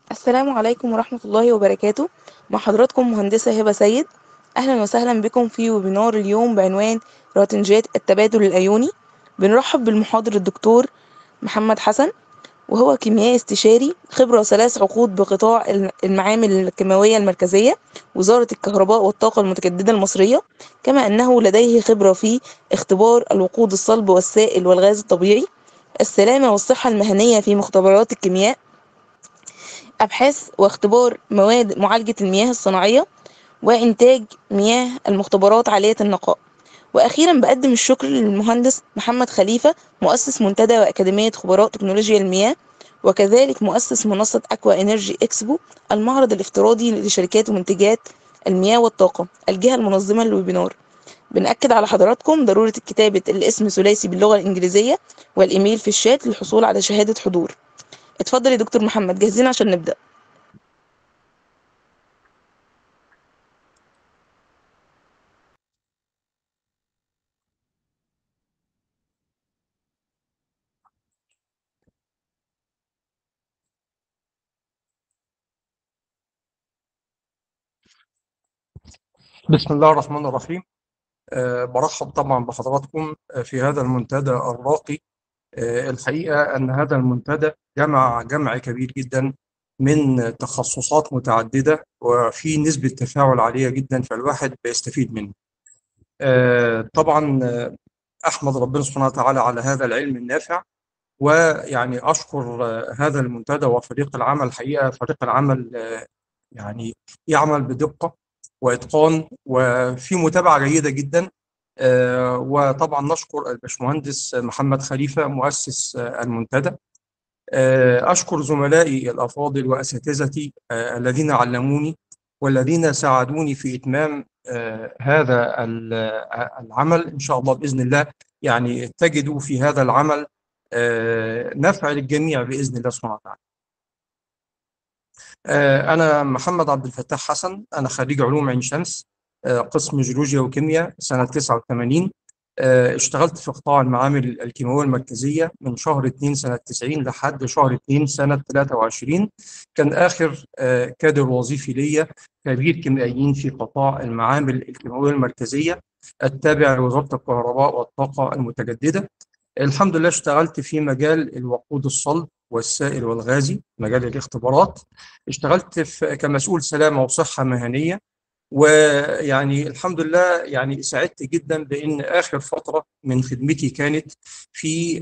السلام عليكم ورحمة الله وبركاته مع حضراتكم مهندسة هبة سيد أهلا وسهلا بكم في ويبينار اليوم بعنوان راتنجات التبادل الأيوني بنرحب بالمحاضر الدكتور محمد حسن وهو كيميائي استشاري خبرة ثلاث عقود بقطاع المعامل الكيماوية المركزية وزارة الكهرباء والطاقة المتجددة المصرية كما أنه لديه خبرة في اختبار الوقود الصلب والسائل والغاز الطبيعي السلامة والصحة المهنية في مختبرات الكيمياء أبحاث واختبار مواد معالجة المياه الصناعية وإنتاج مياه المختبرات عالية النقاء وأخيرا بقدم الشكر للمهندس محمد خليفة مؤسس منتدى وأكاديمية خبراء تكنولوجيا المياه وكذلك مؤسس منصة أكوا إنرجي إكسبو المعرض الافتراضي لشركات ومنتجات المياه والطاقة الجهة المنظمة للويبينار بنأكد على حضراتكم ضرورة كتابة الاسم ثلاثي باللغة الإنجليزية والإيميل في الشات للحصول على شهادة حضور اتفضل يا دكتور محمد جاهزين عشان نبدأ بسم الله الرحمن الرحيم أه برحب طبعا بحضراتكم في هذا المنتدى الراقي أه الحقيقة أن هذا المنتدى جمع جمع كبير جدا من تخصصات متعددة وفي نسبة تفاعل عالية جدا فالواحد بيستفيد منه أه طبعا أحمد ربنا سبحانه وتعالى على هذا العلم النافع ويعني أشكر هذا المنتدى وفريق العمل الحقيقة فريق العمل يعني يعمل بدقة واتقان وفي متابعه جيده جدا وطبعا نشكر الباشمهندس محمد خليفه مؤسس المنتدى اشكر زملائي الافاضل واساتذتي الذين علموني والذين ساعدوني في اتمام هذا العمل ان شاء الله باذن الله يعني تجدوا في هذا العمل نفع للجميع باذن الله سبحانه وتعالى أنا محمد عبد الفتاح حسن أنا خريج علوم عين شمس قسم جيولوجيا وكيمياء سنة 89 اشتغلت في قطاع المعامل الكيماوية المركزية من شهر 2 سنة 90 لحد شهر 2 سنة 23 كان آخر كادر وظيفي ليا خبير كيميائيين في قطاع المعامل الكيماوية المركزية التابع لوزارة الكهرباء والطاقة المتجددة الحمد لله اشتغلت في مجال الوقود الصلب والسائل والغازي مجال الاختبارات اشتغلت في كمسؤول سلامة وصحة مهنية ويعني الحمد لله يعني سعدت جدا بان اخر فتره من خدمتي كانت في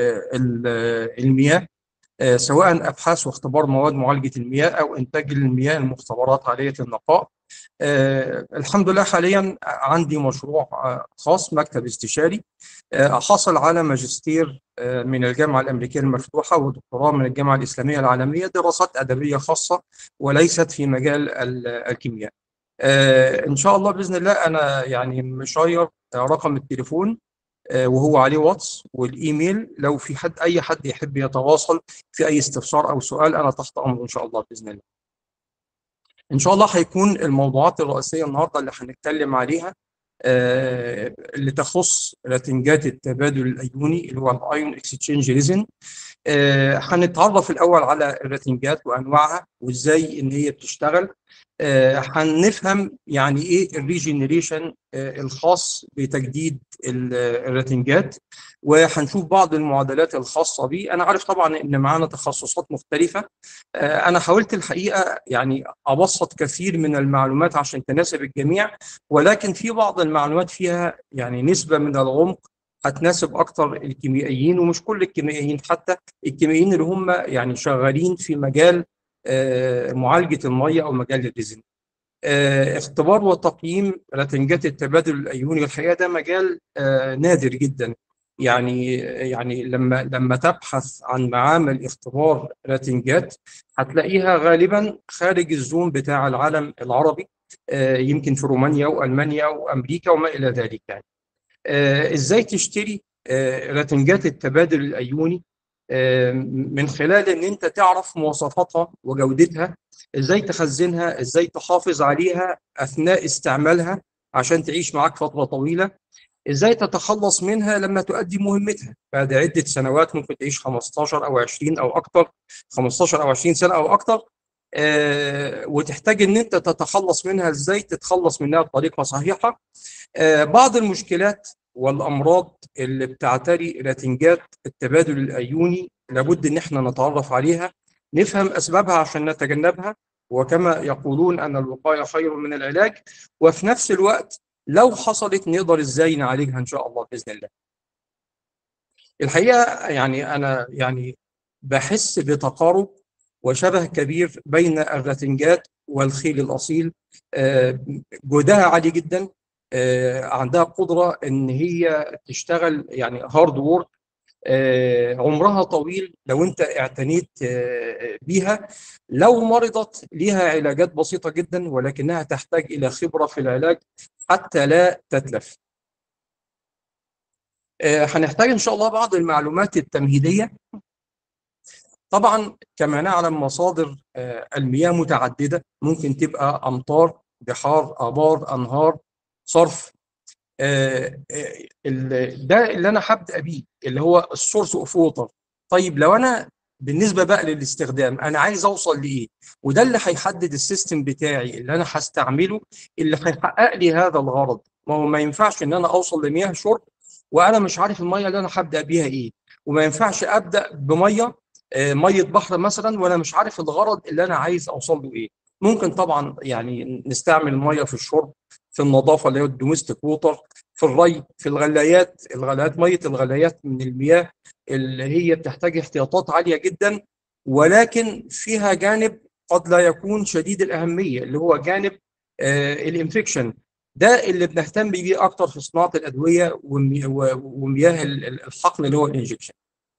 المياه سواء ابحاث واختبار مواد معالجه المياه او انتاج المياه المختبرات عاليه النقاء الحمد لله حاليا عندي مشروع خاص مكتب استشاري حصل على ماجستير من الجامعة الأمريكية المفتوحة ودكتوراه من الجامعة الإسلامية العالمية دراسات أدبية خاصة وليست في مجال الكيمياء إن شاء الله بإذن الله أنا يعني مشاير رقم التليفون وهو عليه واتس والإيميل لو في حد أي حد يحب يتواصل في أي استفسار أو سؤال أنا تحت أمره إن شاء الله بإذن الله إن شاء الله هيكون الموضوعات الرئيسية النهاردة اللي هنتكلم عليها اللي تخص راتنجات التبادل الايوني اللي هو الايون اكسشينج ريزن هنتعرف الاول على الراتنجات وانواعها وازاي ان هي بتشتغل هنفهم يعني ايه الريجنريشن الخاص بتجديد الراتنجات وهنشوف بعض المعادلات الخاصه بيه انا عارف طبعا ان معانا تخصصات مختلفه انا حاولت الحقيقه يعني ابسط كثير من المعلومات عشان تناسب الجميع ولكن في بعض المعلومات فيها يعني نسبه من العمق هتناسب اكتر الكيميائيين ومش كل الكيميائيين حتى الكيميائيين اللي هم يعني شغالين في مجال معالجه الميه او مجال الريزن اختبار وتقييم راتنجات التبادل الايوني الحقيقه ده مجال نادر جدا يعني يعني لما لما تبحث عن معامل اختبار راتنجات هتلاقيها غالبا خارج الزوم بتاع العالم العربي يمكن في رومانيا والمانيا وامريكا وما الى ذلك يعني ازاي تشتري راتنجات التبادل الايوني من خلال ان انت تعرف مواصفاتها وجودتها ازاي تخزنها ازاي تحافظ عليها اثناء استعمالها عشان تعيش معاك فتره طويله ازاي تتخلص منها لما تؤدي مهمتها بعد عده سنوات ممكن تعيش 15 او 20 او اكثر 15 او 20 سنه او اكثر آه، وتحتاج ان انت تتخلص منها ازاي تتخلص منها بطريقه صحيحه آه، بعض المشكلات والامراض اللي بتعتري راتنجات التبادل الايوني لابد ان احنا نتعرف عليها نفهم اسبابها عشان نتجنبها وكما يقولون ان الوقايه خير من العلاج وفي نفس الوقت لو حصلت نقدر ازاي نعالجها ان شاء الله باذن الله. الحقيقه يعني انا يعني بحس بتقارب وشبه كبير بين الراتنجات والخيل الاصيل آه، جهدها عالي جدا آه، عندها قدره ان هي تشتغل يعني هارد وورك عمرها طويل لو انت اعتنيت آه، بيها لو مرضت ليها علاجات بسيطه جدا ولكنها تحتاج الى خبره في العلاج حتى لا تتلف. هنحتاج ان شاء الله بعض المعلومات التمهيديه طبعا كما نعلم مصادر المياه متعدده ممكن تبقى امطار بحار ابار انهار صرف ده اللي انا هبدا بيه اللي هو السورس اوف ووتر طيب لو انا بالنسبه بقى للاستخدام انا عايز اوصل لايه وده اللي هيحدد السيستم بتاعي اللي انا هستعمله اللي هيحقق لي هذا الغرض ما هو ما ينفعش ان انا اوصل لمياه شرب وانا مش عارف الميه اللي انا هبدا بيها ايه وما ينفعش ابدا بميه ميه بحر مثلا وانا مش عارف الغرض اللي انا عايز اوصل له ايه ممكن طبعا يعني نستعمل الميه في الشرب في النظافه اللي هي الدوميستيك ووتر في الري في الغلايات الغلايات ميه الغلايات من المياه اللي هي بتحتاج احتياطات عاليه جدا ولكن فيها جانب قد لا يكون شديد الاهميه اللي هو جانب آه الانفكشن ده اللي بنهتم بيه اكتر في صناعه الادويه ومياه الحقن اللي هو الانجكشن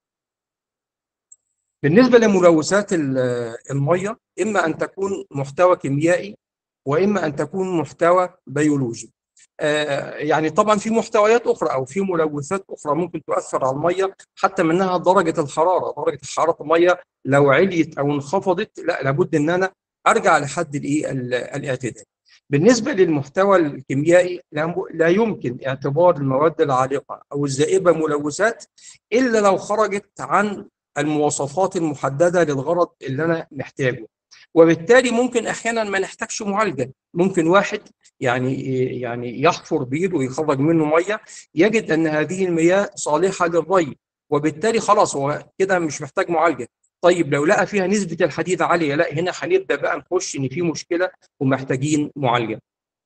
بالنسبه لملوثات الميه اما ان تكون محتوى كيميائي واما ان تكون محتوى بيولوجي يعني طبعا في محتويات اخرى او في ملوثات اخرى ممكن تؤثر على الميه حتى منها درجه الحراره درجه حراره الميه لو عليت او انخفضت لا لابد ان انا ارجع لحد الايه الاعتدال بالنسبه للمحتوى الكيميائي لا يمكن اعتبار المواد العالقه او الزائبه ملوثات الا لو خرجت عن المواصفات المحدده للغرض اللي انا محتاجه وبالتالي ممكن احيانا ما نحتاجش معالجه ممكن واحد يعني يعني يحفر بير ويخرج منه ميه يجد ان هذه المياه صالحه للري وبالتالي خلاص هو كده مش محتاج معالجه طيب لو لقى فيها نسبه الحديد عاليه لا هنا هنبدا بقى نخش ان في مشكله ومحتاجين معالجه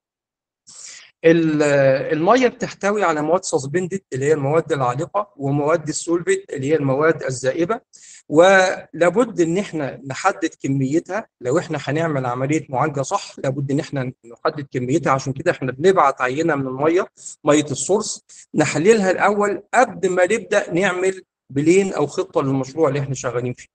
الميه بتحتوي على مواد سسبندد اللي هي المواد العالقه ومواد السولفيت اللي هي المواد الزائبه ولابد ان احنا نحدد كميتها لو احنا هنعمل عمليه معالجه صح لابد ان احنا نحدد كميتها عشان كده احنا بنبعت عينه من الميه ميه السورس نحللها الاول قبل ما نبدا نعمل بلين او خطه للمشروع اللي احنا شغالين فيه.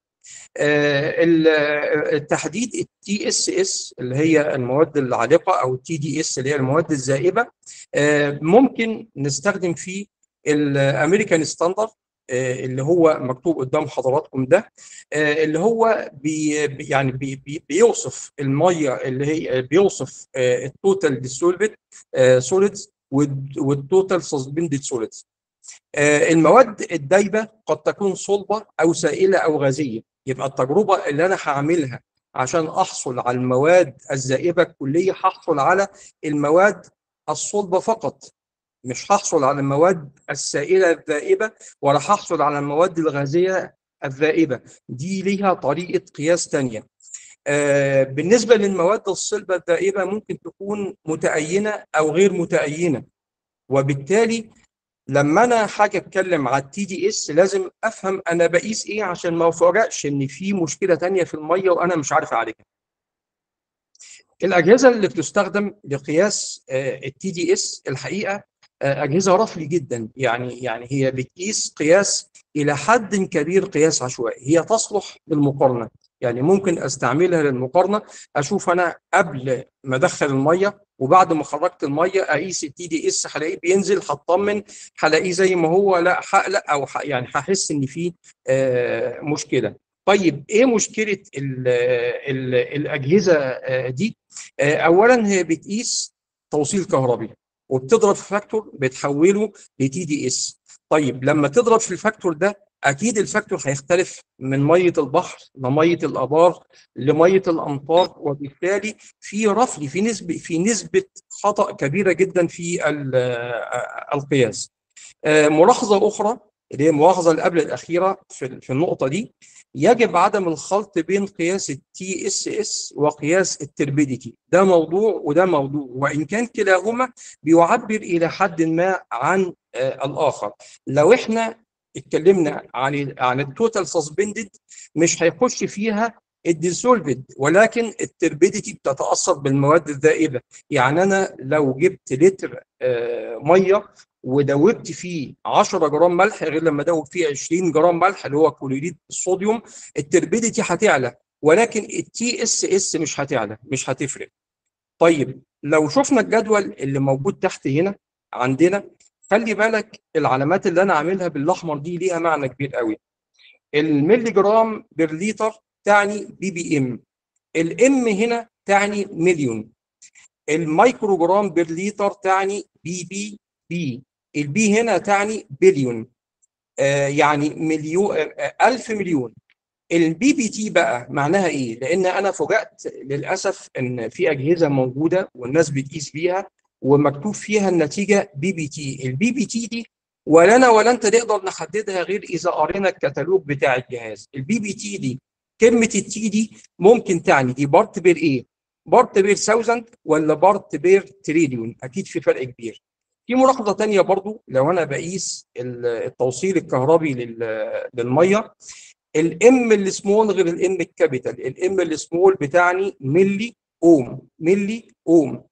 التحديد التي اس اس اللي هي المواد العالقه او التي دي اس اللي هي المواد الزائبه ممكن نستخدم فيه الامريكان ستاندرد اللي هو مكتوب قدام حضراتكم ده اللي هو بي يعني بي بي بيوصف الميه اللي هي بيوصف التوتال ديسولفيت سوليدز والتوتال سسبندد سوليدز المواد الدايبه قد تكون صلبه او سائله او غازيه يبقى التجربه اللي انا هعملها عشان احصل على المواد الزائبه الكليه هحصل على المواد الصلبه فقط مش هحصل على المواد السائله الذائبه ولا هحصل على المواد الغازيه الذائبه دي ليها طريقه قياس ثانيه آه بالنسبه للمواد الصلبه الذائبه ممكن تكون متأينه او غير متأينه وبالتالي لما انا حاجه اتكلم على التي دي اس لازم افهم انا بقيس ايه عشان ما افاجئش ان في مشكله تانية في الميه وانا مش عارف اعالجها. الاجهزه اللي بتستخدم لقياس التي دي اس الحقيقه اجهزه رفلي جدا يعني يعني هي بتقيس قياس الى حد كبير قياس عشوائي هي تصلح للمقارنه يعني ممكن استعملها للمقارنه اشوف انا قبل ما ادخل الميه وبعد ما خرجت الميه اقيس التي دي اس هلاقيه بينزل هطمن هلاقيه زي ما هو لا هقلق او يعني هحس ان في آه مشكله طيب ايه مشكله ال ال الاجهزه دي آه اولا هي بتقيس توصيل كهربي وبتضرب في فاكتور بتحوله لتي دي اس طيب لما تضرب في الفاكتور ده اكيد الفاكتور هيختلف من ميه البحر لميه الابار لميه الامطار وبالتالي في رفل في نسبه في نسبه خطا كبيره جدا في القياس. ملاحظه اخرى اللي هي الملاحظه اللي قبل الاخيره في في النقطه دي يجب عدم الخلط بين قياس التي اس اس وقياس التربيديتي ده موضوع وده موضوع وان كان كلاهما بيعبر الى حد ما عن آه الاخر لو احنا اتكلمنا عن عن التوتال سسبندد مش هيخش فيها الديسولفد ولكن التربيديتي بتتاثر بالمواد الذائبه يعني انا لو جبت لتر آه ميه ودوبت فيه 10 جرام ملح غير لما ادوب فيه 20 جرام ملح اللي هو كلوريد الصوديوم التربيديتي هتعلى ولكن التي اس اس مش هتعلى مش هتفرق طيب لو شفنا الجدول اللي موجود تحت هنا عندنا خلي بالك العلامات اللي انا عاملها بالاحمر دي ليها معنى كبير قوي الملي جرام بير لتر تعني بي بي ام الام هنا تعني مليون الميكرو جرام بير لتر تعني بي بي بي البي هنا تعني بليون آه يعني مليون آه ألف مليون البي بي تي بقى معناها ايه؟ لان انا فوجئت للاسف ان في اجهزه موجوده والناس بتقيس بيها ومكتوب فيها النتيجه بي بي تي، البي بي تي دي ولا انا ولا انت نقدر نحددها غير اذا قرينا الكتالوج بتاع الجهاز، البي بي تي دي كلمه التي دي ممكن تعني دي بارت بير ايه؟ بارت بير 1000 ولا بارت بير تريليون؟ اكيد في فرق كبير. في ملاحظه ثانيه برضو لو انا بقيس التوصيل الكهربي للميه الام السمول غير الام الكابيتال الام السمول بتاعني ملي اوم ملي اوم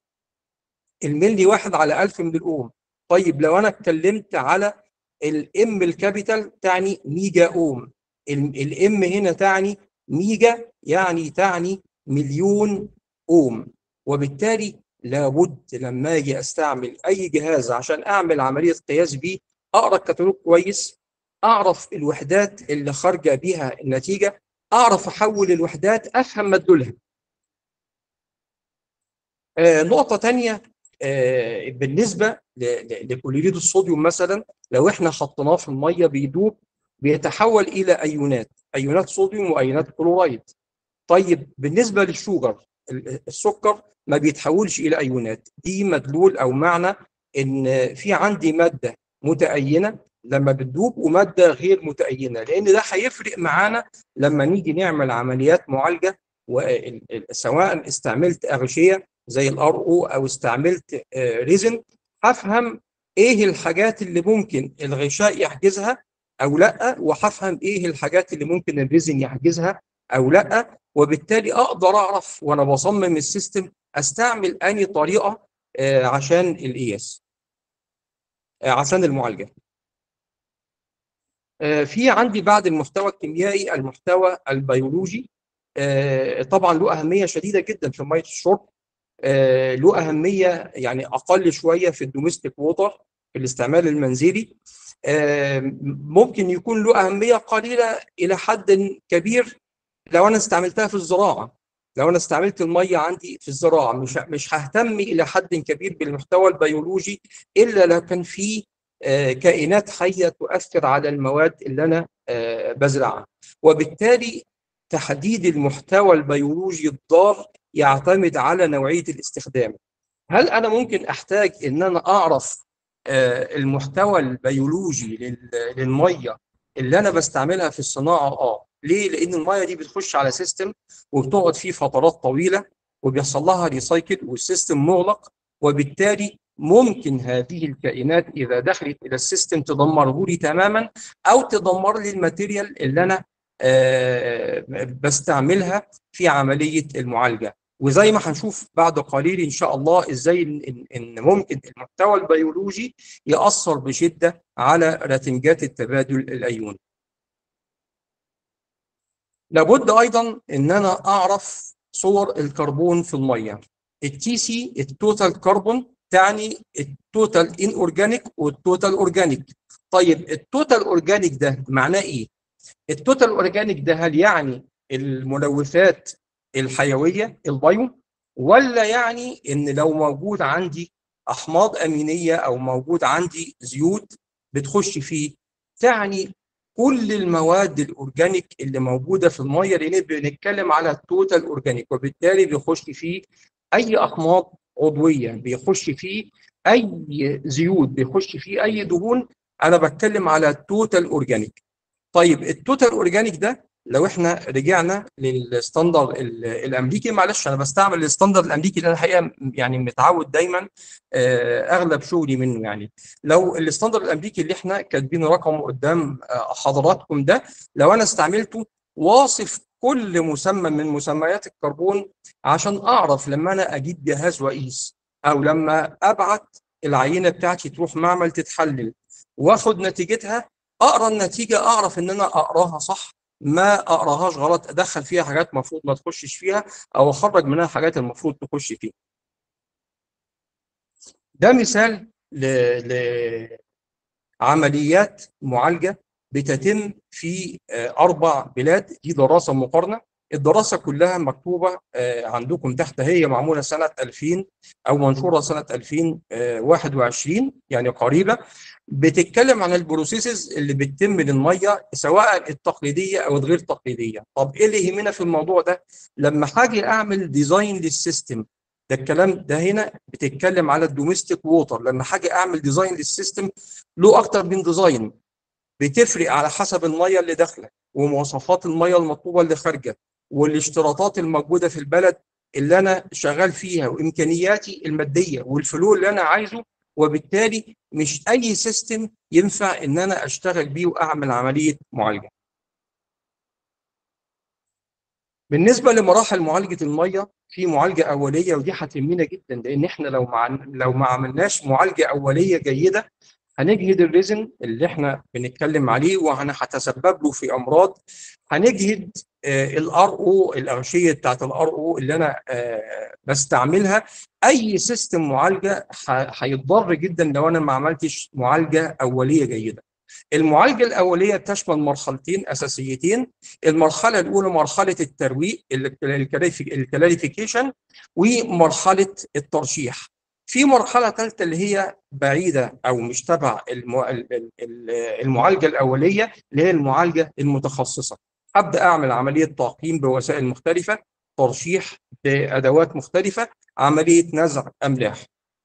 الملي واحد على ألف من الاوم طيب لو انا اتكلمت على الام الكابيتال تعني ميجا اوم الام هنا تعني ميجا يعني تعني مليون اوم وبالتالي لابد لما اجي استعمل اي جهاز عشان اعمل عمليه قياس بيه اقرا الكتالوج كويس اعرف الوحدات اللي خارجه بيها النتيجه اعرف احول الوحدات افهم مدلولها آه نقطه ثانيه آه بالنسبه لكلوريد الصوديوم مثلا لو احنا حطيناه في الميه بيدوب بيتحول الى ايونات ايونات صوديوم وايونات كلورايد طيب بالنسبه للشوجر السكر ما بيتحولش الى ايونات دي مدلول او معنى ان في عندي ماده متأينه لما بتدوب وماده غير متأينه لان ده هيفرق معانا لما نيجي نعمل عمليات معالجه سواء استعملت اغشيه زي الار او او استعملت ريزن هفهم ايه الحاجات اللي ممكن الغشاء يحجزها او لا وهفهم ايه الحاجات اللي ممكن الريزن يحجزها او لا وبالتالي اقدر اعرف وانا بصمم السيستم استعمل اني طريقه آه عشان القياس آه عشان المعالجه آه في عندي بعد المحتوى الكيميائي المحتوى البيولوجي طبعا له اهميه شديده جدا في ميه الشرب له اهميه يعني اقل شويه في الدوميستيك ووتر في الاستعمال المنزلي ممكن يكون له اهميه قليله الى حد كبير لو انا استعملتها في الزراعه لو انا استعملت الميه عندي في الزراعه مش مش ههتم الى حد كبير بالمحتوى البيولوجي الا لو كان في كائنات حيه تؤثر على المواد اللي انا بزرعها وبالتالي تحديد المحتوى البيولوجي الضار يعتمد على نوعيه الاستخدام هل انا ممكن احتاج ان انا اعرف المحتوى البيولوجي للميه اللي انا بستعملها في الصناعه اه ليه لان الميه دي بتخش على سيستم وبتقعد فيه فترات طويله وبيحصل لها ريسايكل والسيستم مغلق وبالتالي ممكن هذه الكائنات اذا دخلت الى السيستم تدمره لي تماما او تدمر لي الماتيريال اللي انا آه بستعملها في عمليه المعالجه وزي ما هنشوف بعد قليل ان شاء الله ازاي ان, إن ممكن المحتوى البيولوجي ياثر بشده على رتنجات التبادل الايوني لابد ايضا ان انا اعرف صور الكربون في الميه التي سي التوتال كربون تعني التوتال ان اورجانيك والتوتال اورجانيك طيب التوتال اورجانيك ده معناه ايه التوتال اورجانيك ده هل يعني الملوثات الحيويه البايو ولا يعني ان لو موجود عندي احماض امينيه او موجود عندي زيوت بتخش فيه تعني كل المواد الاورجانيك اللي موجوده في الميه لان بنتكلم على التوتال اورجانيك وبالتالي بيخش فيه اي احماض عضويه بيخش فيه اي زيوت بيخش فيه اي دهون انا بتكلم على التوتال اورجانيك طيب التوتال اورجانيك ده لو احنا رجعنا للستاندر الامريكي معلش انا بستعمل الستاندر الامريكي اللي انا الحقيقه يعني متعود دايما اغلب شغلي منه يعني لو الستاندر الامريكي اللي احنا كاتبين رقمه قدام حضراتكم ده لو انا استعملته واصف كل مسمى من مسميات الكربون عشان اعرف لما انا اجيب جهاز واقيس او لما ابعت العينه بتاعتي تروح معمل تتحلل واخد نتيجتها اقرا النتيجه اعرف ان انا اقراها صح ما اقراهاش غلط ادخل فيها حاجات المفروض ما تخشش فيها او اخرج منها حاجات المفروض تخش فيها ده مثال لعمليات معالجه بتتم في اربع بلاد دي دراسه مقارنه الدراسه كلها مكتوبه عندكم تحت هي معموله سنه 2000 او منشوره سنه 2021 يعني قريبه بتتكلم عن البروسيسز اللي بتتم للميه سواء التقليديه او الغير تقليديه طب ايه اللي يهمنا في الموضوع ده لما هاجي اعمل ديزاين للسيستم ده الكلام ده هنا بتتكلم على الدوميستيك ووتر لما هاجي اعمل ديزاين للسيستم له اكتر من ديزاين بتفرق على حسب الميه اللي داخله ومواصفات الميه المطلوبه اللي خارجه والاشتراطات الموجوده في البلد اللي انا شغال فيها وامكانياتي الماديه والفلو اللي انا عايزه وبالتالي مش اي سيستم ينفع ان انا اشتغل بيه واعمل عمليه معالجه. بالنسبه لمراحل معالجه الميه في معالجه اوليه ودي هتهمنا جدا لان احنا لو مع لو ما عملناش معالجه اوليه جيده هنجهد الريزن اللي احنا بنتكلم عليه وهنتسبب له في امراض هنجهد الار او الاغشيه بتاعت الار او اللي انا آه بستعملها اي سيستم معالجه هيتضر جدا لو انا ما عملتش معالجه اوليه جيده المعالجه الاوليه تشمل مرحلتين اساسيتين المرحله الاولى مرحله الترويق الكلاريفيكيشن ومرحله الترشيح في مرحله ثالثه اللي هي بعيده او مش تبع المعالجه الاوليه اللي هي المعالجه المتخصصه ابدا اعمل عمليه تعقيم بوسائل مختلفه ترشيح بادوات مختلفه عمليه نزع املاح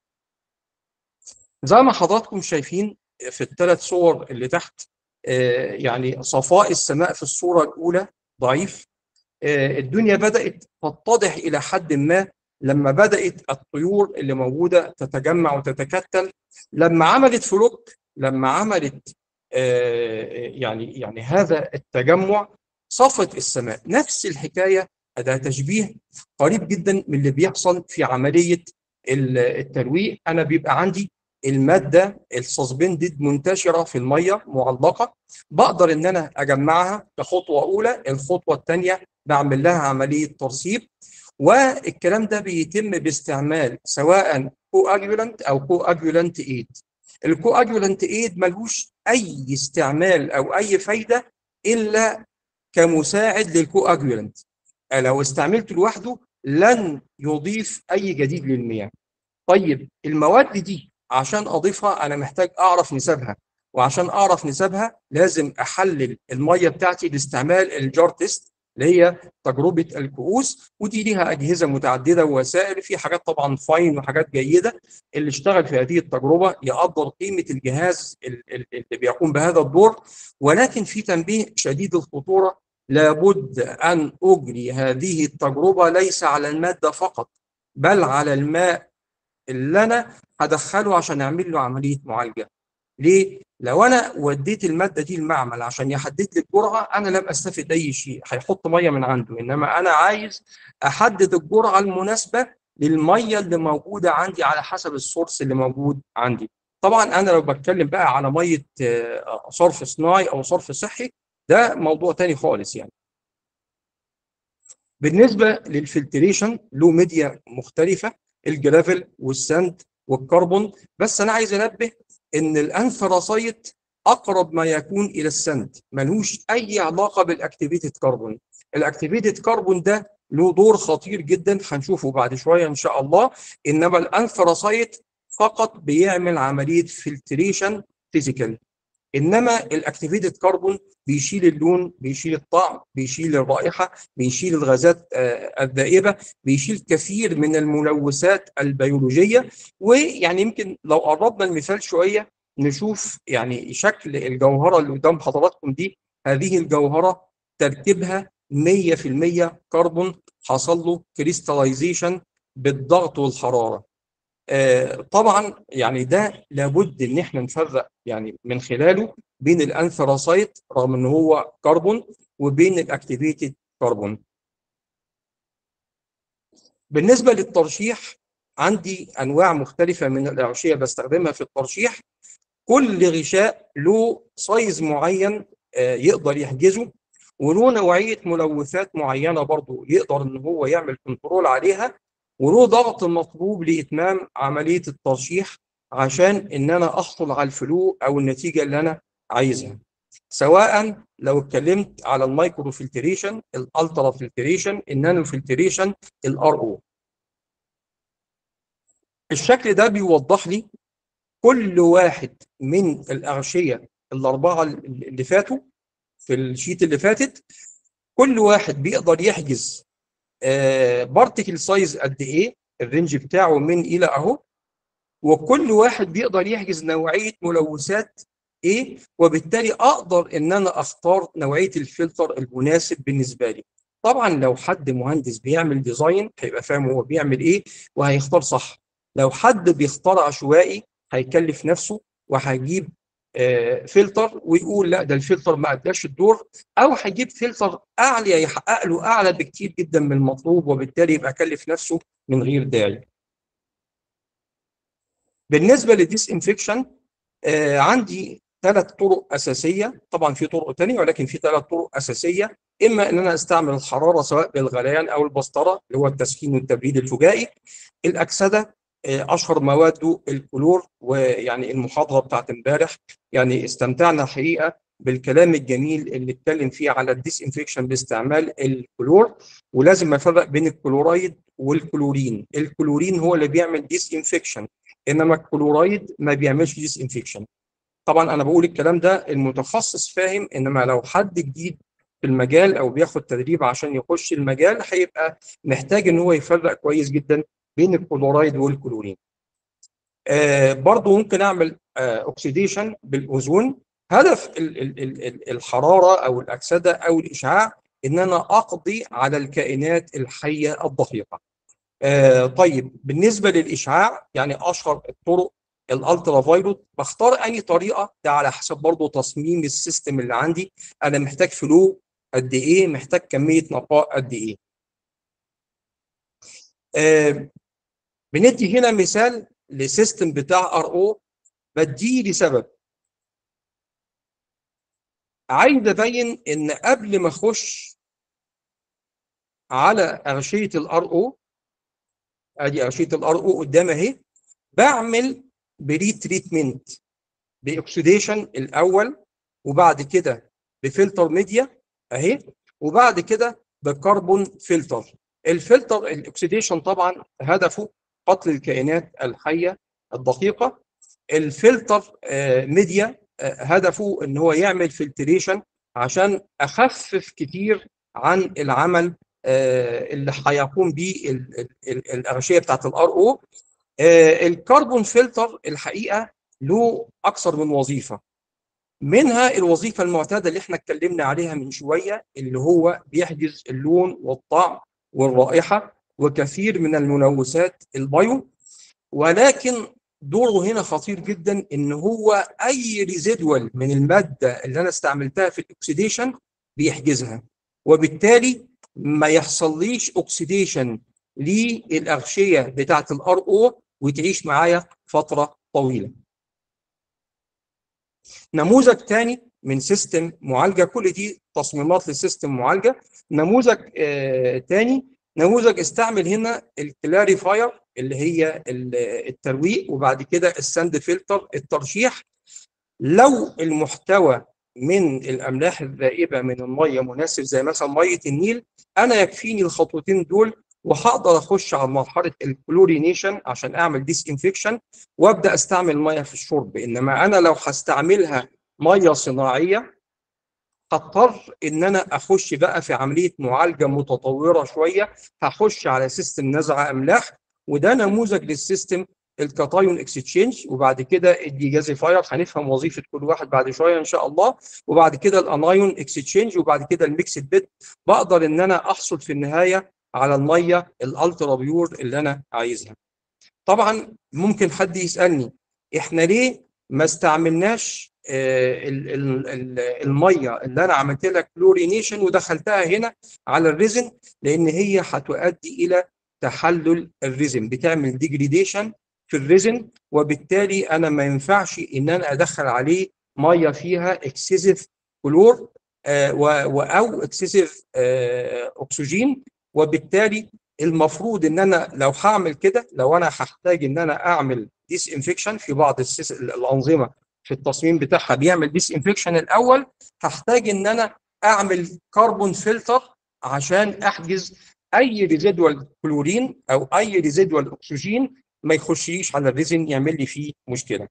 زي ما حضراتكم شايفين في الثلاث صور اللي تحت يعني صفاء السماء في الصوره الاولى ضعيف الدنيا بدات تتضح الى حد ما لما بدات الطيور اللي موجوده تتجمع وتتكتل لما عملت فلوك لما عملت يعني يعني هذا التجمع صفت السماء نفس الحكايه ده تشبيه قريب جدا من اللي بيحصل في عمليه الترويق انا بيبقى عندي الماده السسبندد منتشره في الميه معلقه بقدر ان انا اجمعها كخطوه اولى الخطوه الثانيه بعمل لها عمليه ترسيب والكلام ده بيتم باستعمال سواء كو اجولانت او كو اجولانت ايد الكو اجولانت ايد ملوش اي استعمال او اي فايده الا كمساعد للكو اجولانت لو استعملته لوحده لن يضيف اي جديد للمياه طيب المواد دي عشان اضيفها انا محتاج اعرف نسبها وعشان اعرف نسبها لازم احلل الميه بتاعتي باستعمال الجار تيست اللي هي تجربه الكؤوس ودي ليها اجهزه متعدده ووسائل في حاجات طبعا فاين وحاجات جيده اللي اشتغل في هذه التجربه يقدر قيمه الجهاز اللي بيقوم بهذا الدور ولكن في تنبيه شديد الخطوره لابد ان اجري هذه التجربه ليس على الماده فقط بل على الماء اللي انا هدخله عشان اعمل له عمليه معالجه ليه لو انا وديت الماده دي المعمل عشان يحدد لي الجرعه انا لم استفد اي شيء هيحط ميه من عنده انما انا عايز احدد الجرعه المناسبه للميه اللي موجوده عندي على حسب السورس اللي موجود عندي طبعا انا لو بتكلم بقى على ميه صرف صناعي او صرف صحي ده موضوع تاني خالص يعني بالنسبه للفلتريشن له ميديا مختلفه الجرافل والساند والكربون بس انا عايز انبه ان الانثراسايت اقرب ما يكون الى السند ملوش اي علاقه بالاكتيفيتد كربون الاكتيفيتد كربون ده له دور خطير جدا هنشوفه بعد شويه ان شاء الله انما الانثراسايت فقط بيعمل عمليه فلتريشن فيزيكال انما الاكتيفيتد كربون بيشيل اللون بيشيل الطعم بيشيل الرائحه بيشيل الغازات الذائبه بيشيل كثير من الملوثات البيولوجيه ويعني يمكن لو قربنا المثال شويه نشوف يعني شكل الجوهره اللي قدام حضراتكم دي هذه الجوهره تركيبها 100% كربون حصل له كريستاليزيشن بالضغط والحراره آه طبعا يعني ده لابد ان احنا نفرق يعني من خلاله بين الانثراسايت رغم ان هو كربون وبين الاكتيفيتد كربون بالنسبه للترشيح عندي انواع مختلفه من الاغشيه بستخدمها في الترشيح كل غشاء له سايز معين آه يقدر يحجزه وله نوعيه ملوثات معينه برضه يقدر ان هو يعمل كنترول عليها وله ضغط مطلوب لاتمام عمليه الترشيح عشان ان انا احصل على الفلو او النتيجه اللي انا عايزها سواء لو اتكلمت على المايكرو فلتريشن الالترا فلتريشن النانو فلتريشن الار او الشكل ده بيوضح لي كل واحد من الاغشيه الاربعه اللي فاتوا في الشيت اللي فاتت كل واحد بيقدر يحجز بارتكل سايز قد ايه الرينج بتاعه من الى اهو وكل واحد بيقدر يحجز نوعيه ملوثات ايه وبالتالي اقدر ان انا اختار نوعيه الفلتر المناسب بالنسبه لي طبعا لو حد مهندس بيعمل ديزاين هيبقى فاهم هو بيعمل ايه وهيختار صح لو حد بيختار عشوائي هيكلف نفسه وهيجيب آه فلتر ويقول لا ده الفلتر ما اداش الدور او هيجيب فلتر اعلى يحقق له اعلى بكتير جدا من المطلوب وبالتالي يبقى كلف نفسه من غير داعي. بالنسبه للديس انفكشن آه عندي ثلاث طرق اساسيه طبعا في طرق ثانيه ولكن في ثلاث طرق اساسيه اما ان انا استعمل الحراره سواء بالغليان او البسطره اللي هو التسخين والتبريد الفجائي الاكسده اشهر مواده الكلور ويعني المحاضره بتاعت امبارح يعني استمتعنا الحقيقه بالكلام الجميل اللي اتكلم فيه على الديس انفكشن باستعمال الكلور ولازم افرق بين الكلورايد والكلورين الكلورين هو اللي بيعمل ديس انفكشن انما الكلورايد ما بيعملش ديس انفكشن طبعا انا بقول الكلام ده المتخصص فاهم انما لو حد جديد في المجال او بياخد تدريب عشان يخش المجال هيبقى محتاج ان هو يفرق كويس جدا بين الكلورايد والكلورين. آه برضو ممكن اعمل آه اوكسيديشن بالاوزون هدف ال ال ال الحراره او الاكسده او الاشعاع ان انا اقضي على الكائنات الحيه الدقيقه. آه طيب بالنسبه للاشعاع يعني اشهر الطرق الالترا فايلوت بختار اني طريقه ده على حسب برضو تصميم السيستم اللي عندي انا محتاج فلو قد ايه محتاج كميه نقاء قد ايه آه بندي هنا مثال لسيستم بتاع ار او بديه لسبب عايز ابين ان قبل ما اخش على اغشيه الار او ادي اغشيه الار او قدامي اهي بعمل بري تريتمنت باكسيديشن الاول وبعد كده بفلتر ميديا اهي وبعد كده بكربون فلتر الفلتر الاكسيديشن طبعا هدفه قتل الكائنات الحيه الدقيقه الفلتر ميديا هدفه ان هو يعمل فلتريشن عشان اخفف كتير عن العمل اللي هيقوم به الاغشيه بتاعت الار او الكربون فلتر الحقيقه له اكثر من وظيفه منها الوظيفه المعتاده اللي احنا اتكلمنا عليها من شويه اللي هو بيحجز اللون والطعم والرائحه وكثير من الملوثات البيو ولكن دوره هنا خطير جدا ان هو اي ريزيدوال من الماده اللي انا استعملتها في الاكسيديشن بيحجزها وبالتالي ما يحصليش اوكسيديشن للاغشيه بتاعه الار او وتعيش معايا فتره طويله. نموذج ثاني من سيستم معالجه كل دي تصميمات لسيستم معالجه نموذج ثاني آه نموذج استعمل هنا الكلاريفاير اللي هي الترويق وبعد كده الساند فلتر الترشيح لو المحتوى من الاملاح الذائبه من الميه مناسب زي مثلا ميه النيل انا يكفيني الخطوتين دول وهقدر اخش على مرحله الكلورينيشن عشان اعمل ديس انفكشن وابدا استعمل الميه في الشرب انما انا لو هستعملها ميه صناعيه هضطر ان انا اخش بقى في عمليه معالجه متطوره شويه هخش على سيستم نزع املاح وده نموذج للسيستم الكاتايون اكسشينج وبعد كده الديجازيفاير هنفهم وظيفه كل واحد بعد شويه ان شاء الله وبعد كده الانايون اكسشينج وبعد كده الميكسد بيت بقدر ان انا احصل في النهايه على الميه الالترا بيور اللي انا عايزها. طبعا ممكن حد يسالني احنا ليه ما استعملناش آه، ال- ال- ال- الميه اللي انا عملت لها كلورينيشن ودخلتها هنا على الريزن لان هي هتؤدي الى تحلل الريزن بتعمل ديجريديشن في الريزن وبالتالي انا ما ينفعش ان انا ادخل عليه ميه فيها اكسسيف كلور آه، و- و- او اكسسيف اكسجين وبالتالي المفروض ان انا لو هعمل كده لو انا هحتاج ان انا اعمل ديس انفكشن في بعض السيس- الانظمه في التصميم بتاعها بيعمل ديس انفكشن الاول هحتاج ان انا اعمل كربون فلتر عشان احجز اي ريزيدوال كلورين او اي ريزيدوال اكسجين ما يخشليش على الريزن يعمل لي فيه مشكله.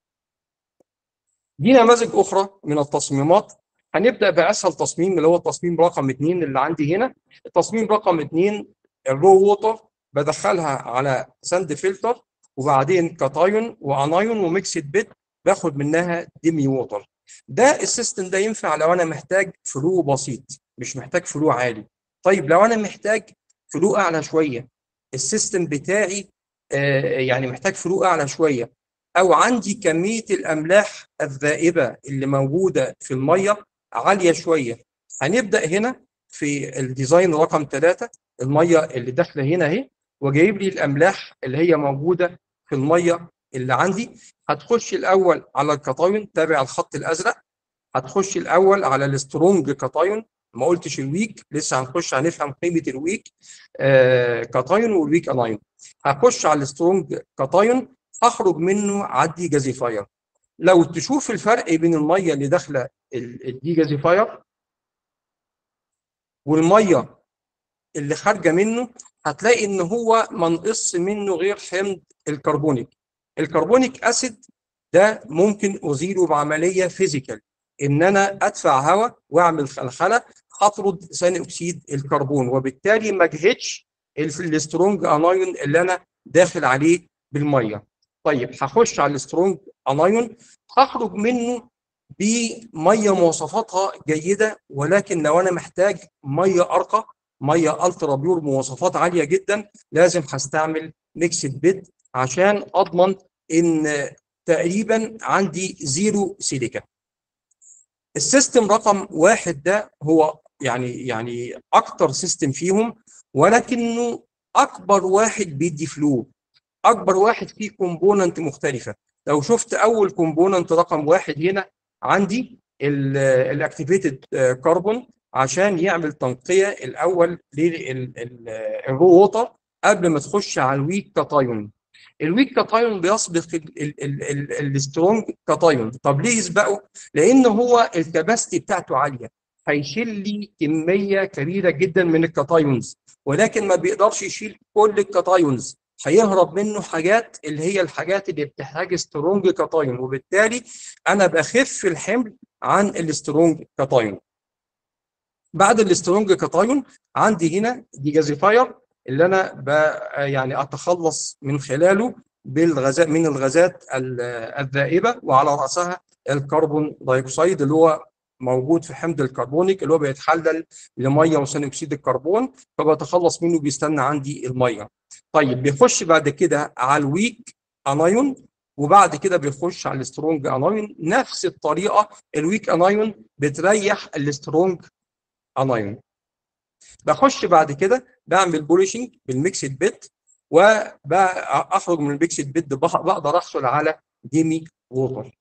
دي نماذج اخرى من التصميمات هنبدا باسهل تصميم اللي هو التصميم رقم اثنين اللي عندي هنا التصميم رقم اثنين الرو ووتر بدخلها على ساند فلتر وبعدين كاتايون وانايون وميكسد بيت باخد منها ديمي ووتر ده السيستم ده ينفع لو انا محتاج فلو بسيط مش محتاج فلو عالي طيب لو انا محتاج فلو اعلى شويه السيستم بتاعي آه، يعني محتاج فلو اعلى شويه او عندي كميه الاملاح الذائبه اللي موجوده في الميه عاليه شويه هنبدا هنا في الديزاين رقم ثلاثة الميه اللي داخله هنا اهي وجايب لي الاملاح اللي هي موجوده في الميه اللي عندي هتخش الاول على الكاتايون تابع الخط الازرق هتخش الاول على السترونج كاتايون ما قلتش الويك لسه هنخش هنفهم قيمه الويك آه كاتايون والويك انايون هخش على السترونج كاتايون اخرج منه عدي جازيفاير لو تشوف الفرق بين الميه اللي داخله الدي جازيفاير والميه اللي خارجه منه هتلاقي ان هو ما نقص منه غير حمض الكربونيك الكربونيك اسيد ده ممكن ازيله بعمليه فيزيكال ان انا ادفع هواء واعمل خلخله هطرد ثاني اكسيد الكربون وبالتالي ما اجهدش السترونج انايون اللي انا داخل عليه بالميه طيب هخش على السترونج انايون هخرج منه بميه مواصفاتها جيده ولكن لو انا محتاج ميه ارقى ميه الترا بيور مواصفات عاليه جدا لازم هستعمل ميكسد بيد عشان اضمن ان تقريبا عندي زيرو سيليكا السيستم رقم واحد ده هو يعني يعني اكتر سيستم فيهم ولكنه اكبر واحد بيدي فلو اكبر واحد فيه كومبوننت مختلفه لو شفت اول كومبوننت رقم واحد هنا عندي الاكتيفيتد كربون عشان يعمل تنقيه الاول للرو ووتر قبل ما تخش على الويك كاتايون الويك كاتايون بيسبق السترونج كاتايون طب ليه يسبقه؟ لان هو الكباستي بتاعته عاليه هيشيل لي كميه كبيره جدا من الكاتايونز ولكن ما بيقدرش يشيل كل الكاتايونز هيهرب منه حاجات اللي هي الحاجات اللي بتحتاج سترونج كاتايون وبالتالي انا بخف الحمل عن السترونج كاتايون بعد السترونج كاتايون عندي هنا ديجازيفاير اللي انا ب يعني اتخلص من خلاله بالغازات من الغازات الذائبه وعلى راسها الكربون دايوكسيد اللي هو موجود في حمض الكربونيك اللي هو بيتحلل لميه وثاني اكسيد الكربون فبتخلص منه بيستنى عندي الميه. طيب بيخش بعد كده على الويك انايون وبعد كده بيخش على السترونج انايون نفس الطريقه الويك انايون بتريح السترونج انايون. بخش بعد كده بعمل بوليشنج بالميكسد بيت وبخرج من الميكسد بيت بقدر احصل على ديمي ووتر.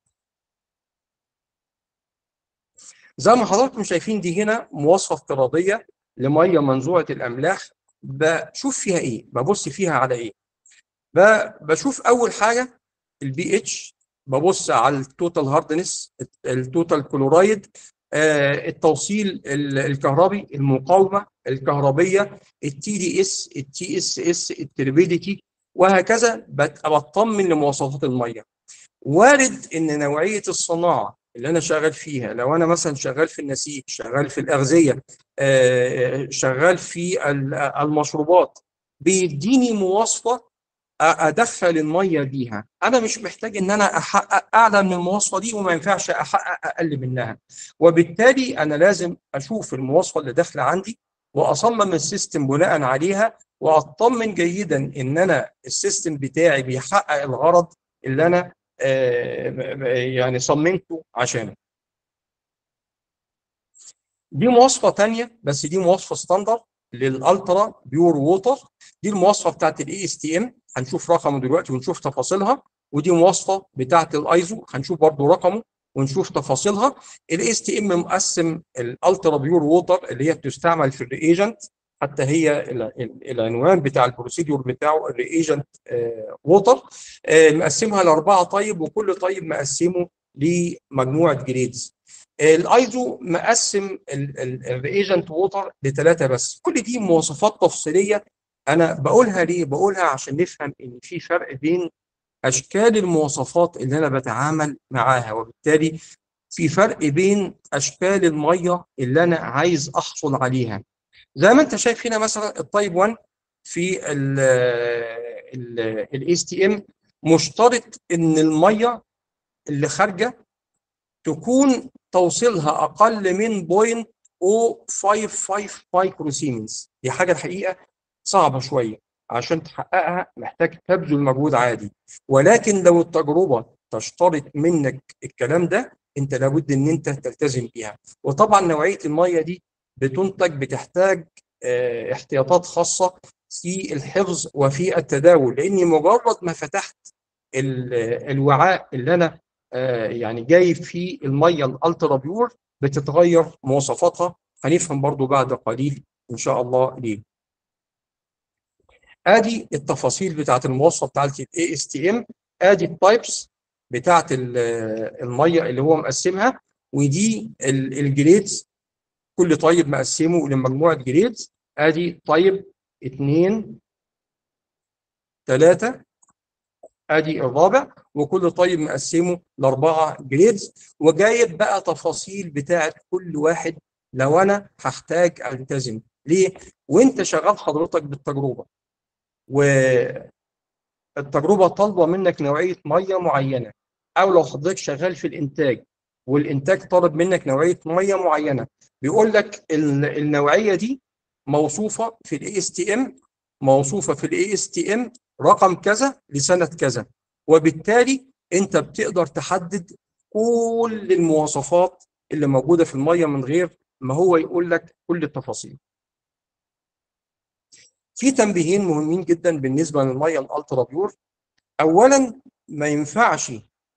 زي ما حضراتكم شايفين دي هنا مواصفه افتراضيه لميه منزوعه الاملاح بشوف فيها ايه؟ ببص فيها على ايه؟ بشوف اول حاجه البي اتش ببص على التوتال هاردنس التوتال كلورايد آه التوصيل الكهربي المقاومه الكهربيه التي دي اس التي اس اس التربيديتي وهكذا بطمن لمواصفات الميه وارد ان نوعيه الصناعه اللي انا شغال فيها لو انا مثلا شغال في النسيج شغال في الاغذيه آه، شغال في ال- المشروبات بيديني مواصفه أ- ادخل الميه بيها انا مش محتاج ان انا احقق اعلى من المواصفه دي وما ينفعش احقق اقل منها وبالتالي انا لازم اشوف المواصفه اللي داخله عندي واصمم السيستم بناء عليها واطمن جيدا ان انا السيستم بتاعي بيحقق الغرض اللي انا آه، يعني صممته عشانه دي مواصفه تانية بس دي مواصفه ستاندرد للالترا بيور ووتر دي المواصفه بتاعت الاي اس تي ام هنشوف رقمه دلوقتي ونشوف تفاصيلها ودي مواصفه بتاعت الايزو هنشوف برضو رقمه ونشوف تفاصيلها الاي اس تي ام مقسم الالترا بيور ووتر اللي هي بتستعمل في الريجنت حتى هي ال- ال- العنوان بتاع البروسيدور بتاعه الريجنت ووتر مقسمها لاربعه طيب وكل طيب مقسمه لمجموعه جريدز الايزو مقسم الريجنت ووتر لثلاثه بس كل دي مواصفات تفصيليه انا بقولها ليه بقولها عشان نفهم ان في فرق بين اشكال المواصفات اللي انا بتعامل معاها وبالتالي في فرق بين اشكال الميه اللي انا عايز احصل عليها زي ما انت شايف هنا مثلا التايب 1 في الاي اس تي ام مشترط ان الميه اللي خارجه تكون توصيلها اقل من 0.055 مايكرو سيمنز دي حاجه الحقيقه صعبه شويه عشان تحققها محتاج تبذل مجهود عادي ولكن لو التجربه تشترط منك الكلام ده انت لابد ان انت تلتزم بيها وطبعا نوعيه الميه دي بتنتج بتحتاج اه احتياطات خاصه في الحفظ وفي التداول لاني مجرد ما فتحت الوعاء اللي انا اه يعني جايب فيه الميه الالترا بيور بتتغير مواصفاتها هنفهم برضو بعد قليل ان شاء الله ليه ادي التفاصيل بتاعت المواصفه بتاعت الاي اس تي ام ادي التايبس بتاعت الميه اللي هو مقسمها ودي الجريدز كل طيب مقسمه لمجموعه جريدز ادي طيب اثنين ثلاثه ادي الرابع وكل طيب مقسمه لاربعه جريدز وجايب بقى تفاصيل بتاعت كل واحد لو انا هحتاج التزم ليه؟ وانت شغال حضرتك بالتجربه والتجربه طالبه منك نوعيه ميه معينه او لو حضرتك شغال في الانتاج والانتاج طالب منك نوعيه ميه معينه بيقول لك النوعيه دي موصوفه في الاي اس تي ام موصوفه في الاي اس تي ام رقم كذا لسنه كذا وبالتالي انت بتقدر تحدد كل المواصفات اللي موجوده في الميه من غير ما هو يقول لك كل التفاصيل في تنبيهين مهمين جدا بالنسبه للميه الالترا بيور اولا ما ينفعش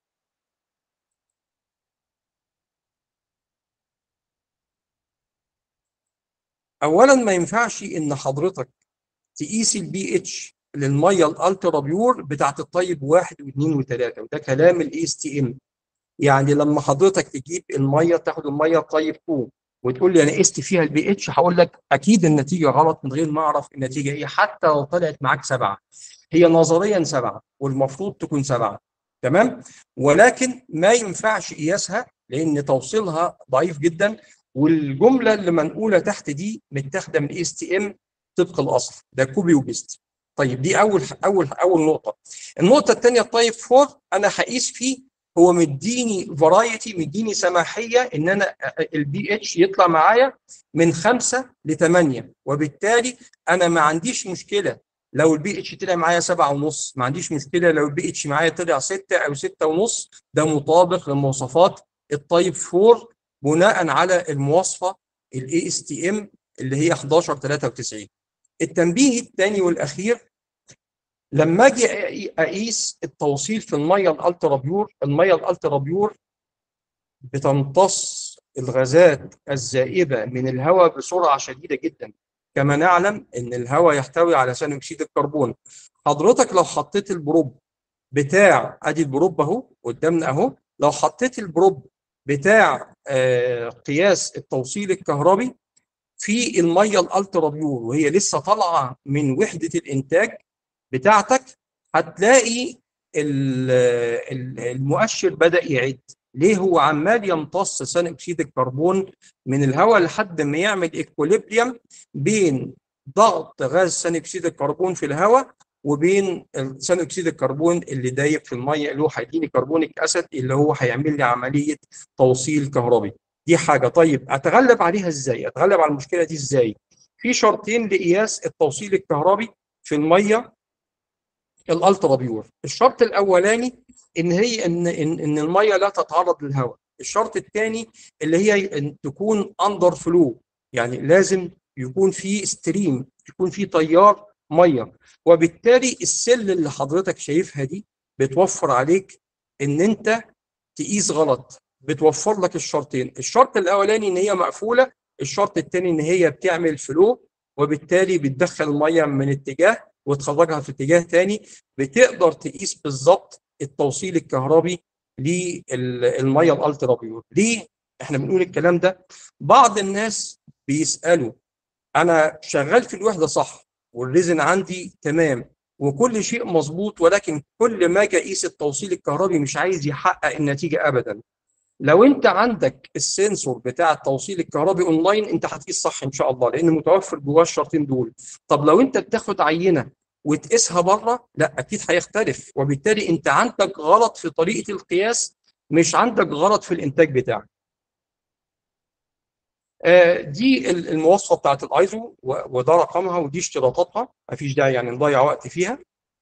اولا ما ينفعش ان حضرتك تقيس البي اتش للميه الالترا بيور بتاعت الطيب واحد واثنين وثلاثه وده كلام الاي اس تي ام يعني لما حضرتك تجيب الميه تاخد الميه طيب 2 وتقول لي انا قست فيها البي اتش هقول لك اكيد النتيجه غلط من غير ما اعرف النتيجه ايه حتى لو طلعت معاك سبعه هي نظريا سبعه والمفروض تكون سبعه تمام ولكن ما ينفعش قياسها لان توصيلها ضعيف جدا والجمله اللي منقوله تحت دي متاخده من اي اس تي ام طبق الاصل ده كوبي وبيست طيب دي اول اول اول نقطه النقطه الثانيه الطيب 4 انا هقيس فيه هو مديني فرايتي مديني سماحيه ان انا البي اتش يطلع معايا من 5 ل 8 وبالتالي انا ما عنديش مشكله لو البي اتش طلع معايا 7 ونص ما عنديش مشكله لو البي اتش معايا طلع 6 او 6 ونص ده مطابق لمواصفات الطيب 4 بناء على المواصفه الاي اس تي ام اللي هي 11 93 التنبيه الثاني والاخير لما اجي اقيس التوصيل في الميه الالترا بيور الميه الالترا بيور بتمتص الغازات الزائبه من الهواء بسرعه شديده جدا كما نعلم ان الهواء يحتوي على ثاني اكسيد الكربون حضرتك لو حطيت البروب بتاع ادي البروب اهو قدامنا اهو لو حطيت البروب بتاع آه قياس التوصيل الكهربي في الميه الالترا بيور وهي لسه طالعه من وحده الانتاج بتاعتك هتلاقي المؤشر بدا يعد ليه هو عمال يمتص ثاني اكسيد الكربون من الهواء لحد ما يعمل اكوليبريم بين ضغط غاز ثاني اكسيد الكربون في الهواء وبين ثاني اكسيد الكربون اللي دايب في الميه اللي هو هيديني كربونيك اسيد اللي هو هيعمل لي عمليه توصيل كهربي دي حاجه طيب اتغلب عليها ازاي اتغلب على المشكله دي ازاي في شرطين لقياس التوصيل الكهربي في الميه الالترا بيور الشرط الاولاني ان هي ان ان, إن الميه لا تتعرض للهواء الشرط الثاني اللي هي ان تكون اندر فلو يعني لازم يكون في ستريم يكون في تيار ميه وبالتالي السل اللي حضرتك شايفها دي بتوفر عليك ان انت تقيس غلط بتوفر لك الشرطين الشرط الاولاني ان هي مقفوله الشرط الثاني ان هي بتعمل فلو وبالتالي بتدخل الميه من اتجاه وتخرجها في اتجاه ثاني بتقدر تقيس بالظبط التوصيل الكهربي للميه الالترا بيور ليه احنا بنقول الكلام ده بعض الناس بيسالوا انا شغال في الوحده صح والريزن عندي تمام وكل شيء مظبوط ولكن كل ما اجي اقيس التوصيل الكهربي مش عايز يحقق النتيجه ابدا لو انت عندك السنسور بتاع التوصيل الكهربي اونلاين انت هتقيس صح ان شاء الله لان متوفر جواه الشرطين دول طب لو انت بتاخد عينه وتقيسها بره لا اكيد هيختلف وبالتالي انت عندك غلط في طريقه القياس مش عندك غلط في الانتاج بتاعك دي المواصفه بتاعت الايزو وده رقمها ودي اشتراطاتها مفيش داعي يعني نضيع وقت فيها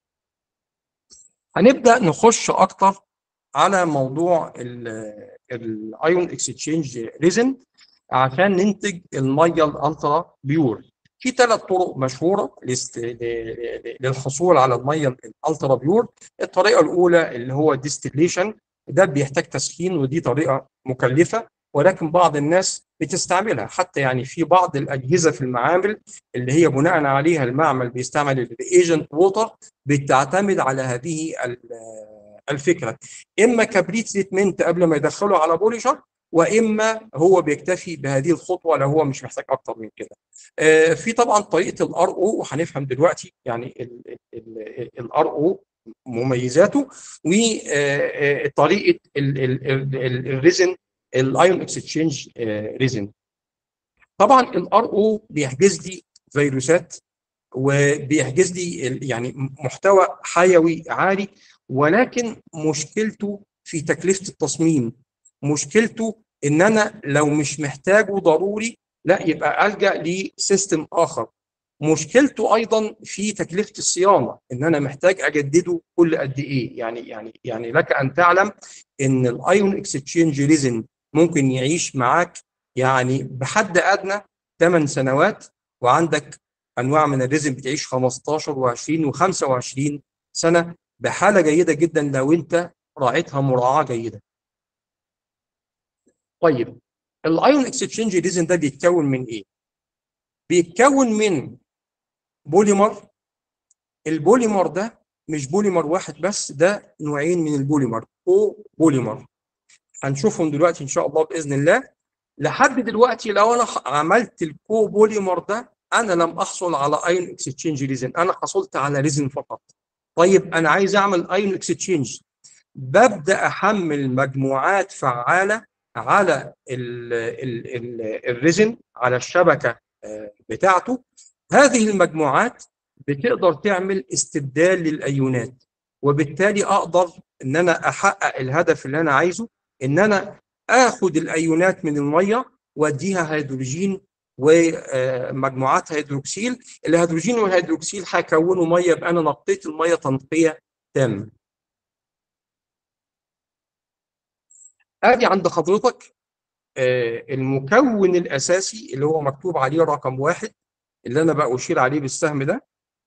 هنبدا نخش اكتر على موضوع الايون اكستشينج ريزن عشان ننتج الميه الالترا بيور في ثلاث طرق مشهوره للحصول على الميه الالترا بيور الطريقه الاولى اللي هو ديستليشن ده بيحتاج تسخين ودي طريقه مكلفه ولكن بعض الناس بتستعملها حتى يعني في بعض الاجهزه في المعامل اللي هي بناء عليها المعمل بيستعمل الايجنت ووتر بتعتمد على هذه الفكره اما كبريت تريتمنت قبل ما يدخله على بوليشر واما هو بيكتفي بهذه الخطوه لو هو مش محتاج اكتر من كده. آه في طبعا طريقه الار او وهنفهم دلوقتي يعني الار او مميزاته وطريقه الريزن الايون اكستشينج ريزن. طبعا الار او بيحجز لي فيروسات وبيحجز لي يعني محتوى حيوي عالي ولكن مشكلته في تكلفه التصميم مشكلته ان انا لو مش محتاجه ضروري لا يبقى الجا لسيستم اخر مشكلته ايضا في تكلفه الصيانه ان انا محتاج اجدده كل قد ايه يعني يعني يعني لك ان تعلم ان الايون اكستشينج ريزن ممكن يعيش معاك يعني بحد ادنى 8 سنوات وعندك انواع من الريزن بتعيش 15 و20 و25 سنه بحاله جيده جدا لو انت راعيتها مراعاه جيده. طيب الايون اكستشينج ريزن ده بيتكون من ايه؟ بيتكون من بوليمر البوليمر ده مش بوليمر واحد بس ده نوعين من البوليمر او بوليمر هنشوفهم دلوقتي ان شاء الله باذن الله لحد دلوقتي لو انا عملت الكو بوليمر ده انا لم احصل على ايون اكستشينج ريزن انا حصلت على ريزن فقط طيب انا عايز اعمل ايون اكستشينج ببدا احمل مجموعات فعاله على ال ال ال الريزن على الشبكه بتاعته هذه المجموعات بتقدر تعمل استبدال للايونات وبالتالي اقدر ان انا احقق الهدف اللي انا عايزه ان انا اخد الايونات من الميه واديها هيدروجين ومجموعات هيدروكسيل الهيدروجين والهيدروكسيل هيكونوا ميه يبقى انا نقيت الميه تنقيه تامه ادي عند حضرتك المكون الاساسي اللي هو مكتوب عليه رقم واحد اللي انا بقى اشير عليه بالسهم ده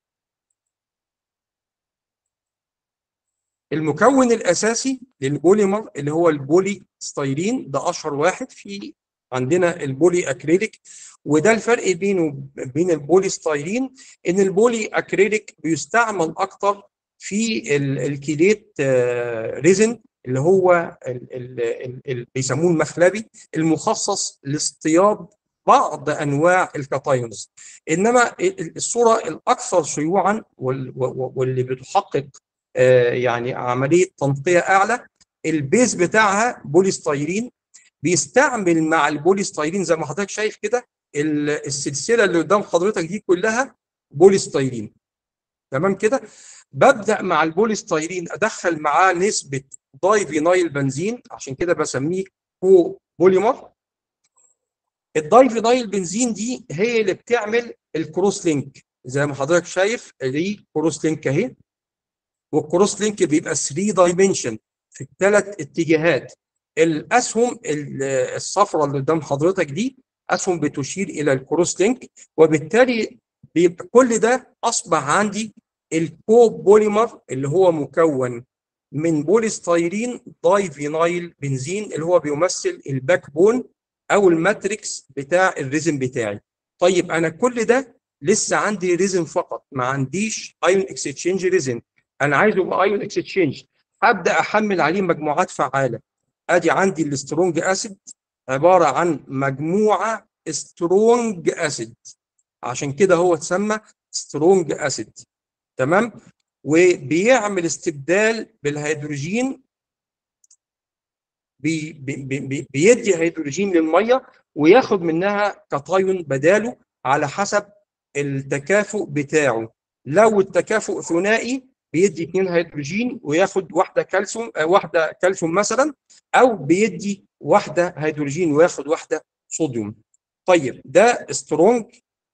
المكون الاساسي للبوليمر اللي هو البولي ستايرين ده اشهر واحد في عندنا البولي اكريليك وده الفرق بينه بين البولي ستايرين ان البولي اكريليك بيستعمل اكتر في الكيليت ريزن اللي هو اللي بيسموه المخلبي المخصص لاصطياد بعض انواع الكاتايونز انما الصوره الاكثر شيوعا واللي بتحقق يعني عمليه تنقيه اعلى البيز بتاعها بوليستيرين بيستعمل مع البوليستيرين زي ما حضرتك شايف كده ال- السلسله اللي قدام حضرتك دي كلها بوليستيرين تمام كده ببدا مع البوليستيرين ادخل معاه نسبه داي فينايل بنزين عشان كده بسميه كو بوليمر الداي فينايل بنزين دي هي اللي بتعمل الكروس لينك زي ما حضرتك شايف دي كروس لينك اهي والكروس لينك بيبقى 3 دايمنشن في الثلاث اتجاهات الاسهم ال- الصفراء اللي قدام حضرتك دي اسهم بتشير الى الكروس لينك وبالتالي بيبقى كل ده اصبح عندي الكو بوليمر اللي هو مكون من بوليستيرين داي فينايل بنزين اللي هو بيمثل الباك بون او الماتريكس بتاع الريزم بتاعي طيب انا كل ده لسه عندي ريزم فقط ما عنديش ايون اكسشينج ريزم انا عايزه يبقى ايون اكسشينج هبدا احمل عليه مجموعات فعاله ادي عندي السترونج اسيد عباره عن مجموعه سترونج اسيد عشان كده هو اتسمى سترونج اسيد تمام وبيعمل استبدال بالهيدروجين بي بي بي بيدي هيدروجين للميه وياخد منها كتايون بداله على حسب التكافؤ بتاعه لو التكافؤ ثنائي بيدي اثنين هيدروجين وياخد واحده كالسيوم آه، واحده كالسيوم مثلا او بيدي واحده هيدروجين وياخد واحده صوديوم طيب ده سترونج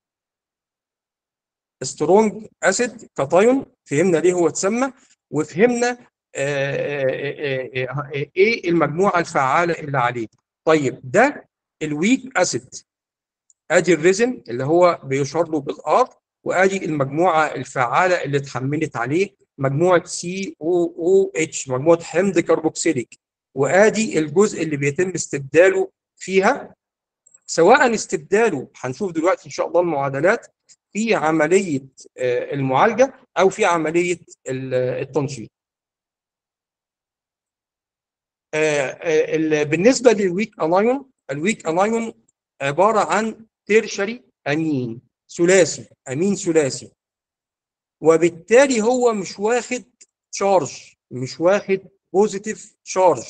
سترونج اسيد كاتايون فهمنا ليه هو اتسمى وفهمنا آه، آه، آه، آه، ايه المجموعه الفعاله اللي عليه طيب ده الويك اسيد ادي الريزن اللي هو بيشار له بالار وادي المجموعه الفعاله اللي اتحملت عليه مجموعه سي او او اتش مجموعه حمض كربوكسيليك وادي الجزء اللي بيتم استبداله فيها سواء استبداله هنشوف دلوقتي ان شاء الله المعادلات في عمليه آه، المعالجه او في عمليه ال- التنشيط آه، آه، ال- بالنسبه للويك انايون الويك انايون عباره عن تيرشري امين ثلاثي امين ثلاثي وبالتالي هو مش واخد تشارج مش واخد بوزيتيف تشارج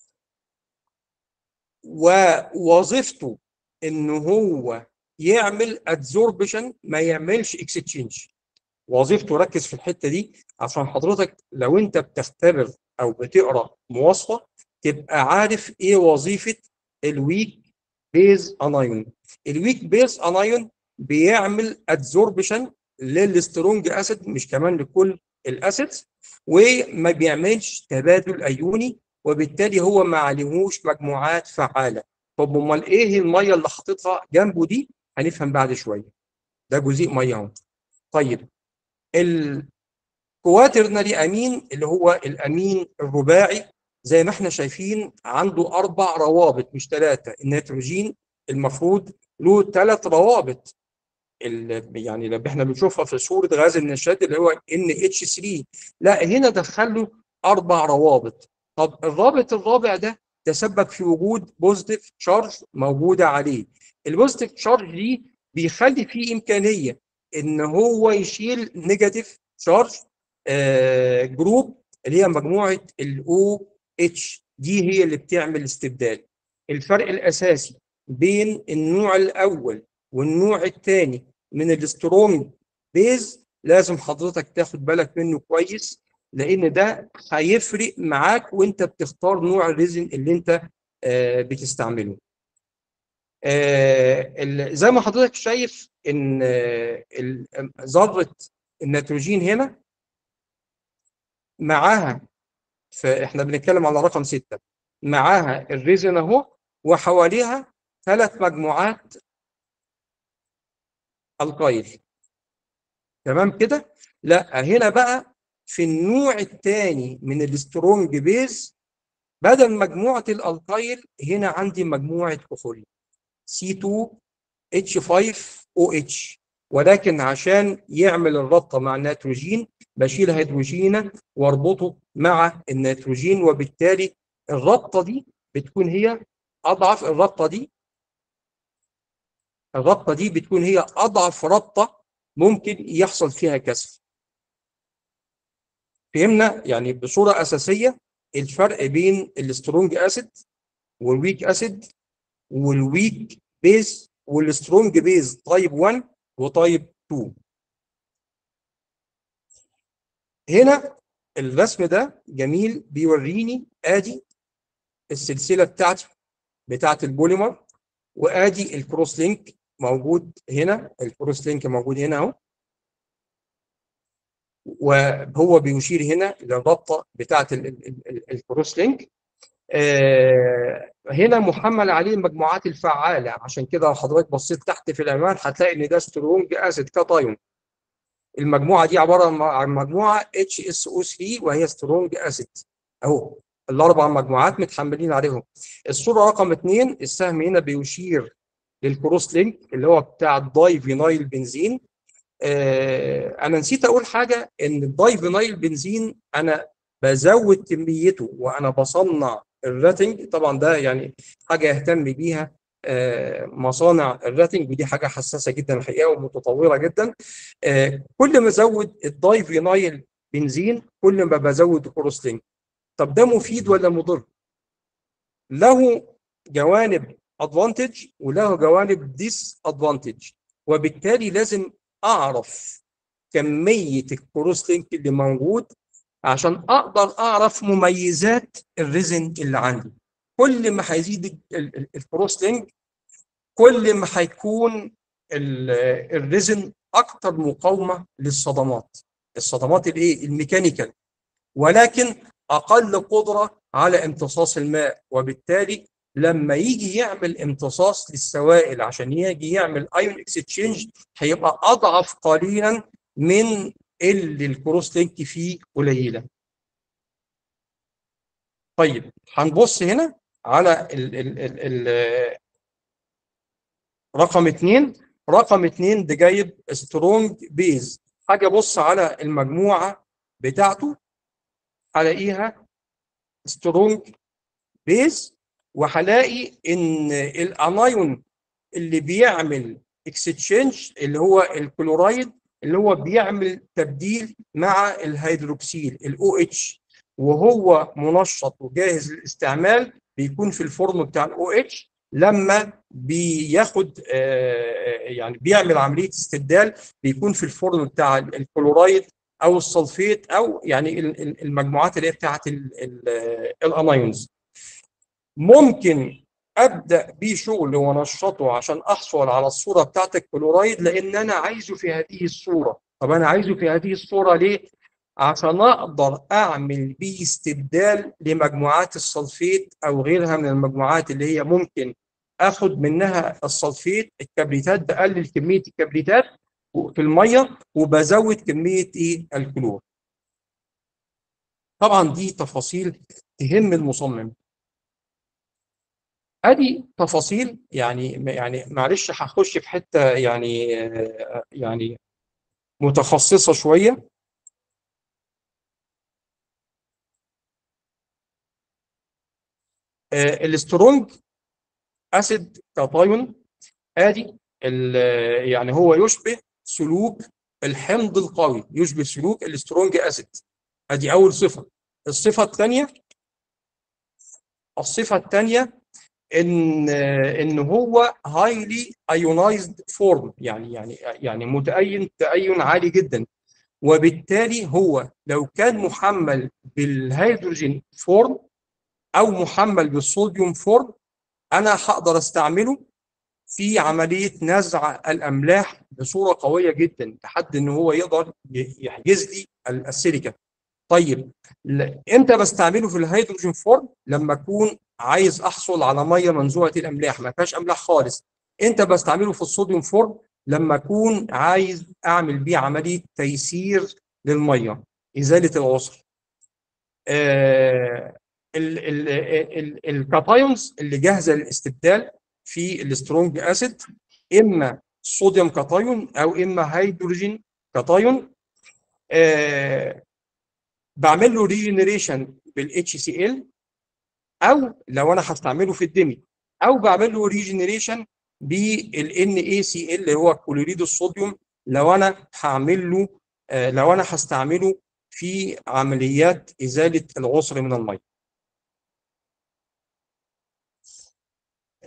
ووظيفته ان هو يعمل ادزوربشن ما يعملش اكستشينج وظيفته ركز في الحته دي عشان حضرتك لو انت بتختبر او بتقرا مواصفه تبقى عارف ايه وظيفه الويك بيز انايون الويك بيز انايون بيعمل ادزوربشن للسترونج اسيد مش كمان لكل الاسيدز وما بيعملش تبادل ايوني وبالتالي هو ما عليهوش مجموعات فعاله طب امال ايه الميه اللي حاططها جنبه دي هنفهم بعد شويه ده جزيء ميه اهو طيب الكواترنري امين اللي هو الامين الرباعي زي ما احنا شايفين عنده اربع روابط مش ثلاثه النيتروجين المفروض له ثلاث روابط ال- يعني اللي احنا بنشوفها في صوره غاز النشاد اللي هو ان اتش 3 لا هنا دخل له اربع روابط طب الرابط الرابع ده تسبب في وجود بوزيتيف تشارج موجوده عليه البوزيتيف تشارج دي بيخلي فيه امكانيه ان هو يشيل نيجاتيف تشارج جروب اللي هي مجموعه الاو اتش دي هي اللي بتعمل استبدال الفرق الاساسي بين النوع الاول والنوع الثاني من السترونج بيز لازم حضرتك تاخد بالك منه كويس لان ده هيفرق معاك وانت بتختار نوع الريزن اللي انت آه، بتستعمله آه، ال- زي ما حضرتك شايف ان آه، ال- ذره النيتروجين هنا معاها فاحنا بنتكلم على رقم ستة معاها الريزن اهو وحواليها ثلاث مجموعات القايل تمام كده لا هنا بقى في النوع الثاني من السترونج بيز بدل مجموعه الالقايل هنا عندي مجموعه كحول C2H5OH ولكن عشان يعمل الربطه مع النيتروجين بشيل هيدروجينه واربطه مع النيتروجين وبالتالي الربطه دي بتكون هي اضعف الربطه دي الربطه دي بتكون هي اضعف ربطه ممكن يحصل فيها كسر فهمنا يعني بصوره اساسيه الفرق بين السترونج اسيد والويك اسيد والويك بيز والسترونج بيز تايب 1 وتايب 2 هنا الرسم ده جميل بيوريني ادي السلسله بتاعتي بتاعت البوليمر وادي الكروس لينك موجود هنا الكروس لينك موجود هنا اهو وهو بيشير هنا للرابطه بتاعت الكروس لينك آه هنا محمل عليه المجموعات الفعاله عشان كده لو حضرتك بصيت تحت في العنوان هتلاقي ان ده سترونج اسيد كاتايون المجموعه دي عباره عن مجموعه اتش اس او 3 وهي سترونج اسيد اهو الاربع مجموعات متحملين عليهم الصوره رقم اثنين السهم هنا بيشير للكروس لينك اللي هو بتاع الداي فينايل بنزين آه انا نسيت اقول حاجه ان الداي فينايل بنزين انا بزود كميته وانا بصنع الراتنج طبعا ده يعني حاجه يهتم بيها آه مصانع الراتنج ودي حاجه حساسه جدا الحقيقه ومتطوره جدا آه كل ما ازود الداي فينايل بنزين كل ما بزود الكروس لينك طب ده مفيد ولا مضر؟ له جوانب ادفانتج وله جوانب ديس ادفانتج وبالتالي لازم اعرف كميه الكروس لينك اللي موجود عشان اقدر اعرف مميزات الريزن اللي عندي كل ما هيزيد الكروس لينك كل ما هيكون الريزن اكتر مقاومه للصدمات الصدمات الايه الميكانيكال ولكن اقل قدره على امتصاص الماء وبالتالي لما يجي يعمل امتصاص للسوائل عشان يجي يعمل ايون اكستشينج هيبقى اضعف قليلا من اللي الكروس لينك فيه قليله. طيب هنبص هنا على ال ال ال ال رقم اثنين رقم اثنين ده جايب سترونج بيز حاجه بص على المجموعه بتاعته هلاقيها سترونج بيز وهلاقي ان الانايون اللي بيعمل اكستشينج اللي هو الكلورايد اللي هو بيعمل تبديل مع الهيدروكسيل الاو اتش وهو منشط وجاهز للاستعمال بيكون في الفورم بتاع الاو اتش لما بياخد يعني بيعمل عمليه استبدال بيكون في الفورم بتاع الكلورايد او السلفيت او يعني المجموعات اللي هي بتاعت الانايونز ممكن ابدا بيه شغل وانشطه عشان احصل على الصوره بتاعت الكلورايد لان انا عايزه في هذه الصوره طب انا عايزه في هذه الصوره ليه عشان اقدر اعمل بيه استبدال لمجموعات السلفيت او غيرها من المجموعات اللي هي ممكن اخد منها السلفيت الكبريتات بقلل كميه الكبريتات في الميه وبزود كميه ايه الكلور طبعا دي تفاصيل تهم المصمم ادي تفاصيل يعني يعني معلش هخش في حته يعني يعني متخصصه شويه الاسترونج اسيد كاتايون ادي يعني هو يشبه سلوك الحمض القوي يشبه سلوك الاسترونج اسيد ادي اول صفه الصفه الثانيه الصفه الثانيه ان ان هو هايلي ايونايزد فورم يعني يعني يعني متأين تأين عالي جدا وبالتالي هو لو كان محمل بالهيدروجين فورم او محمل بالصوديوم فورم انا هقدر استعمله في عمليه نزع الاملاح بصوره قويه جدا لحد ان هو يقدر يحجز لي السيليكا طيب امتى بستعمله في الهيدروجين فورم لما اكون عايز احصل على ميه منزوعه الاملاح ما فيهاش املاح خالص امتى بستعمله في الصوديوم فورم لما اكون عايز اعمل بيه عمليه تيسير للميه ازاله العسر آه الكاتايونز اللي جاهزه للاستبدال في السترونج اسيد اما صوديوم كاتايون او اما هيدروجين كاتايون آه بعمل له ريجنريشن بالاتش سي ال او لو انا هستعمله في الدمي او بعمل له ريجنريشن بالان اي سي ال اللي هو كلوريد الصوديوم لو انا هعمل له آه لو انا هستعمله في عمليات ازاله العسر من الميه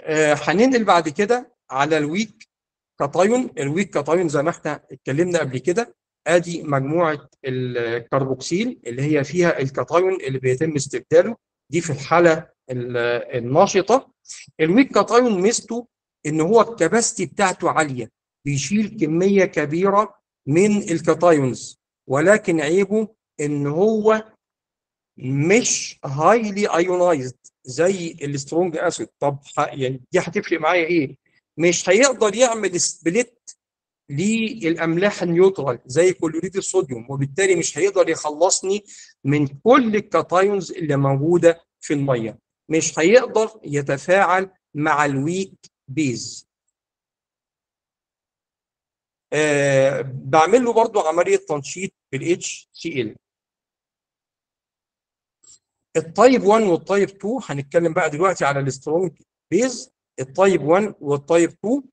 آه، هننقل بعد كده على الويك كاتايون الويك كاتايون زي ما احنا اتكلمنا قبل كده ادي مجموعه الكربوكسيل اللي هي فيها الكاتايون اللي بيتم استبداله دي في الحاله ال- النشطه الويك كاتايون ميزته ان هو الكباستي بتاعته عاليه بيشيل كميه كبيره من الكاتايونز ولكن عيبه ان هو مش هايلي ايونايزد زي السترونج اسيد طب ح- يعني دي هتفرق معايا ايه مش هيقدر يعمل سبليت للاملاح النيوترال زي كلوريد الصوديوم وبالتالي مش هيقدر يخلصني من كل الكاتايونز اللي موجوده في الميه مش هيقدر يتفاعل مع الويك بيز آه بعمل له برضو عمليه تنشيط بالاتش سي ال التايب 1 والتايب 2 هنتكلم بقى دلوقتي على السترونج بيز التايب 1 والتايب 2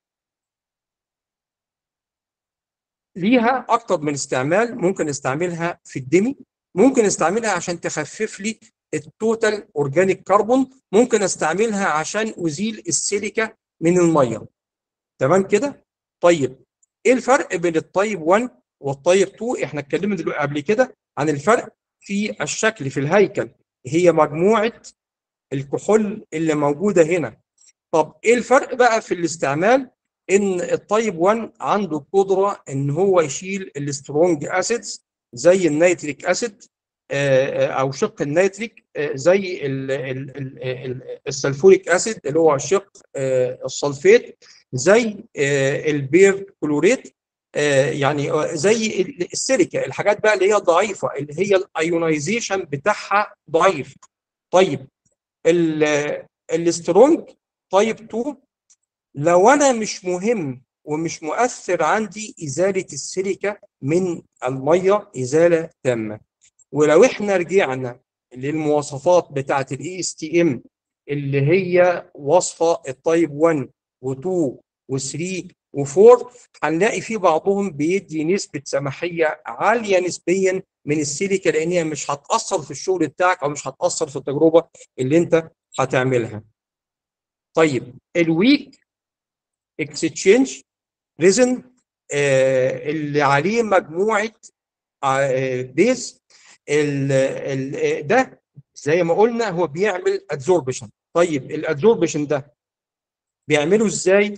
ليها اكتر من استعمال ممكن استعملها في الدمي ممكن استعملها عشان تخفف لي التوتال اورجانيك كربون ممكن استعملها عشان ازيل السيليكا من الميه تمام كده طيب ايه الفرق بين التايب 1 والتايب 2 احنا اتكلمنا دلوقتي قبل كده عن الفرق في الشكل في الهيكل هي مجموعه الكحول اللي موجوده هنا طب ايه الفرق بقى في الاستعمال ان التايب 1 عنده قدره ان هو يشيل السترونج اسيدز زي النيتريك اسيد او شق النيتريك آه، زي ال- ال- ال- ال- السلفوريك اسيد اللي هو شق آه، السلفيت زي آه، البير كلوريت آه، يعني آه، زي ال- السيليكا الحاجات بقى اللي هي ضعيفه اللي هي الايونايزيشن بتاعها ضعيف طيب ال- السترونج تايب 2 لو انا مش مهم ومش مؤثر عندي ازاله السيليكا من الميه ازاله تامه ولو احنا رجعنا للمواصفات بتاعه الاي اس تي ام اللي هي وصفه التايب 1 و2 و3 و4 هنلاقي في بعضهم بيدي نسبه سماحيه عاليه نسبيا من السيليكا لان هي مش هتاثر في الشغل بتاعك او مش هتاثر في التجربه اللي انت هتعملها. طيب الويك اكستشينج ريزن اللي عليه مجموعه آه، بيز ال- ال- ده زي ما قلنا هو بيعمل ادزوربشن طيب الادزوربشن ده بيعمله ازاي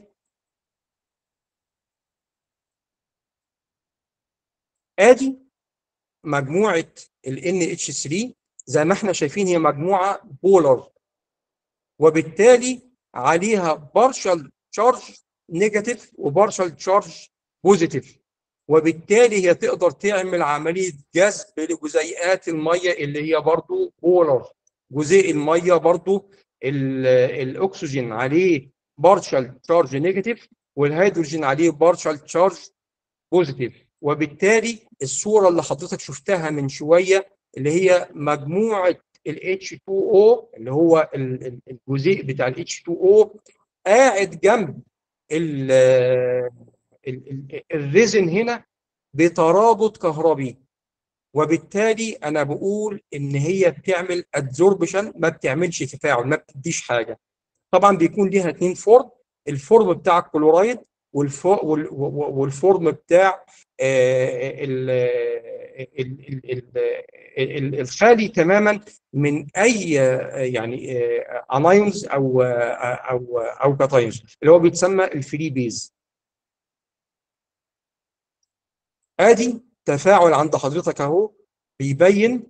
ادي مجموعه ال NH3 زي ما احنا شايفين هي مجموعه بولر وبالتالي عليها بارشال تشارج نيجاتيف وبارشال تشارج بوزيتيف وبالتالي هي تقدر تعمل عمليه جذب لجزيئات الميه اللي هي برضو بولر جزيء الميه برضو ال- الاكسجين عليه بارشال تشارج نيجاتيف والهيدروجين عليه بارشال تشارج بوزيتيف وبالتالي الصوره اللي حضرتك شفتها من شويه اللي هي مجموعه ال H2O اللي هو ال- ال- الجزيء بتاع ال H2O قاعد جنب ال- ال- ال- الريزن هنا بترابط كهربي وبالتالي انا بقول ان هي بتعمل ادزوربشن ما بتعملش تفاعل ما بتديش حاجه طبعا بيكون ليها اتنين فورم الفورم بتاع الكلورايد والفو- وال- و- والفورم بتاع آه، ال- ال- ال- ال- ال- الخالي تماما من اي آه، يعني انايونز او آه، او او كاتايونز اللي هو بيتسمى الفري بيز ادي تفاعل عند حضرتك اهو بيبين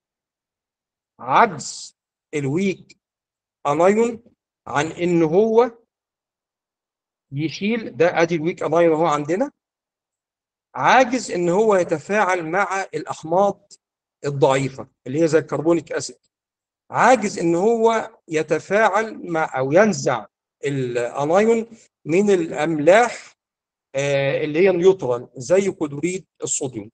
عجز الويك انايون عن ان هو يشيل ده ادي الويك انايون اهو عندنا عاجز ان هو يتفاعل مع الاحماض الضعيفه اللي هي زي الكربونيك اسيد عاجز ان هو يتفاعل مع او ينزع الانايون من الاملاح آه، اللي هي نيوترال زي كلوريد الصوديوم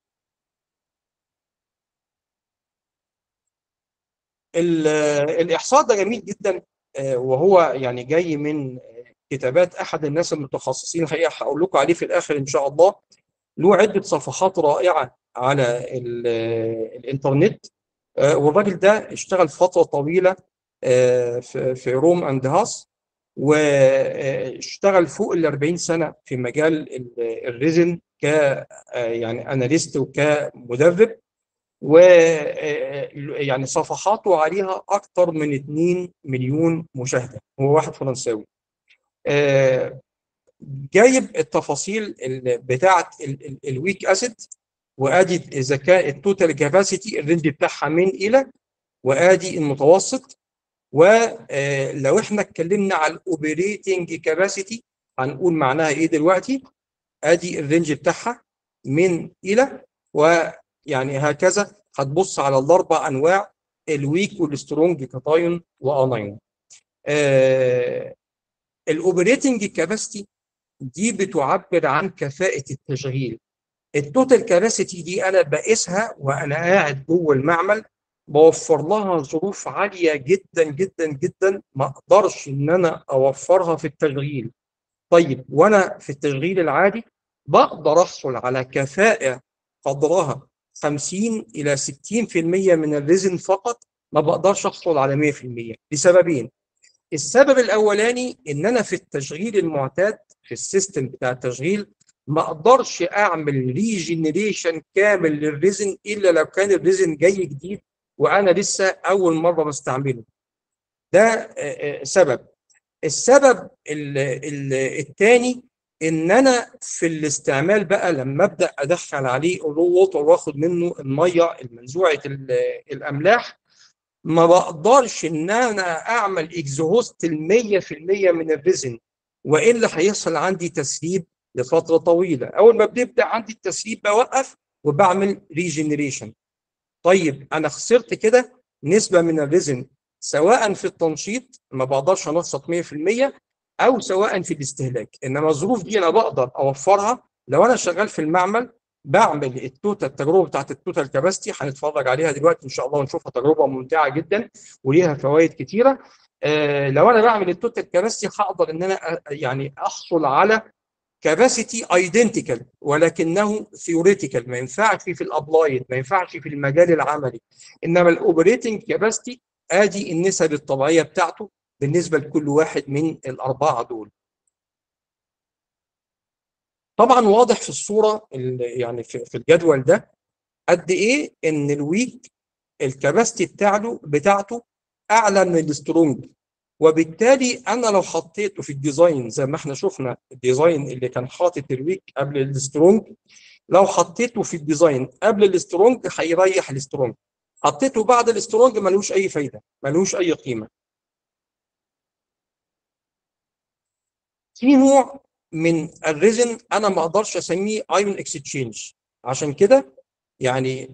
ال- الاحصاء ده جميل جدا آه، وهو يعني جاي من كتابات احد الناس المتخصصين الحقيقه هقول لكم عليه في الاخر ان شاء الله له عده صفحات رائعه على ال- الانترنت آه، والراجل ده اشتغل فتره طويله آه، في في روم اند هاس واشتغل فوق ال 40 سنه في مجال الريزن ك يعني اناليست وكمدرب و يعني صفحاته عليها اكثر من 2 مليون مشاهده هو واحد فرنساوي جايب التفاصيل بتاعه الويك اسيد وادي اذا كان التوتال كاباسيتي الرينج بتاعها من الى وادي المتوسط ولو احنا اتكلمنا على الاوبريتنج كاباسيتي هنقول معناها ايه دلوقتي ادي الرينج بتاعها من الى ويعني هكذا هتبص على الاربع انواع الويك والسترونج كاتايون وانايون آه الاوبريتنج كاباسيتي دي بتعبر عن كفاءه التشغيل التوتال كاباسيتي دي انا بقيسها وانا قاعد جوه المعمل بوفر لها ظروف عاليه جدا جدا جدا ما اقدرش ان انا اوفرها في التشغيل طيب وانا في التشغيل العادي بقدر احصل على كفاءه قدرها 50 الى 60% من الريزن فقط ما بقدرش احصل على 100% لسببين السبب الاولاني ان انا في التشغيل المعتاد في السيستم بتاع التشغيل ما اقدرش اعمل ريجنريشن كامل للريزن الا لو كان الريزن جاي جديد وانا لسه اول مره بستعمله ده سبب السبب الثاني ان انا في الاستعمال بقى لما ابدا ادخل عليه رو ووتر واخد منه الميه المنزوعه الاملاح ما بقدرش ان انا اعمل اكزهوست ال 100% من الريزن والا هيحصل عندي تسريب لفتره طويله اول ما بنبدا عندي التسريب بوقف وبعمل ريجنريشن طيب انا خسرت كده نسبه من الريزن سواء في التنشيط ما بقدرش انشط 100% او سواء في الاستهلاك انما الظروف دي انا بقدر اوفرها لو انا شغال في المعمل بعمل التوتال التجربه بتاعت التوتال كاباستي هنتفرج عليها دلوقتي ان شاء الله ونشوفها تجربه ممتعه جدا وليها فوائد كتيره آه لو انا بعمل التوتال كاباستي هقدر ان انا يعني احصل على كاباسيتي ايدنتيكال ولكنه ثيوريتيكال ما ينفعش في الابلايد ما ينفعش في المجال العملي انما الاوبريتنج كاباسيتي ادي النسب الطبيعيه بتاعته بالنسبه لكل واحد من الاربعه دول طبعا واضح في الصوره يعني في الجدول ده قد ايه ان الويك الكباستي بتاعته بتاعته اعلى من السترونج وبالتالي انا لو حطيته في الديزاين زي ما احنا شفنا الديزاين اللي كان حاطط الويك قبل السترونج لو حطيته في الديزاين قبل السترونج هيريح السترونج حطيته بعد السترونج ملوش اي فايده ملوش اي قيمه في نوع من الريزن انا ما اقدرش اسميه ايون اكستشينج عشان كده يعني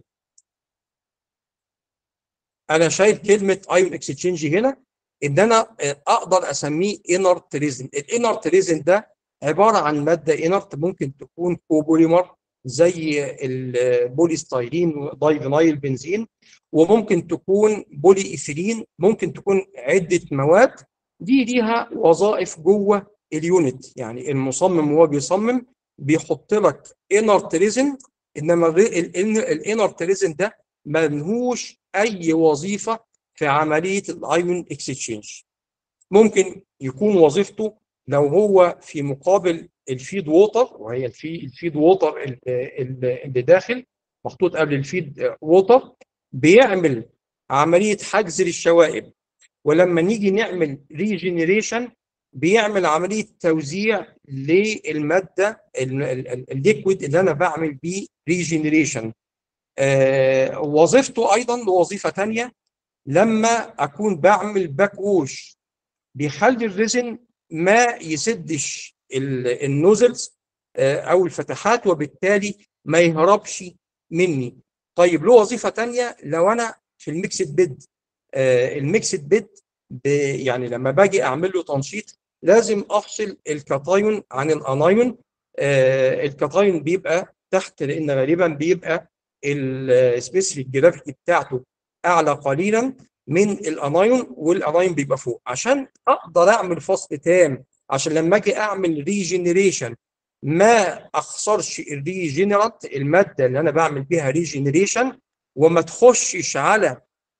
انا شايف كلمه ايون اكستشينج هنا ان انا اقدر اسميه انرت ريزن الانرت ريزن ده عباره عن ماده انرت ممكن تكون كوبوليمر زي البوليستايرين دايفينايل بنزين وممكن تكون بولي ايثيلين ممكن تكون عده مواد دي ليها وظائف جوه اليونت يعني المصمم وهو بيصمم بيحط لك انرت ريزن انما الانرت ريزن ده ملهوش اي وظيفه في عمليه الايون اكستشينج ممكن يكون وظيفته لو هو في مقابل الفيد ووتر وهي الفي الفيد ووتر اللي داخل محطوط قبل الفيد ووتر بيعمل عمليه حجز للشوائب ولما نيجي نعمل ريجنريشن بيعمل عمليه توزيع للماده الليكويد اللي انا بعمل بيه ريجنريشن آه وظيفته ايضا له وظيفه ثانيه لما اكون بعمل باك ووش بيخلي الريزن ما يسدش النوزلز آه او الفتحات وبالتالي ما يهربش مني طيب له وظيفه ثانيه لو انا في الميكسد بيد آه الميكسد بيد يعني لما باجي اعمل له تنشيط لازم افصل الكاتايون عن الانايون آه الكاتايون بيبقى تحت لان غالبا بيبقى السبيسيفيك جرافيتي بتاعته اعلى قليلا من الانايون والانايون بيبقى فوق عشان اقدر اعمل فصل تام عشان لما اجي اعمل ريجنريشن ما اخسرش الريجنرات الماده اللي انا بعمل بيها ريجنريشن وما تخشش على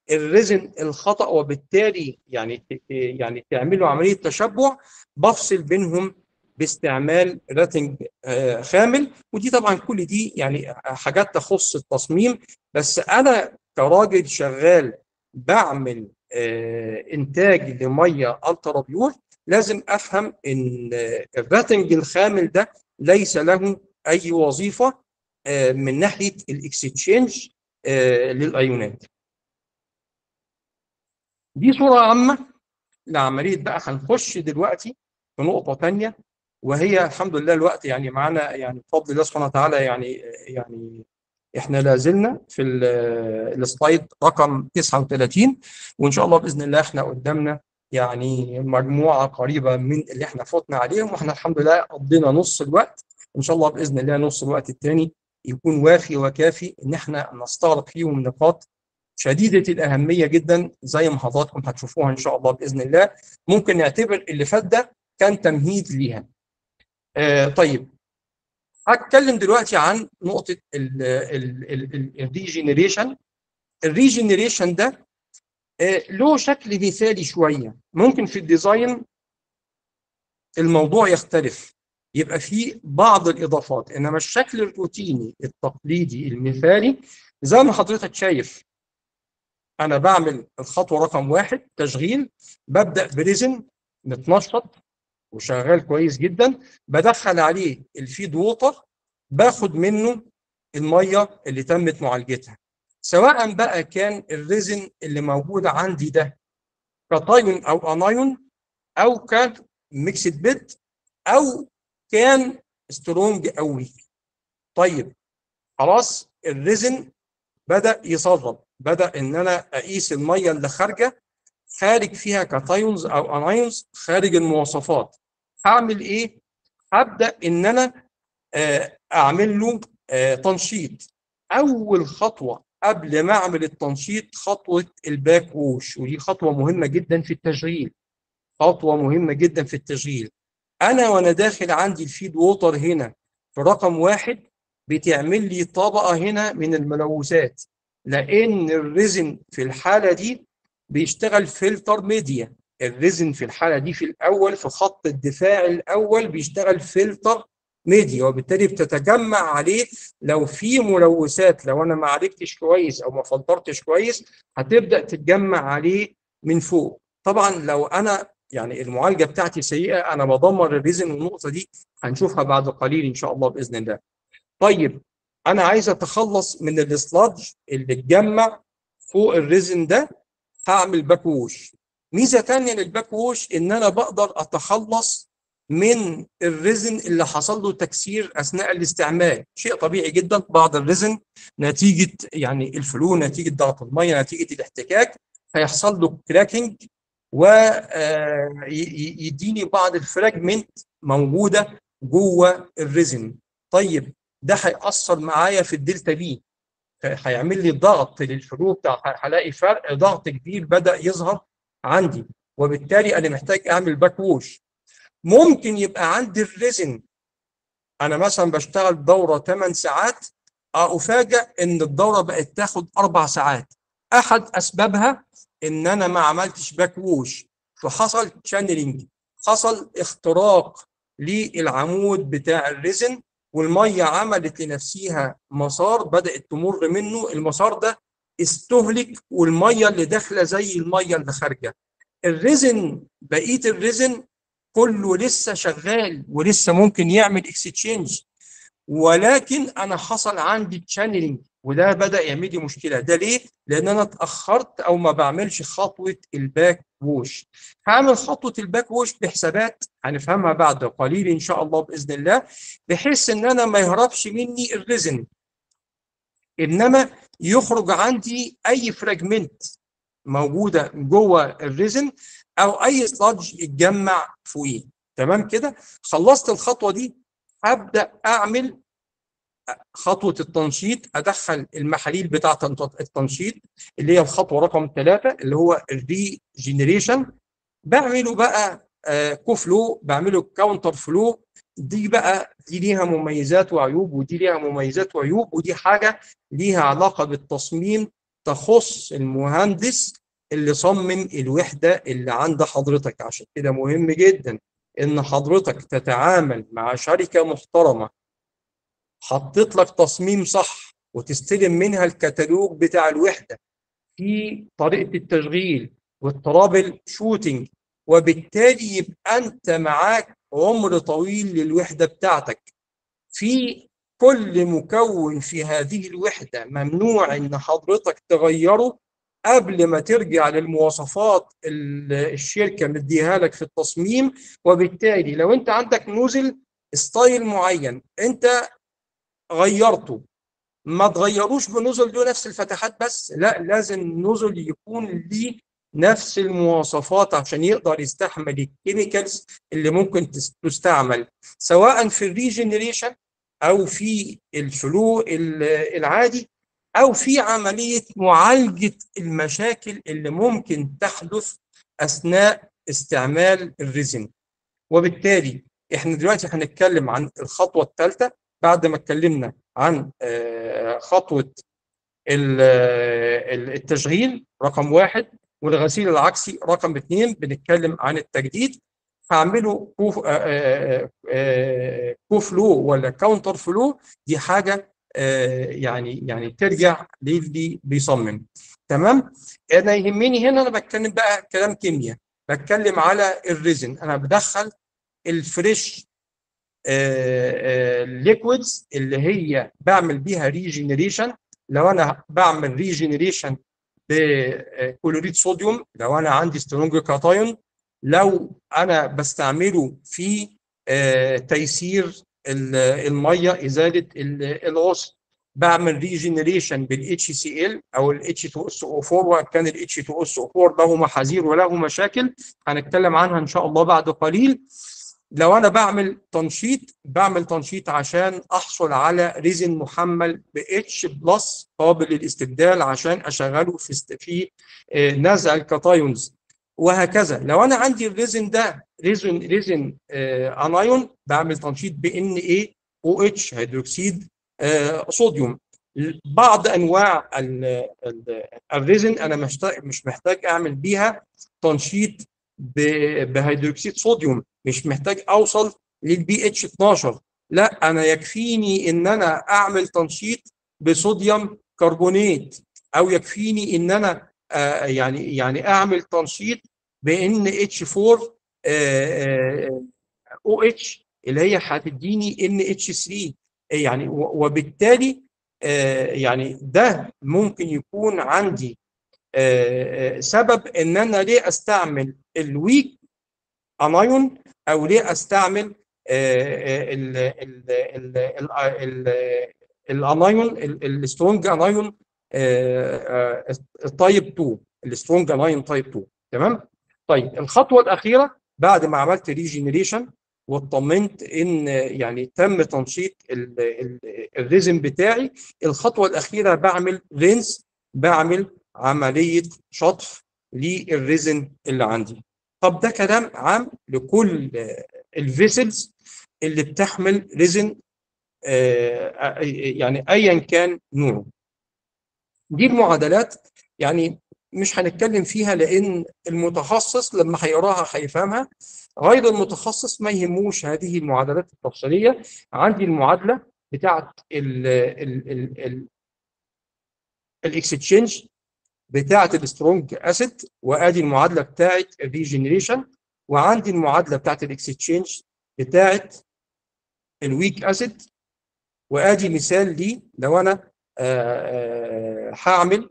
الريزن الخطا وبالتالي يعني يعني تعملوا عمليه تشبع بفصل بينهم باستعمال راتنج خامل ودي طبعا كل دي يعني حاجات تخص التصميم بس انا كراجل شغال بعمل انتاج لميه الترا بيور لازم افهم ان الراتنج الخامل ده ليس له اي وظيفه من ناحيه الاكستشينج للايونات دي صوره عامه لعمليه بقى هنخش دلوقتي في نقطه ثانيه وهي الحمد لله الوقت يعني معانا يعني بفضل الله سبحانه وتعالى يعني يعني احنا لا زلنا في السلايد رقم 39 وان شاء الله باذن الله احنا قدامنا يعني مجموعه قريبه من اللي احنا فوتنا عليهم واحنا الحمد لله قضينا نص الوقت ان شاء الله باذن الله نص الوقت الثاني يكون وافي وكافي ان احنا نستغرق فيهم نقاط شديده الاهميه جدا زي ما حضراتكم هتشوفوها ان شاء الله باذن الله ممكن نعتبر اللي فات ده كان تمهيد ليها. آه طيب هتكلم دلوقتي عن نقطه الريجنريشن الريجنريشن ده آه له شكل مثالي شويه ممكن في الديزاين الموضوع يختلف يبقى فيه بعض الاضافات انما الشكل الروتيني التقليدي المثالي زي ما حضرتك شايف انا بعمل الخطوه رقم واحد تشغيل ببدا بريزن متنشط وشغال كويس جدا بدخل عليه الفيد ووتر باخد منه الميه اللي تمت معالجتها سواء بقى كان الريزن اللي موجود عندي ده كتايون او انايون او كان ميكسد بيد او كان سترونج قوي طيب خلاص الريزن بدا يسرب بدا ان انا اقيس الميه اللي خارجه خارج فيها كاتايونز او انايونز خارج المواصفات هعمل ايه هبدا ان انا اعمل له تنشيط اول خطوه قبل ما اعمل التنشيط خطوه الباك ووش ودي خطوه مهمه جدا في التشغيل خطوه مهمه جدا في التشغيل انا وانا داخل عندي الفيد ووتر هنا في رقم واحد بتعمل لي طبقه هنا من الملوثات لان الريزن في الحاله دي بيشتغل فلتر ميديا الريزن في الحاله دي في الاول في خط الدفاع الاول بيشتغل فلتر ميديا وبالتالي بتتجمع عليه لو في ملوثات لو انا ما عالجتش كويس او ما فلترتش كويس هتبدا تتجمع عليه من فوق طبعا لو انا يعني المعالجه بتاعتي سيئه انا بدمر الريزن والنقطه دي هنشوفها بعد قليل ان شاء الله باذن الله طيب انا عايز اتخلص من السلادج اللي اتجمع فوق الريزن ده هعمل باك ووش ميزه ثانيه للباك ووش ان انا بقدر اتخلص من الريزن اللي حصل له تكسير اثناء الاستعمال شيء طبيعي جدا بعض الريزن نتيجه يعني الفلو نتيجه ضغط الميه نتيجه الاحتكاك هيحصل له كراكنج ويديني بعض الفراجمنت موجوده جوه الريزن طيب ده هيأثر معايا في الدلتا بي هيعمل لي ضغط للفلو بتاع هلاقي فرق ضغط كبير بدأ يظهر عندي وبالتالي انا محتاج اعمل باك ووش ممكن يبقى عندي الريزن انا مثلا بشتغل دوره 8 ساعات افاجئ ان الدوره بقت تاخد اربع ساعات احد اسبابها ان انا ما عملتش باك ووش فحصل تشانلينج حصل اختراق للعمود بتاع الريزن والميه عملت لنفسها مسار بدات تمر منه المسار ده استهلك والميه اللي داخله زي الميه اللي خارجه الريزن بقيه الريزن كله لسه شغال ولسه ممكن يعمل اكستشينج ولكن انا حصل عندي تشانلينج وده بدا يعمل لي مشكله ده ليه لان انا اتاخرت او ما بعملش خطوه الباك ووش هعمل خطوه الباك ووش بحسابات هنفهمها بعد قليل ان شاء الله باذن الله بحيث ان انا ما يهربش مني الريزن انما يخرج عندي اي فراجمنت موجوده جوه الريزن او اي سلادج يتجمع فوقيه تمام كده خلصت الخطوه دي هبدا اعمل خطوه التنشيط ادخل المحاليل بتاعه التنشيط اللي هي الخطوه رقم ثلاثه اللي هو الري جنريشن بعمله بقى آه كوفلو بعمله كاونتر فلو دي بقى دي ليها مميزات وعيوب ودي ليها مميزات وعيوب ودي حاجه ليها علاقه بالتصميم تخص المهندس اللي صمم الوحدة اللي عند حضرتك عشان كده مهم جدا ان حضرتك تتعامل مع شركة محترمة حطيت لك تصميم صح وتستلم منها الكتالوج بتاع الوحدة في طريقة التشغيل والترابل شوتينج وبالتالي يبقى انت معاك عمر طويل للوحدة بتاعتك في كل مكون في هذه الوحدة ممنوع ان حضرتك تغيره قبل ما ترجع للمواصفات اللي الشركة مديها لك في التصميم وبالتالي لو انت عندك نوزل ستايل معين انت غيرته ما تغيروش بنزل له نفس الفتحات بس لا لازم النزل يكون ليه نفس المواصفات عشان يقدر يستحمل الكيميكالز اللي ممكن تستعمل سواء في الريجنريشن او في الفلو العادي او في عمليه معالجه المشاكل اللي ممكن تحدث اثناء استعمال الريزن وبالتالي احنا دلوقتي هنتكلم عن الخطوه الثالثه بعد ما اتكلمنا عن خطوه التشغيل رقم واحد والغسيل العكسي رقم اثنين بنتكلم عن التجديد هعمله كو كو فلو ولا كاونتر فلو دي حاجه يعني يعني ترجع للي بيصمم تمام انا يهمني هنا انا بتكلم بقى كلام كيمياء بتكلم على الريزن انا بدخل الفريش ليكويدز اللي هي بعمل بيها ريجنريشن لو انا بعمل ريجنريشن بكلوريد صوديوم لو انا عندي سترونج كاتايون لو انا بستعمله في تيسير الميه ازاله الغصن بعمل ريجنريشن بالاتش سي ال او الاتش 2 اس او 4 وان كان الاتش 2 اس او 4 له محاذير وله مشاكل هنتكلم عنها ان شاء الله بعد قليل لو انا بعمل تنشيط بعمل تنشيط عشان احصل على ريزن محمل ب اتش بلس قابل للاستبدال عشان اشغله في في نزع الكاتايونز وهكذا لو انا عندي الريزن ده ريزن ريزن آه انايون بعمل تنشيط ب ان اي او اتش هيدروكسيد آه صوديوم بعض انواع الريزن انا محتاج مش محتاج اعمل بيها تنشيط بهيدروكسيد صوديوم مش محتاج اوصل للبي اتش 12 لا انا يكفيني ان انا اعمل تنشيط بصوديوم كربونات او يكفيني ان انا آه يعني يعني اعمل تنشيط بان اتش 4 او اتش اللي هي هتديني ان اتش 3 يعني وبالتالي آه يعني ده ممكن يكون عندي آه سبب ان انا ليه استعمل الويك انايون او ليه استعمل الانايون السترونج انايون التايب 2 السترونج انايون تايب 2 تمام طيب الخطوه الاخيره بعد ما عملت ريجنريشن واطمنت ان يعني تم تنشيط الريزم بتاعي الخطوه الاخيره بعمل رينس بعمل عمليه شطف للريزن اللي عندي طب ده كلام عام لكل الفيسلز اللي بتحمل ريزن يعني ايا كان نوعه دي المعادلات يعني مش هنتكلم فيها لان المتخصص لما هيقراها هيفهمها غير المتخصص ما يهموش هذه المعادلات التفصيليه عندي المعادله بتاعت الاكستشينج بتاعت السترونج اسيد وادي المعادله بتاعت الريجنريشن وعندي المعادله بتاعت الاكستشينج بتاعت الويك اسيد وادي مثال لي لو انا هعمل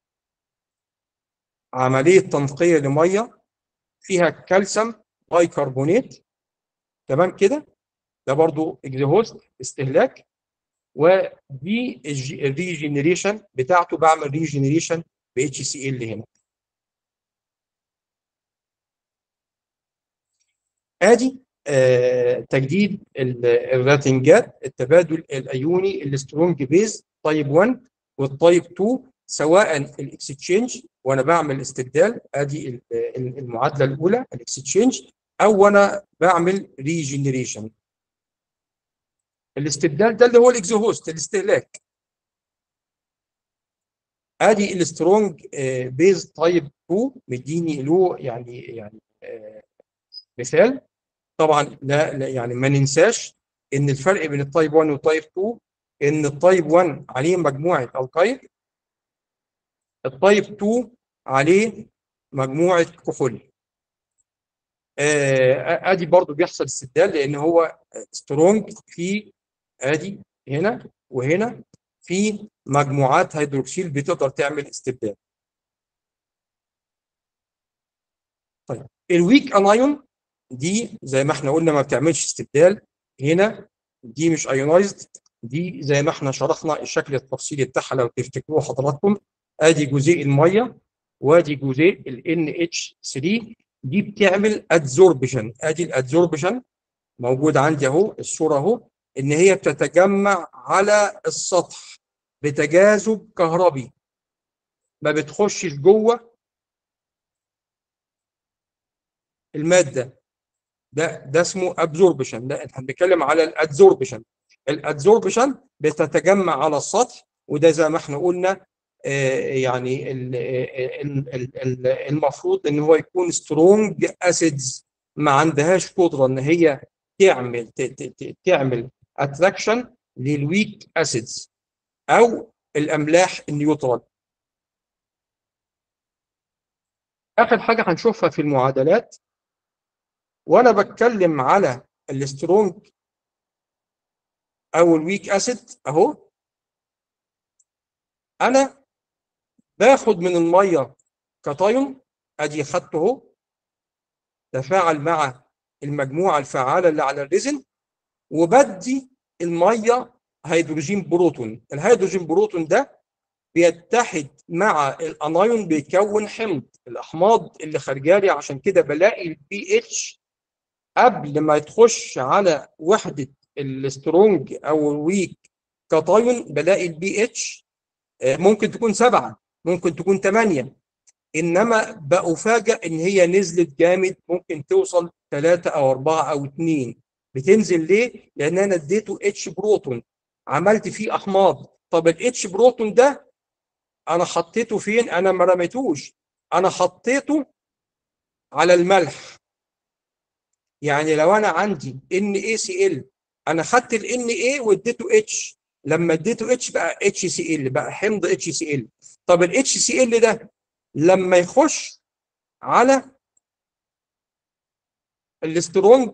عمليه تنقيه لميه فيها كالسيوم بايكربونات تمام كده ده برضو اكزهوست استهلاك ودي الريجنريشن بتاعته بعمل ريجنريشن ب اتش سي ال هنا ادي آه تجديد الراتنجات التبادل الايوني السترونج بيز تايب 1 والتايب 2 سواء الاكستشينج وانا بعمل استبدال ادي المعادله الاولى الاكستشينج او وانا بعمل ريجنريشن الاستبدال ده اللي هو الاكزوهوست الاستهلاك ادي السترونج بيز تايب 2 مديني له يعني يعني آه، مثال طبعا لا, لا يعني ما ننساش ان الفرق بين التايب 1 والتايب 2 ان التايب 1 عليه مجموعه القايل التايب 2 عليه مجموعه كحول آه، ادي برضو بيحصل استبدال لان هو سترونج في ادي هنا وهنا في مجموعات هيدروكسيل بتقدر تعمل استبدال طيب الويك انايون دي زي ما احنا قلنا ما بتعملش استبدال هنا دي مش ايونايزد دي زي ما احنا شرحنا الشكل التفصيلي بتاعها لو تفتكروه حضراتكم ادي جزيء الميه وادي جزيء ال NH3 دي بتعمل ادزوربشن ادي الادزوربشن موجود عندي اهو الصوره اهو ان هي بتتجمع على السطح بتجاذب كهربي ما بتخشش جوه الماده ده ده اسمه ابزوربشن ده احنا بنتكلم على الادزوربشن الادزوربشن بتتجمع على السطح وده زي ما احنا قلنا آه، يعني ال- ال- ال- ال- المفروض ان هو يكون سترونج اسيدز ما عندهاش قدره ان هي تعمل ت- ت- ت- تعمل اتراكشن للويك اسيدز او الاملاح النيوترال اخر حاجه هنشوفها في المعادلات وانا بتكلم على السترونج او الويك اسيد اهو انا باخد من الميه كتايون ادي خدته اهو تفاعل مع المجموعه الفعاله اللي على الريزن وبدي الميه هيدروجين بروتون الهيدروجين بروتون ده بيتحد مع الانايون بيكون حمض الاحماض اللي خارجالي عشان كده بلاقي البي اتش قبل ما تخش على وحده السترونج او الويك كتايون بلاقي البي اتش ممكن تكون سبعه ممكن تكون ثمانيه انما بأفاجئ ان هي نزلت جامد ممكن توصل ثلاثه او اربعه او اثنين بتنزل ليه؟ لان انا اديته اتش بروتون عملت فيه احماض طب الاتش بروتون ده انا حطيته فين؟ انا ما رميتوش انا حطيته على الملح يعني لو انا عندي ان اي سي ال انا خدت الان اي واديته اتش لما اديته اتش بقى اتش سي ال بقى حمض اتش سي ال طب الاتش سي ال ده لما يخش على السترونج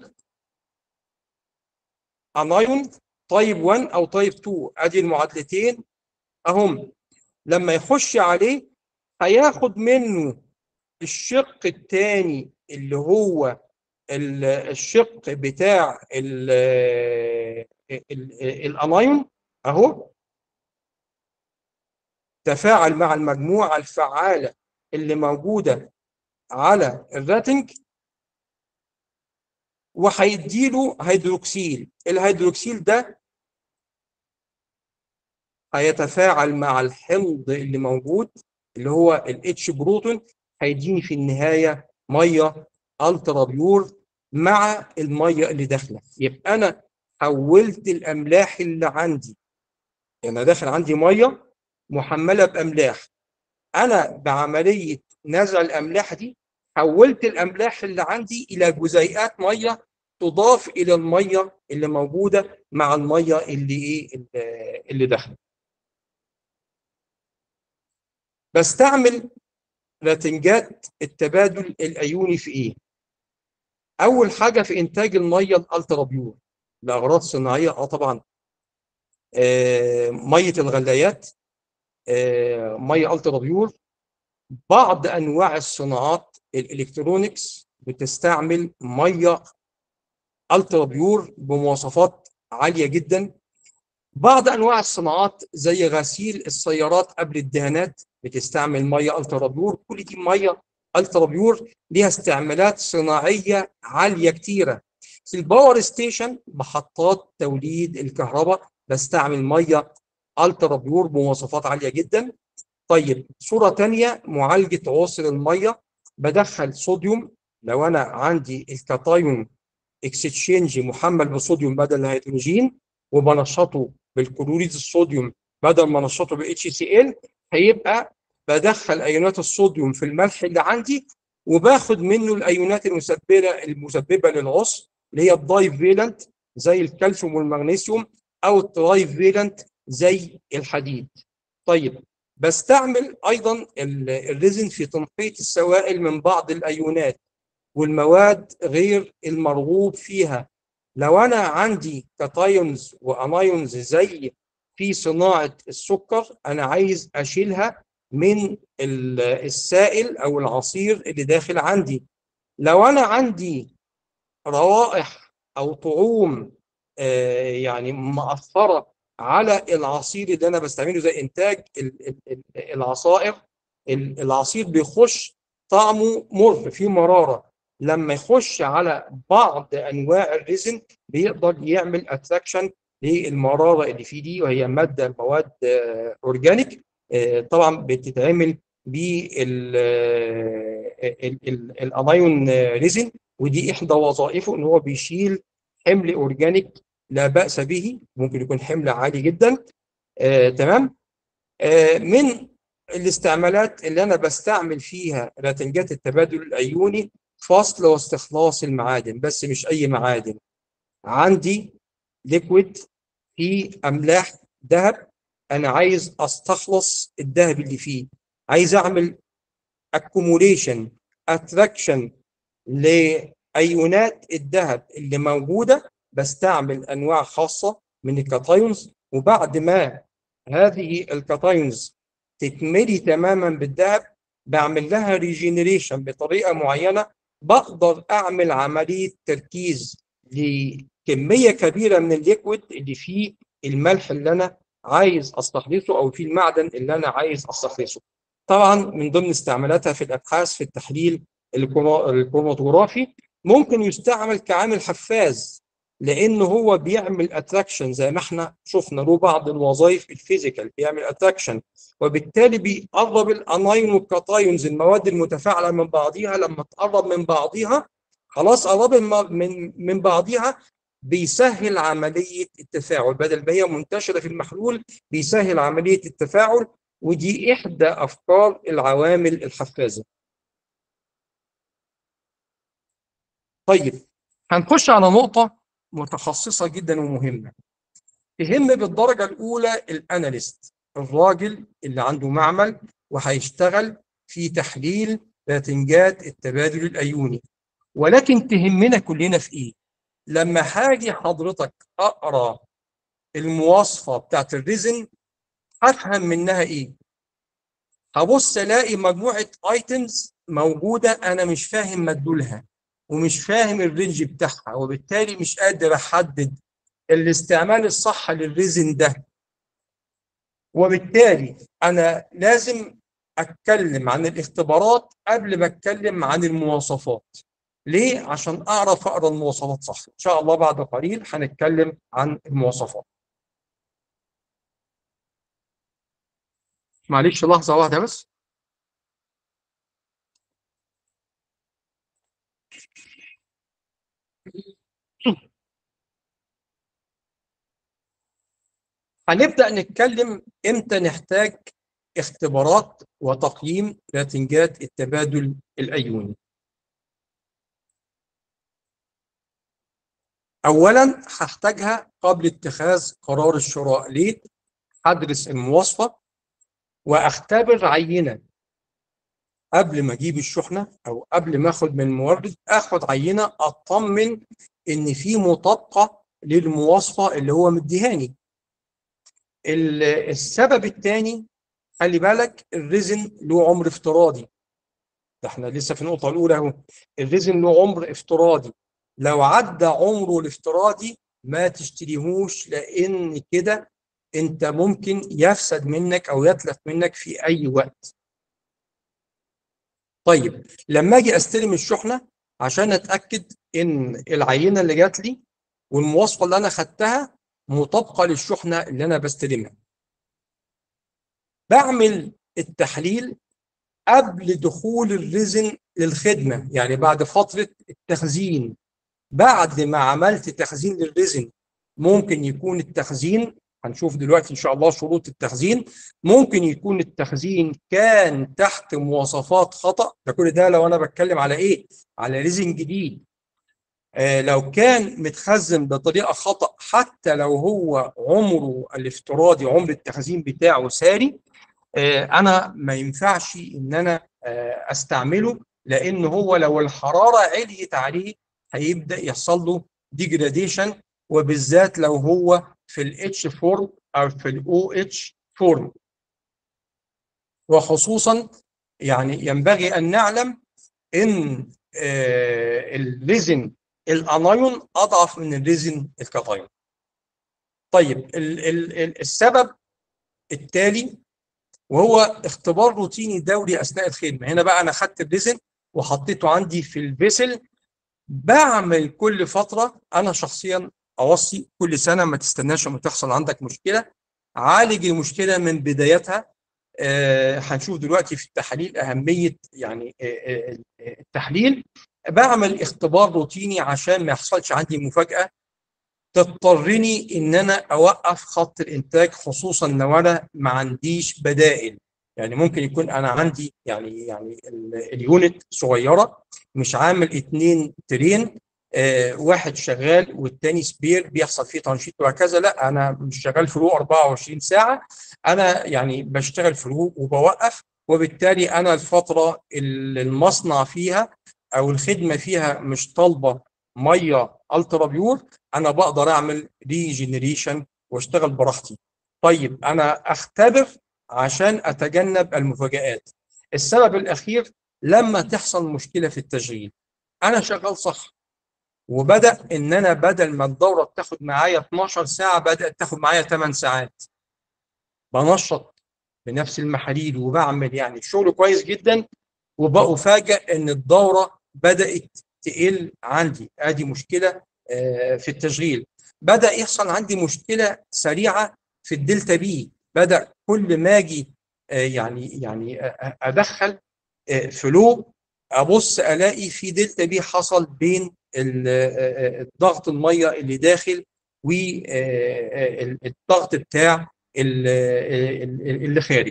انايون تايب 1 او تايب 2 ادي المعادلتين اهم لما يخش عليه هياخد منه الشق الثاني اللي هو ال- الشق بتاع ال- ال- الانايون اهو تفاعل مع المجموعه الفعاله اللي موجوده على الراتنج وهيديله هيدروكسيل الهيدروكسيل ده هيتفاعل مع الحمض اللي موجود اللي هو الاتش بروتون هيديني في النهايه ميه الترا بيور مع الميه اللي داخله يبقى انا حولت الاملاح اللي عندي يعني داخل عندي ميه محمله باملاح انا بعمليه نزع الاملاح دي حولت الاملاح اللي عندي الى جزيئات ميه تضاف الى الميه اللي موجوده مع الميه اللي ايه اللي- اللي داخله بستعمل راتنجات التبادل الايوني في ايه اول حاجه في انتاج الميه الالترا بيور لاغراض صناعيه اه طبعا آه ميه الغلايات آه ميه الترا بيور بعض انواع الصناعات الالكترونيكس بتستعمل ميه الترا بيور بمواصفات عاليه جدا بعض انواع الصناعات زي غسيل السيارات قبل الدهانات بتستعمل ميه الترا بيور كل دي ميه الترا بيور ليها استعمالات صناعيه عاليه كتيره في الباور ستيشن محطات توليد الكهرباء بستعمل ميه الترا بيور بمواصفات عاليه جدا طيب صوره ثانيه معالجه عسر الميه بدخل صوديوم لو انا عندي الكاتايون اكستشينج محمل بصوديوم بدل الهيدروجين وبنشطه بالكلوريد الصوديوم بدل ما نشطه ب اتش سي ال هيبقى بدخل ايونات الصوديوم في الملح اللي عندي وباخد منه الايونات المسببه المسببه للعسر اللي هي الداي فيلنت زي الكالسيوم والمغنيسيوم او التراي فيلنت زي الحديد طيب بستعمل ايضا الريزن في تنقيه السوائل من بعض الايونات والمواد غير المرغوب فيها لو انا عندي كاتايونز وانايونز زي في صناعه السكر انا عايز اشيلها من السائل او العصير اللي داخل عندي لو انا عندي روائح او طعوم يعني مأثره على العصير اللي انا بستعمله زي انتاج العصائر العصير بيخش طعمه مر فيه مراره لما يخش على بعض انواع الريزن بيقدر يعمل اتراكشن للمراره اللي فيه دي وهي ماده مواد اورجانيك طبعا بتتعمل بالانايون ريزن ودي احدى وظائفه ان هو بيشيل حمل اورجانيك لا باس به ممكن يكون حمل عالي جدا آه، تمام آه، من الاستعمالات اللي انا بستعمل فيها راتنجات التبادل الايوني فصل واستخلاص المعادن بس مش اي معادن عندي ليكويد فيه املاح ذهب انا عايز استخلص الذهب اللي فيه عايز اعمل accumulation attraction لايونات الذهب اللي موجوده بستعمل انواع خاصه من الكاتايونز وبعد ما هذه الكاتايونز تتملي تماما بالذهب بعمل لها ريجينيريشن بطريقه معينه بقدر اعمل عمليه تركيز لكميه كبيره من الليكويد اللي فيه الملح اللي انا عايز استخلصه او فيه المعدن اللي انا عايز استخلصه. طبعا من ضمن استعمالاتها في الابحاث في التحليل الكروماتوغرافي ممكن يستعمل كعامل حفاز لانه هو بيعمل اتراكشن زي ما احنا شفنا له بعض الوظائف الفيزيكال بيعمل اتراكشن وبالتالي بيقرب الانايون والكاتايونز المواد المتفاعله من بعضها لما تقرب من بعضها خلاص قرب من من بعضها بيسهل عمليه التفاعل بدل ما هي منتشره في المحلول بيسهل عمليه التفاعل ودي احدى افكار العوامل الحفازه. طيب هنخش على نقطه متخصصه جدا ومهمه. تهم بالدرجه الاولى الاناليست الراجل اللي عنده معمل وهيشتغل في تحليل راتنجات التبادل الايوني ولكن تهمنا كلنا في ايه؟ لما هاجي حضرتك اقرا المواصفه بتاعت الريزن هفهم منها ايه؟ هبص الاقي مجموعه ايتمز موجوده انا مش فاهم مدلولها ومش فاهم الرينج بتاعها وبالتالي مش قادر احدد الاستعمال الصح للريزن ده وبالتالي انا لازم اتكلم عن الاختبارات قبل ما اتكلم عن المواصفات ليه عشان اعرف اقرا المواصفات صح ان شاء الله بعد قليل هنتكلم عن المواصفات معلش لحظه واحده بس هنبدأ نتكلم امتى نحتاج اختبارات وتقييم راتنجات التبادل الأيوني. أولا هحتاجها قبل اتخاذ قرار الشراء ليه؟ هدرس المواصفة وأختبر عينة قبل ما أجيب الشحنة أو قبل ما أخد من المورد آخد عينة أطمن إن في مطابقة للمواصفة اللي هو مديهاني. السبب الثاني خلي بالك الريزن له عمر افتراضي ده احنا لسه في النقطه الاولى اهو الريزن له عمر افتراضي لو عدى عمره الافتراضي ما تشتريهوش لان كده انت ممكن يفسد منك او يتلف منك في اي وقت طيب لما اجي استلم الشحنه عشان اتاكد ان العينه اللي جات لي والمواصفه اللي انا خدتها مطابقه للشحنه اللي انا بستلمها. بعمل التحليل قبل دخول الريزن للخدمه يعني بعد فتره التخزين بعد ما عملت تخزين للريزن ممكن يكون التخزين هنشوف دلوقتي ان شاء الله شروط التخزين ممكن يكون التخزين كان تحت مواصفات خطا ده كل ده لو انا بتكلم على ايه على ريزن جديد آه لو كان متخزن بطريقه خطا حتى لو هو عمره الافتراضي عمر التخزين بتاعه ساري آه انا ما ينفعش ان انا آه استعمله لان هو لو الحراره عليت عليه هيبدا يحصل له ديجراديشن وبالذات لو هو في الاتش فورم او في الاو اتش فورم وخصوصا يعني ينبغي ان نعلم ان آه الريزن الانايون اضعف من الريزن الكاتايون طيب ال ال السبب التالي وهو اختبار روتيني دوري اثناء الخدمه هنا بقى انا خدت الريزن وحطيته عندي في الفيسل بعمل كل فتره انا شخصيا اوصي كل سنه ما تستناش لما تحصل عندك مشكله عالج المشكله من بدايتها آه هنشوف دلوقتي في التحاليل اهميه يعني آه التحليل بعمل اختبار روتيني عشان ما يحصلش عندي مفاجاه تضطرني ان انا اوقف خط الانتاج خصوصا لو انا ما عنديش بدائل يعني ممكن يكون انا عندي يعني يعني اليونت صغيره مش عامل اتنين ترين آه واحد شغال والتاني سبير بيحصل فيه تنشيط وهكذا لا انا مش شغال فلو 24 ساعه انا يعني بشتغل فلو وبوقف وبالتالي انا الفتره اللي المصنع فيها او الخدمه فيها مش طالبه ميه الترا بيور انا بقدر اعمل ريجنريشن واشتغل براحتي طيب انا اختبر عشان اتجنب المفاجآت السبب الاخير لما تحصل مشكله في التشغيل انا شغال صح وبدا ان انا بدل ما الدوره بتاخد معايا 12 ساعه بدات تاخد معايا 8 ساعات بنشط بنفس المحاليل وبعمل يعني شغل كويس جدا وبفاجئ ان الدوره بدات تقل عندي ادي مشكله في التشغيل بدا يحصل عندي مشكله سريعه في الدلتا بي بدا كل ما اجي يعني يعني ادخل فلو ابص الاقي في دلتا بي حصل بين الضغط الميه اللي داخل والضغط بتاع اللي خارج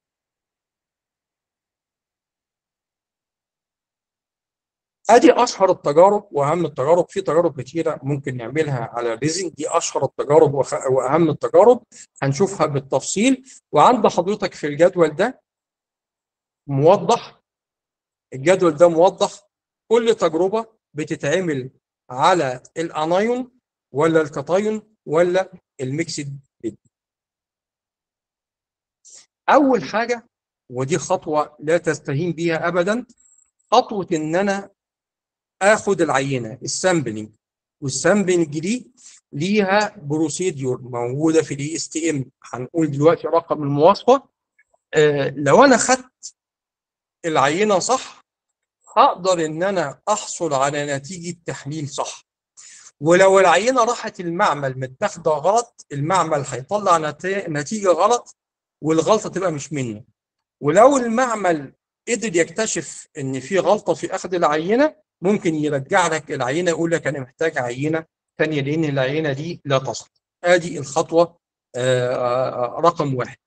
ادي اشهر التجارب واهم التجارب في تجارب كتيره ممكن نعملها على الريزن دي اشهر التجارب واهم التجارب هنشوفها بالتفصيل وعند حضرتك في الجدول ده موضح الجدول ده موضح كل تجربه بتتعمل على الانايون ولا الكاتايون ولا الميكسد بيد اول حاجه ودي خطوه لا تستهين بيها ابدا خطوه ان انا اخد العينه السامبلنج والسامبلنج دي ليها بروسيديور موجوده في الاي اس تي ام هنقول دلوقتي رقم المواصفه آه لو انا خدت العينه صح هقدر ان انا احصل على نتيجه تحليل صح ولو العينه راحت المعمل متاخده غلط المعمل هيطلع نتيجه غلط والغلطه تبقى مش منه ولو المعمل قدر يكتشف ان في غلطه في اخذ العينه ممكن يرجع لك العينه يقول لك انا محتاج عينه ثانيه لان العينه دي لا تصل ادي الخطوه رقم واحد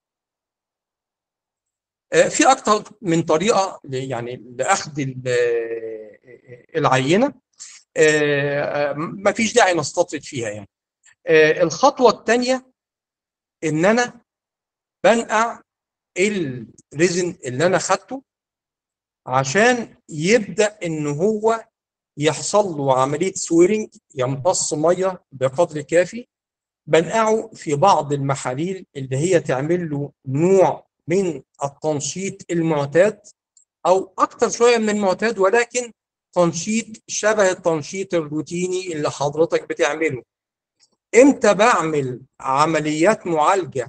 في اكثر من طريقه يعني لاخذ العينه ما فيش داعي نستطرد فيها يعني الخطوه الثانيه ان انا بنقع الريزن اللي انا خدته عشان يبدا ان هو يحصل له عمليه سويرنج يمتص ميه بقدر كافي بنقعه في بعض المحاليل اللي هي تعمل له نوع من التنشيط المعتاد او اكتر شويه من المعتاد ولكن تنشيط شبه التنشيط الروتيني اللي حضرتك بتعمله امتى بعمل عمليات معالجه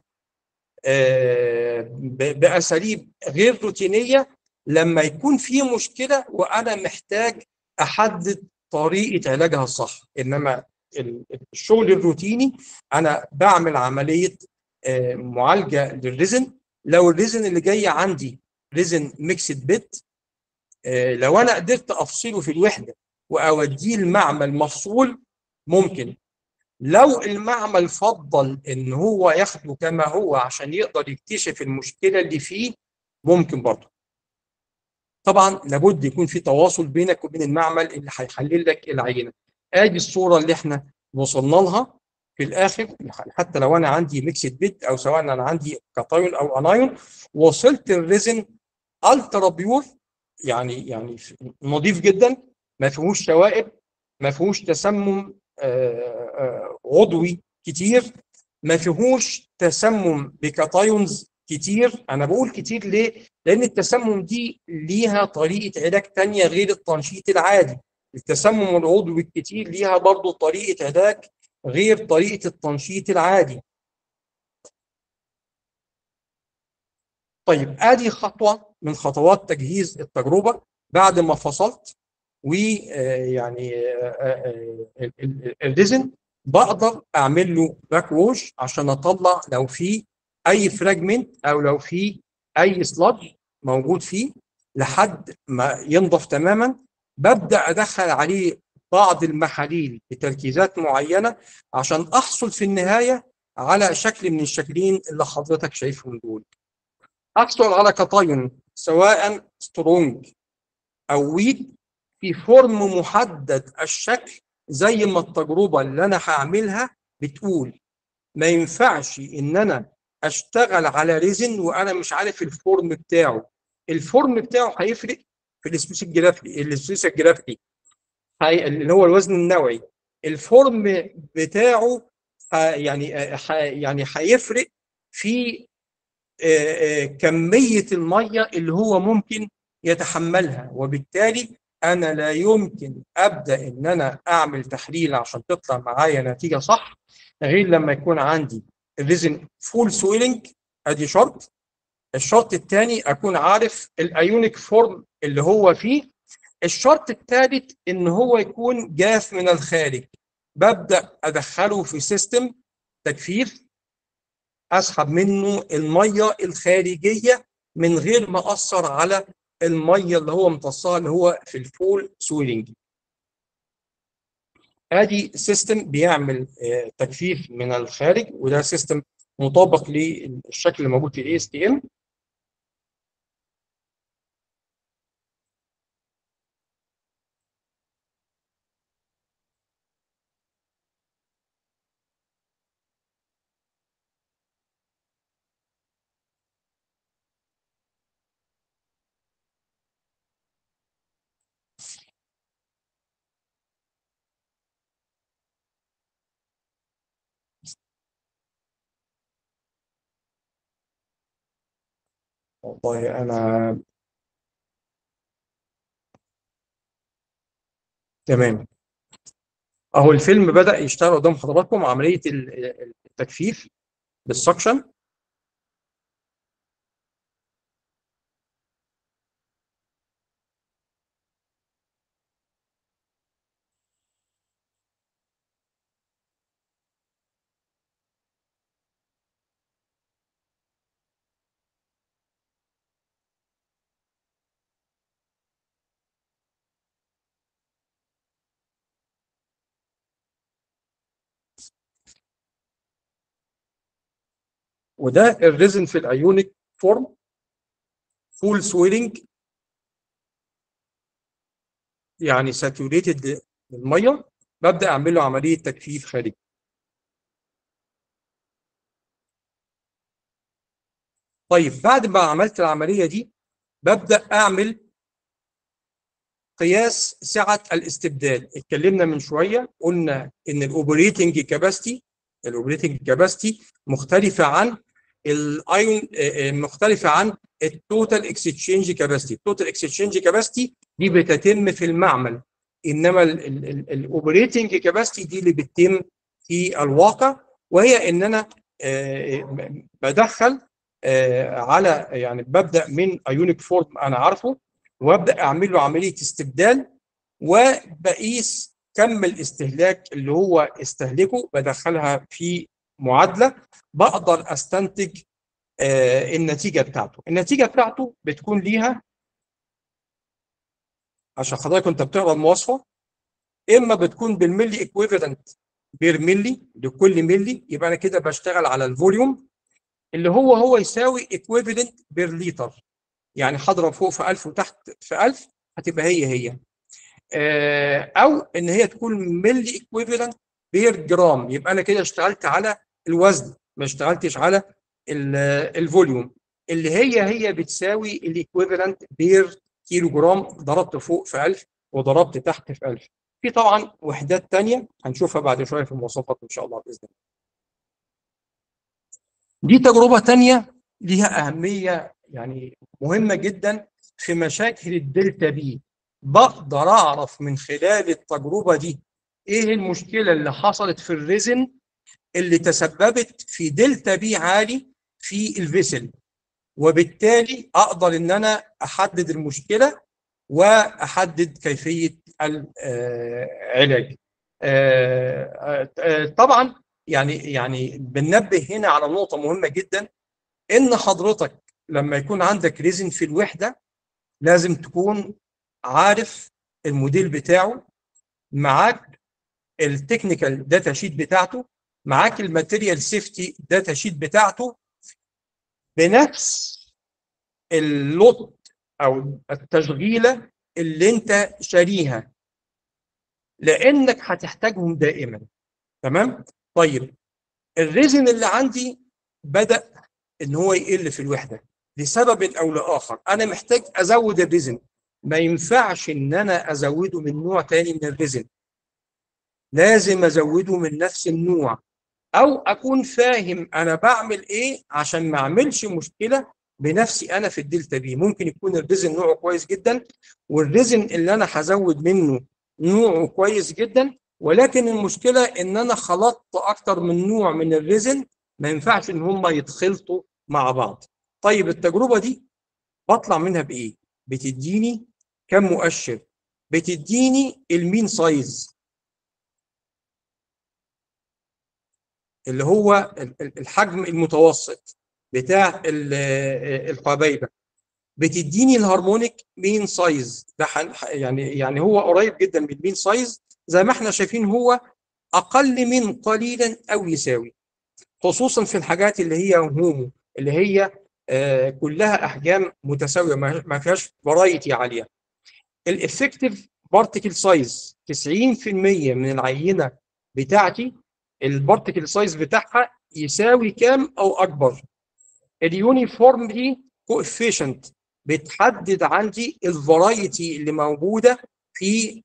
باساليب غير روتينيه لما يكون في مشكله وانا محتاج احدد طريقه علاجها الصح انما الشغل الروتيني انا بعمل عمليه معالجه للريزن لو الريزن اللي جاي عندي ريزن ميكسد بيت لو انا قدرت افصله في الوحده واوديه المعمل مفصول ممكن لو المعمل فضل ان هو ياخده كما هو عشان يقدر يكتشف المشكله اللي فيه ممكن برضه طبعا لابد يكون في تواصل بينك وبين المعمل اللي هيحلل لك العينه ادي الصوره اللي احنا وصلنا لها في الاخر حتى لو انا عندي ميكسد بيت او سواء انا عندي كاتايون او انايون وصلت الريزن الترا بيور يعني يعني نظيف جدا ما فيهوش شوائب ما فيهوش تسمم عضوي كتير ما فيهوش تسمم بكاتايونز كتير انا بقول كتير ليه لان التسمم دي ليها طريقه علاج تانية غير التنشيط العادي التسمم العضوي الكتير ليها برضه طريقه علاج غير طريقه التنشيط العادي طيب ادي خطوه من خطوات تجهيز التجربه بعد ما فصلت ويعني الريزن بقدر اعمل له باك ووش عشان اطلع لو في اي فراجمنت او لو في اي سلادج موجود فيه لحد ما ينضف تماما ببدا ادخل عليه بعض المحاليل بتركيزات معينه عشان احصل في النهايه على شكل من الشكلين اللي حضرتك شايفهم دول احصل على كتاين سواء سترونج او ويك في فورم محدد الشكل زي ما التجربه اللي انا هعملها بتقول ما ينفعش ان انا اشتغل على ريزن وانا مش عارف الفورم بتاعه الفورم بتاعه هيفرق في السبيس الجرافي السبيس الجرافي اللي هو الوزن النوعي الفورم بتاعه يعني يعني هيفرق في كميه الميه اللي هو ممكن يتحملها وبالتالي انا لا يمكن ابدا ان انا اعمل تحليل عشان تطلع معايا نتيجه صح غير لما يكون عندي الريزن فول سويلنج ادي شرط الشرط الثاني اكون عارف الايونيك فورم اللي هو فيه الشرط الثالث ان هو يكون جاف من الخارج ببدا ادخله في سيستم تجفيف اسحب منه الميه الخارجيه من غير ما اثر على الميه اللي هو امتصها اللي هو في الفول سويلنج ادي سيستم بيعمل تجفيف من الخارج وده سيستم مطابق للشكل اللي موجود في الاي اس تي ام والله انا تمام اهو الفيلم بدأ يشتغل قدام حضراتكم عملية التجفيف بالسكشن وده الريزن في الايونيك فورم فول سويلنج يعني ساتوريتد بالميه ببدا اعمل له عمليه تجفيف خارجي طيب بعد ما عملت العمليه دي ببدا اعمل قياس سعه الاستبدال اتكلمنا من شويه قلنا ان الاوبريتنج كاباسيتي الاوبريتنج كاباسيتي مختلفه عن الايون مختلفه عن التوتال اكسشينج كاباسيتي التوتال اكسشينج كاباسيتي دي بتتم في المعمل انما الاوبريتنج كاباسيتي دي اللي بتتم في الواقع وهي ان انا بدخل على يعني ببدا من ايونيك فورم انا عارفه وابدا اعمل له عمليه استبدال وبقيس كم الاستهلاك اللي هو استهلكه بدخلها في معادله بقدر استنتج آه النتيجه بتاعته النتيجه بتاعته بتكون ليها عشان حضرتك كنت بتقرا المواصفه اما بتكون بالملي ايكويفالنت بير ملي لكل ملي يبقى انا كده بشتغل على الفوليوم اللي هو هو يساوي ايكويفالنت بير لتر يعني هضرب فوق في 1000 وتحت في 1000 هتبقى هي هي آه، او ان هي تكون ملي ايكويفالنت بير جرام يبقى انا كده اشتغلت على الوزن ما اشتغلتش على ال- الفوليوم اللي هي هي بتساوي الايكويفالنت بير كيلو جرام ضربت فوق في 1000 وضربت تحت في 1000 في طبعا وحدات تانية هنشوفها بعد شويه في المواصفات ان شاء الله باذن الله دي تجربه تانية ليها اهميه يعني مهمه جدا في مشاكل الدلتا بي بقدر اعرف من خلال التجربه دي ايه المشكله اللي حصلت في الريزن اللي تسببت في دلتا بي عالي في الفيسل وبالتالي اقدر ان انا احدد المشكله واحدد كيفيه العلاج طبعا يعني يعني بننبه هنا على نقطه مهمه جدا ان حضرتك لما يكون عندك ريزن في الوحده لازم تكون عارف الموديل بتاعه معاك التكنيكال داتا شيت بتاعته معاك الماتيريال سيفتي داتا شيت بتاعته بنفس اللوت او التشغيله اللي انت شاريها لانك هتحتاجهم دائما تمام طيب الريزن اللي عندي بدا ان هو يقل في الوحده لسبب او لاخر انا محتاج ازود الريزن ما ينفعش ان انا ازوده من نوع تاني من الريزن لازم ازوده من نفس النوع او اكون فاهم انا بعمل ايه عشان ما اعملش مشكله بنفسي انا في الدلتا بي ممكن يكون الريزن نوعه كويس جدا والريزن اللي انا هزود منه نوعه كويس جدا ولكن المشكله ان انا خلطت اكتر من نوع من الريزن ما ينفعش ان هم يتخلطوا مع بعض طيب التجربه دي بطلع منها بايه بتديني كم مؤشر بتديني المين سايز اللي هو الحجم المتوسط بتاع الحبيبه بتديني الهارمونيك مين سايز ده يعني يعني هو قريب جدا من المين سايز زي ما احنا شايفين هو اقل من قليلا او يساوي خصوصا في الحاجات اللي هي هومو اللي هي آه كلها احجام متساويه ما فيهاش فرايتي عاليه الافكتيف بارتيكل سايز 90% من العينه بتاعتي البارتيكل سايز بتاعها يساوي كام او اكبر اليونيفورمتي كوفيشنت بتحدد عندي الفرايتي اللي موجوده في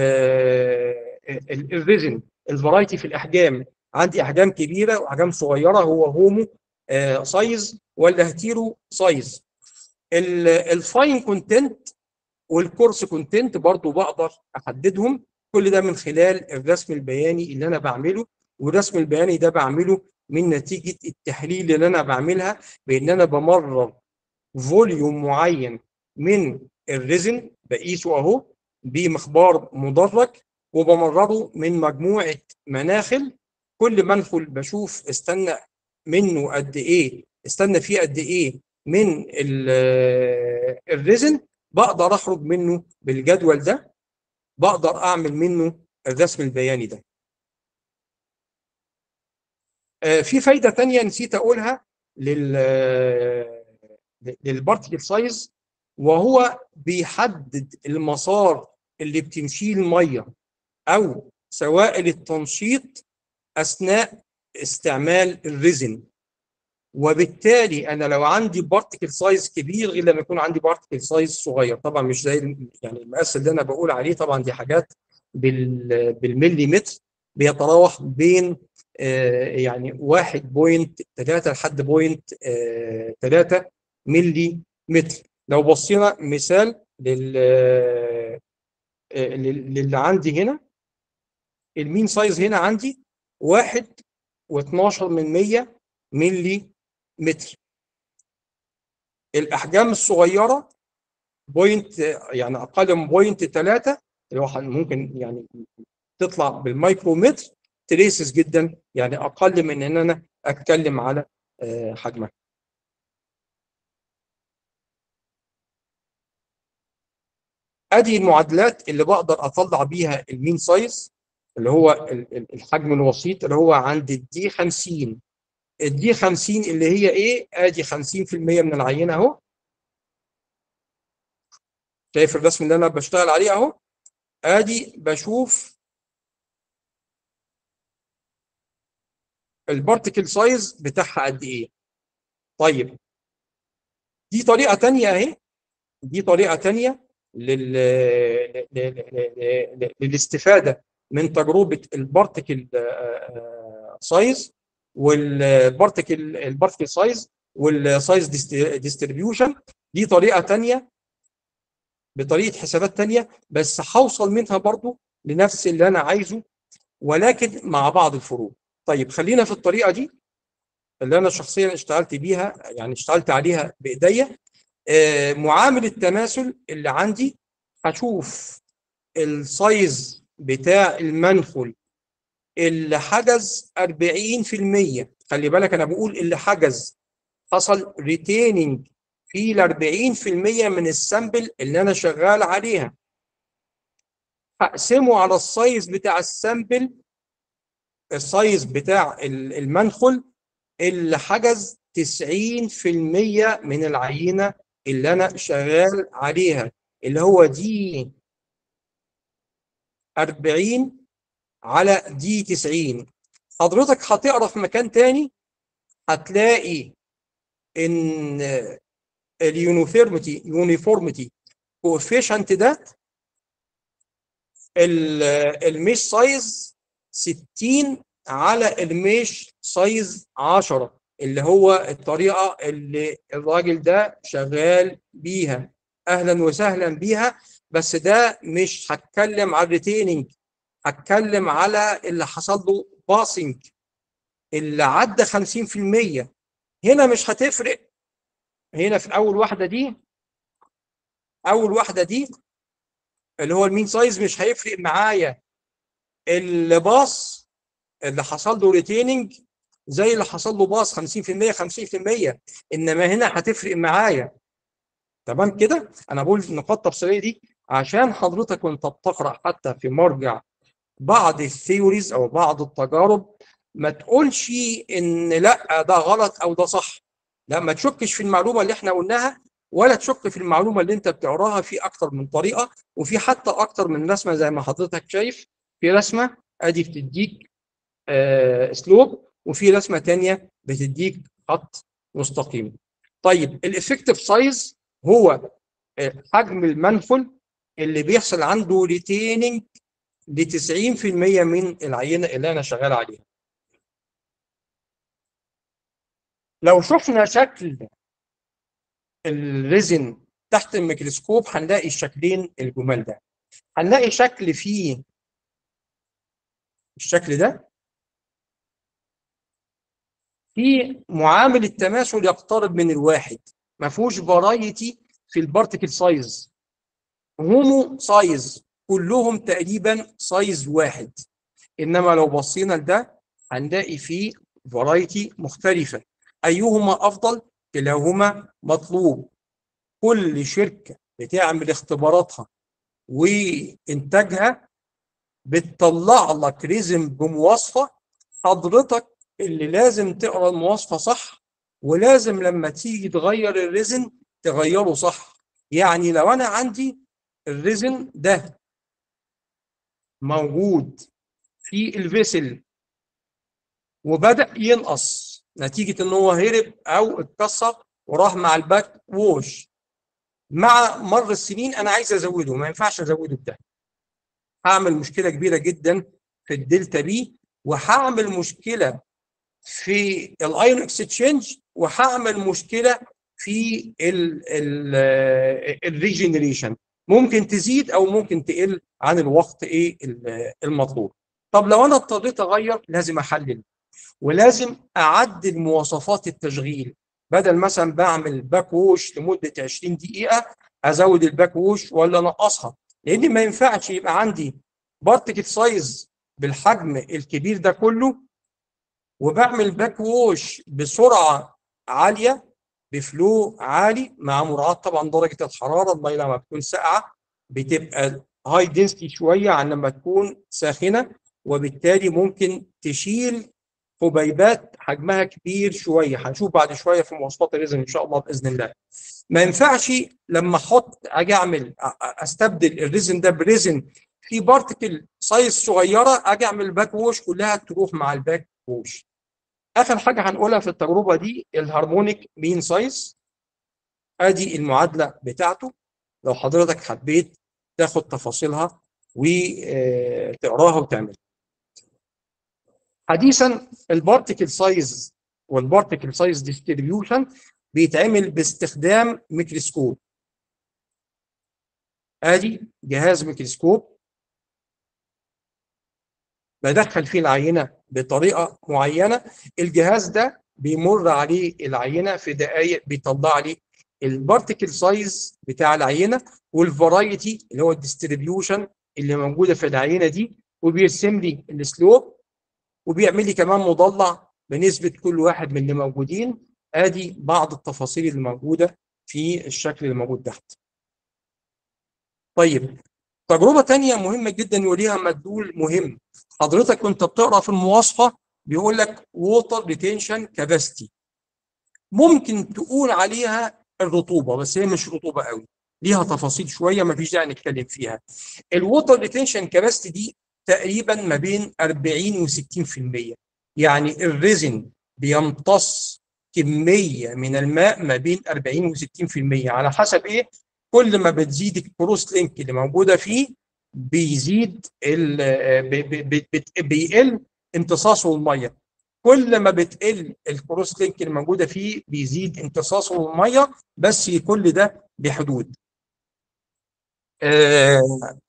الريزن الفرايتي في الاحجام عندي احجام كبيره واحجام صغيره هو هومو سايز ولا هتيرو سايز الفاين كونتنت والكورس كونتنت برضو بقدر احددهم كل ده من خلال الرسم البياني اللي انا بعمله والرسم البياني ده بعمله من نتيجه التحليل اللي انا بعملها بان انا بمرر فوليوم معين من الريزن بقيسه اهو بمخبار مدرج وبمرره من مجموعه مناخل كل منخل بشوف استنى منه قد ايه استنى فيه قد ايه من الريزن بقدر اخرج منه بالجدول ده بقدر اعمل منه الرسم البياني ده في فايده تانية نسيت اقولها لل للبارتيكل سايز وهو بيحدد المسار اللي بتمشيه الميه او سوائل التنشيط اثناء استعمال الريزن وبالتالي انا لو عندي بارتيكل سايز كبير غير لما يكون عندي بارتيكل سايز صغير طبعا مش زي يعني المقاس اللي انا بقول عليه طبعا دي حاجات بالمليمتر بيتراوح بين آه يعني 1.3 لحد 0.3 ملي متر لو بصينا مثال لل للي عندي هنا المين سايز هنا عندي واحد واتناشر من مية ملي متر الأحجام الصغيرة بوينت يعني أقل من بوينت تلاتة اللي هو ممكن يعني تطلع بالمايكرومتر تريسس جدا يعني أقل من إن أنا أتكلم على حجمها ادي المعادلات اللي بقدر اطلع بيها المين سايز اللي هو ال- ال- الحجم الوسيط اللي هو عند الدي 50 الدي 50 اللي هي ايه ادي 50% من العينه اهو شايف الرسم اللي انا بشتغل عليه اهو ادي بشوف البارتيكل سايز بتاعها قد ايه طيب دي طريقه تانية اهي دي طريقه تانية لل... ل- ل- ل- ل- للاستفاده من تجربه البارتيكل سايز والبارتيكل البارتيكل سايز والسايز ديستريبيوشن دي طريقه تانية بطريقه حسابات تانية بس هوصل منها برضو لنفس اللي انا عايزه ولكن مع بعض الفروق طيب خلينا في الطريقه دي اللي انا شخصيا اشتغلت بيها يعني اشتغلت عليها بايديا آه، معامل التماثل اللي عندي هشوف السايز بتاع المنخل اللي حجز 40% خلي بالك انا بقول اللي حجز حصل ريتيننج في ال 40% من السامبل اللي انا شغال عليها هقسمه على السايز بتاع السامبل السايز بتاع ال- المنخل اللي حجز 90% من العينه اللي انا شغال عليها اللي هو دي 40 على دي 90 حضرتك هتقرا في مكان تاني هتلاقي ان اليونيفورميتي يونيفورميتي كوفيشنت ده ال- الميش سايز 60 على الميش سايز 10 اللي هو الطريقه اللي الراجل ده شغال بيها اهلا وسهلا بيها بس ده مش هتكلم على الريتيننج هتكلم على اللي حصل له باسنج اللي عدى 50% هنا مش هتفرق هنا في اول واحده دي اول واحده دي اللي هو المين سايز مش هيفرق معايا اللي باص اللي حصل له ريتيننج زي اللي حصل له باص 50% 50% انما هنا هتفرق معايا تمام كده انا بقول النقاط التفصيليه دي عشان حضرتك وانت بتقرا حتى في مرجع بعض الثيوريز او بعض التجارب ما تقولش ان لا ده غلط او ده صح لا ما تشكش في المعلومه اللي احنا قلناها ولا تشك في المعلومه اللي انت بتقراها في اكتر من طريقه وفي حتى اكتر من رسمه زي ما حضرتك شايف في رسمه ادي بتديك آه اسلوب وفي رسمه تانية بتديك خط مستقيم طيب الافكتيف سايز هو آه، حجم المنفل اللي بيحصل عنده ريتيننج ل 90% من العينه اللي انا شغال عليها لو شفنا شكل الريزن تحت الميكروسكوب هنلاقي الشكلين الجمال ده هنلاقي شكل فيه الشكل ده في معامل التماثل يقترب من الواحد ما فيهوش فرايتي في البارتيكل سايز هومو سايز كلهم تقريبا سايز واحد انما لو بصينا لده هنلاقي فيه فرايتي مختلفه ايهما افضل كلاهما مطلوب كل شركه بتعمل اختباراتها وانتاجها بتطلع لك ريزم بمواصفه حضرتك اللي لازم تقرا المواصفه صح ولازم لما تيجي تغير الريزن تغيره صح يعني لو انا عندي الريزن ده موجود في الفيسل وبدأ ينقص نتيجة ان هو هرب او اتكسر وراح مع الباك ووش مع مر السنين انا عايز ازوده ما ينفعش ازوده بده هعمل مشكلة كبيرة جدا في الدلتا بي وهعمل مشكلة في الايون اكستشينج وهعمل مشكلة في الريجنريشن ممكن تزيد او ممكن تقل عن الوقت ايه المطلوب طب لو انا اضطريت اغير لازم احلل ولازم اعدل مواصفات التشغيل بدل مثلا بعمل باك ووش لمده 20 دقيقه ازود الباك ووش ولا انقصها لان ما ينفعش يبقى عندي بارتكل سايز بالحجم الكبير ده كله وبعمل باك ووش بسرعه عاليه بفلو عالي مع مراعاه طبعا درجه الحراره الميه لما بتكون ساقعه بتبقى هاي دنسيتي شويه عن لما تكون ساخنه وبالتالي ممكن تشيل حبيبات حجمها كبير شويه هنشوف بعد شويه في مواصفات الريزن ان شاء الله باذن الله ما ينفعش لما احط اجي اعمل استبدل الريزن ده بريزن في بارتكل سايز صغيره اجي اعمل الباك ووش كلها تروح مع الباك ووش اخر حاجه هنقولها في التجربه دي الهارمونيك مين سايز ادي المعادله بتاعته لو حضرتك حبيت تاخد تفاصيلها وتقراها وتعملها حديثا البارتكل سايز والبارتكل سايز ديستريبيوشن بيتعمل باستخدام ميكروسكوب ادي جهاز ميكروسكوب بدخل فيه العينه بطريقه معينه الجهاز ده بيمر عليه العينه في دقائق بيطلع لي البارتكل سايز بتاع العينه والفرايتي اللي هو الديستريبيوشن اللي موجوده في العينه دي وبيرسم لي السلوب وبيعمل لي كمان مضلع بنسبه كل واحد من اللي موجودين ادي بعض التفاصيل اللي موجوده في الشكل اللي موجود تحت. طيب تجربه ثانيه مهمه جدا وليها مدلول مهم حضرتك كنت بتقرا في المواصفه بيقول لك ووتر ريتينشن كاباسيتي ممكن تقول عليها الرطوبه بس هي مش رطوبه قوي ليها تفاصيل شويه ما فيش داعي نتكلم فيها الووتر ريتينشن كاباسيتي دي تقريبا ما بين 40 و60% يعني الريزن بيمتص كميه من الماء ما بين 40 و60% على حسب ايه كل ما بتزيد الكروس لينك اللي موجوده فيه بيزيد بيقل امتصاصه الميه كل ما بتقل الكروس لينك اللي موجوده فيه بيزيد امتصاصه الميه بس كل ده بحدود آه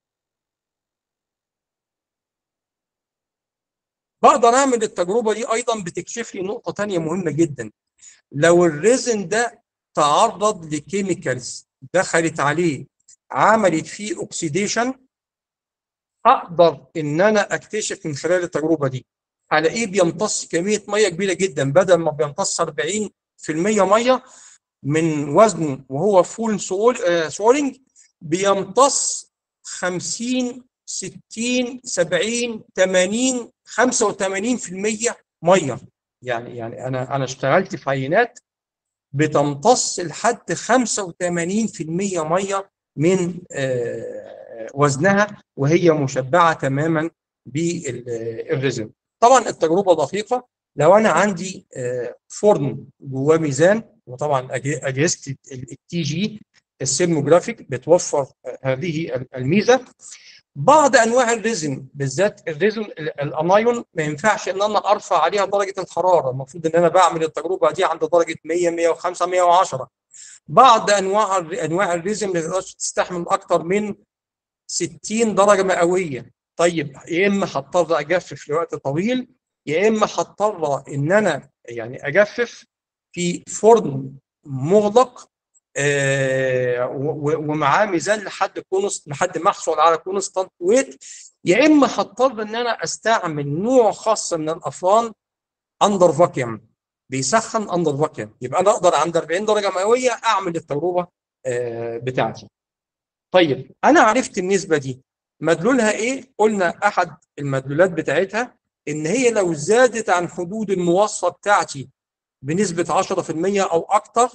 بقدر اعمل التجربه دي ايضا بتكشف لي نقطه ثانيه مهمه جدا لو الريزن ده تعرض لكيميكالز دخلت عليه عملت فيه اوكسيديشن اقدر ان انا اكتشف من خلال التجربه دي الاقيه بيمتص كميه ميه كبيره جدا بدل ما بيمتص 40% ميه من وزنه وهو فول سولينج بيمتص 50 60 70 80 85% ميه يعني يعني انا انا اشتغلت في عينات بتمتص لحد 85% ميه من وزنها وهي مشبعه تماما بالريزن طبعا التجربه دقيقه لو انا عندي فرن جواه ميزان وطبعا اجهزه التي جي السيرموجرافيك بتوفر هذه الميزه بعض انواع الريزن بالذات الريزن الانايون ما ينفعش ان انا ارفع عليها درجه الحراره المفروض ان انا بعمل التجربه دي عند درجه 100 105 110 بعض انواع انواع الريزن ما تقدرش تستحمل اكتر من 60 درجه مئويه طيب يا اما هضطر اجفف لوقت طويل يا اما هضطر ان انا يعني اجفف في فرن مغلق آه ومعاه ميزان لحد كونست لحد ما احصل على كونستانت ويت يا اما هضطر ان انا استعمل نوع خاص من الافران اندر فاكيوم بيسخن اندر فاكيوم يبقى انا اقدر عند 40 درجه مئويه اعمل التجربه آه بتاعتي. طيب انا عرفت النسبه دي مدلولها ايه؟ قلنا احد المدلولات بتاعتها ان هي لو زادت عن حدود المواصفه بتاعتي بنسبه 10% او اكتر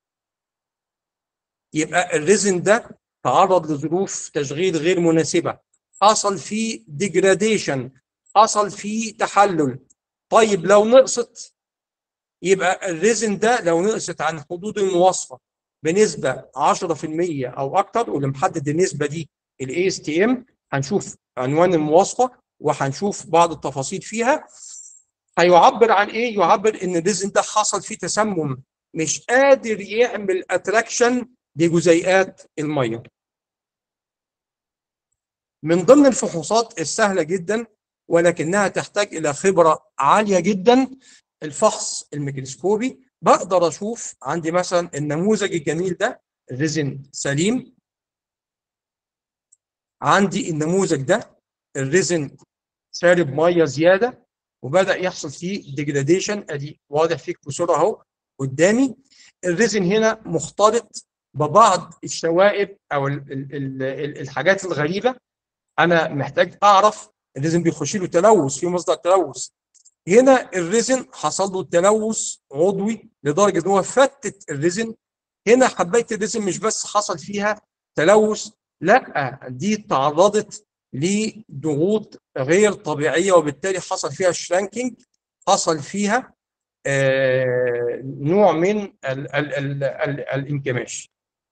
يبقى الريزن ده تعرض لظروف تشغيل غير مناسبه حصل فيه ديجراديشن حصل فيه تحلل طيب لو نقصت يبقى الريزن ده لو نقصت عن حدود المواصفه بنسبه 10% او اكتر واللي محدد النسبه دي الاي اس تي ام هنشوف عنوان المواصفه وهنشوف بعض التفاصيل فيها هيعبر عن ايه؟ يعبر ان الريزن ده حصل فيه تسمم مش قادر يعمل اتراكشن لجزيئات الميه. من ضمن الفحوصات السهله جدا ولكنها تحتاج الى خبره عاليه جدا الفحص الميكروسكوبي بقدر اشوف عندي مثلا النموذج الجميل ده الريزن سليم عندي النموذج ده الريزن شارب ميه زياده وبدا يحصل فيه ديجراديشن ادي واضح فيك بصوره اهو قدامي الريزن هنا مختلط ببعض الشوائب او ال ال ال الحاجات الغريبه انا محتاج اعرف الريزن بيخش له تلوث في مصدر تلوث هنا الريزن حصل له تلوث عضوي لدرجه ان هو فتت الريزن هنا حبايه الريزن مش بس حصل فيها تلوث لا دي تعرضت لضغوط غير طبيعيه وبالتالي حصل فيها شرانكينج حصل فيها آه نوع من ال ال ال ال الانكماش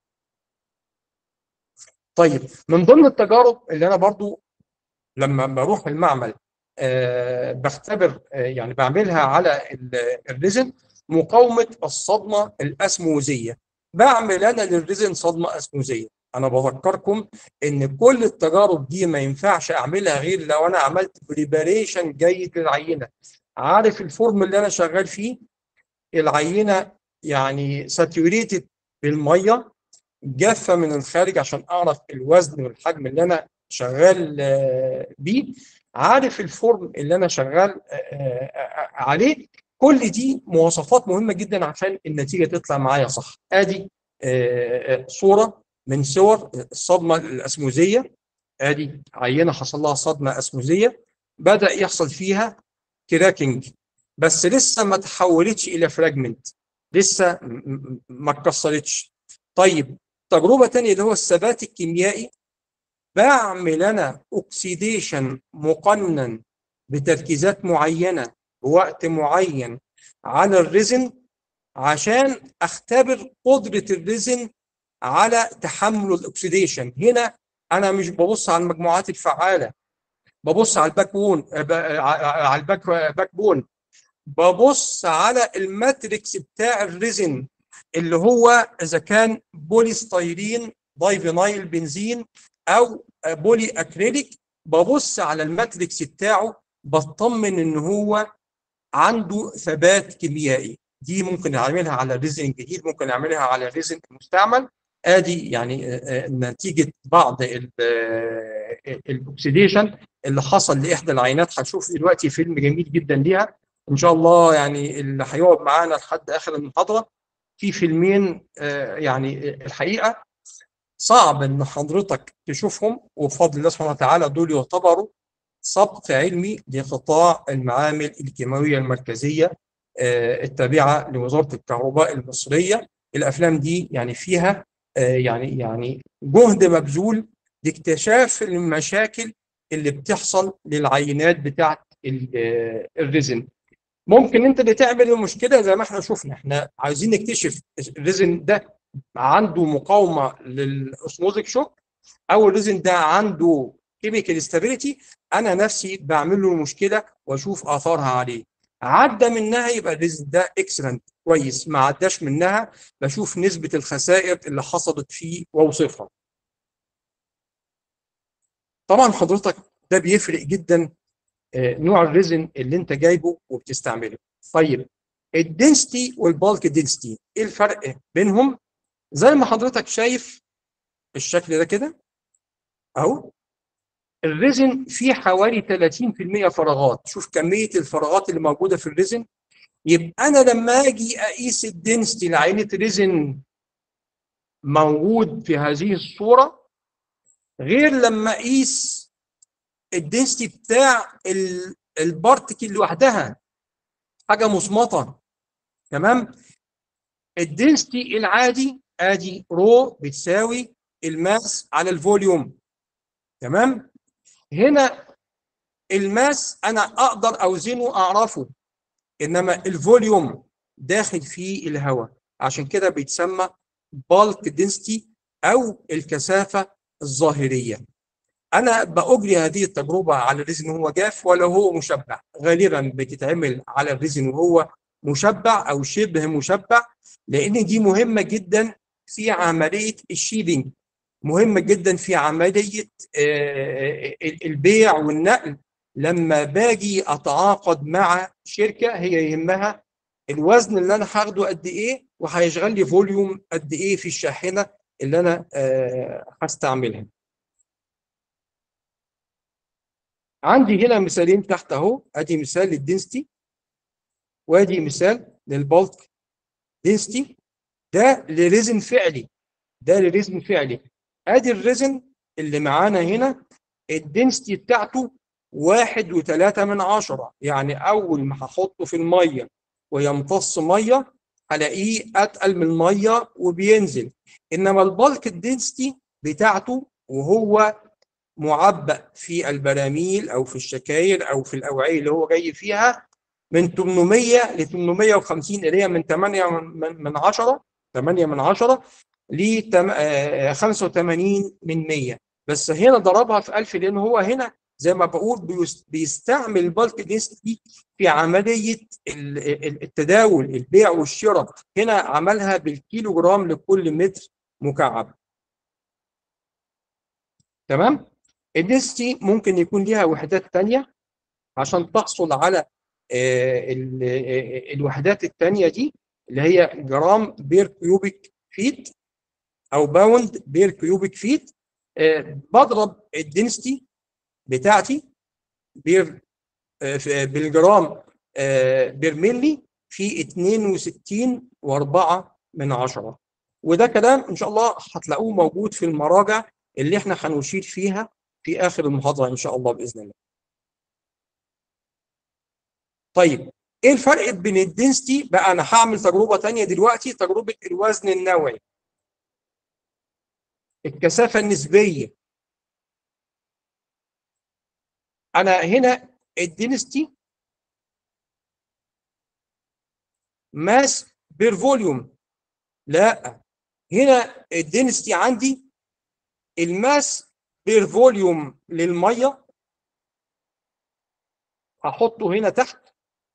طيب من ضمن التجارب اللي انا برضو لما بروح المعمل آه بختبر آه يعني بعملها على الريزن مقاومه الصدمه الاسموزيه بعمل انا للريزن صدمه اسموزيه انا بفكركم ان كل التجارب دي ما ينفعش اعملها غير لو انا عملت بريباريشن جيد للعينه عارف الفورم اللي انا شغال فيه العينه يعني ساتوريتد بالميه جافه من الخارج عشان اعرف الوزن والحجم اللي انا شغال بيه عارف الفورم اللي انا شغال عليه كل دي مواصفات مهمه جدا عشان النتيجه تطلع معايا صح ادي صوره من صور الصدمه الاسموزيه ادي عينه حصل لها صدمه اسموزيه بدا يحصل فيها كراكنج بس لسه ما تحولتش الى فراجمنت لسه ما اتكسرتش طيب تجربه ثانيه اللي هو الثبات الكيميائي بعمل انا اوكسيديشن مقنن بتركيزات معينه بوقت معين على الريزن عشان اختبر قدره الريزن على تحمل الاكسيديشن هنا انا مش ببص على المجموعات الفعاله ببص على الباك بون على الباك باك بون ببص على الماتريكس بتاع الريزن اللي هو اذا كان بوليستيرين دايفينايل بنزين او بولي اكريليك ببص على الماتريكس بتاعه بطمن ان هو عنده ثبات كيميائي دي ممكن نعملها على الريزن الجديد ممكن نعملها على الريزن المستعمل ادي يعني نتيجه بعض الاكسيديشن اللي حصل لاحدى العينات هنشوف دلوقتي فيلم جميل جدا ليها ان شاء الله يعني اللي هيقعد معانا لحد اخر المحاضره في فيلمين يعني الحقيقه صعب ان حضرتك تشوفهم وبفضل الله سبحانه وتعالى دول يعتبروا سبق علمي لقطاع المعامل الكيماويه المركزيه التابعه لوزاره الكهرباء المصريه الافلام دي يعني فيها يعني يعني جهد مبذول لاكتشاف المشاكل اللي بتحصل للعينات بتاعت الريزن ممكن انت اللي تعمل المشكله زي ما احنا شفنا احنا عايزين نكتشف الريزن ده عنده مقاومه للاسموزيك شوك او الريزن ده عنده كيميكال ستابيليتي انا نفسي بعمل له المشكله واشوف اثارها عليه عدى منها يبقى الريزن ده اكسلنت كويس ما عداش منها بشوف نسبه الخسائر اللي حصلت فيه واوصفها طبعا حضرتك ده بيفرق جدا نوع الريزن اللي انت جايبه وبتستعمله طيب الدنسيتي والبالك دنسيتي ايه الفرق بينهم زي ما حضرتك شايف الشكل ده كده اهو الريزن فيه حوالي 30% فراغات شوف كميه الفراغات اللي موجوده في الريزن يبقى انا لما اجي اقيس الدنسيتي لعينه ريزن موجود في هذه الصوره غير لما اقيس الدنسيتي بتاع البارتكل لوحدها حاجه مصمطه تمام الدنسيتي العادي ادي رو بتساوي الماس على الفوليوم تمام هنا الماس انا اقدر اوزنه اعرفه انما الفوليوم داخل فيه الهواء عشان كده بيتسمى بالك دنسيتي او الكثافه الظاهريه انا باجري هذه التجربه على الريزن وهو جاف ولا هو مشبع غالبا بتتعمل على الريزن وهو مشبع او شبه مشبع لان دي مهمه جدا في عمليه الشيبنج مهمه جدا في عمليه البيع والنقل لما باجي اتعاقد مع شركه هي يهمها الوزن اللي انا هاخده قد ايه وهيشغل لي فوليوم قد ايه في الشاحنه اللي انا هستعملها عندي هنا مثالين تحت اهو ادي مثال للدنسيتي وادي مثال للبلك دنسيتي ده لريزن فعلي ده لريزن فعلي ادي الريزن اللي معانا هنا الدنسيتي بتاعته واحد وتلاتة من عشرة يعني أول ما هحطه في المية ويمتص مية هلاقيه أتقل من المية وبينزل إنما البلك الدنسيتي بتاعته وهو معبأ في البراميل أو في الشكاير أو في الأوعية اللي هو جاي فيها من 800 ل 850 اللي هي من 8 من من 10 8 من 10 ل 85 من 100 بس هنا ضربها في 1000 لان هو هنا زي ما بقول بيست- بيستعمل البالك دي في عمليه ال- ال- التداول البيع والشراء هنا عملها بالكيلو جرام لكل متر مكعب تمام الدنسيتي ممكن يكون ليها وحدات تانية عشان تحصل على آه، ال- آه، الوحدات التانية دي اللي هي جرام بير كيوبيك فيت او باوند بير كيوبيك فيت آه، بضرب الدنسيتي بتاعتي بير آه، في- بالجرام آه، بير ملي في 62 و4 من عشرة وده كلام ان شاء الله هتلاقوه موجود في المراجع اللي احنا هنشير فيها في اخر المحاضره ان شاء الله باذن الله. طيب ايه الفرق بين الدنسيتي بقى انا هعمل تجربه تانية دلوقتي تجربه الوزن النوعي الكثافه النسبيه انا هنا الدنسيتي ماس بير فوليوم لا هنا الدنسيتي عندي الماس بير فوليوم للميه هحطه هنا تحت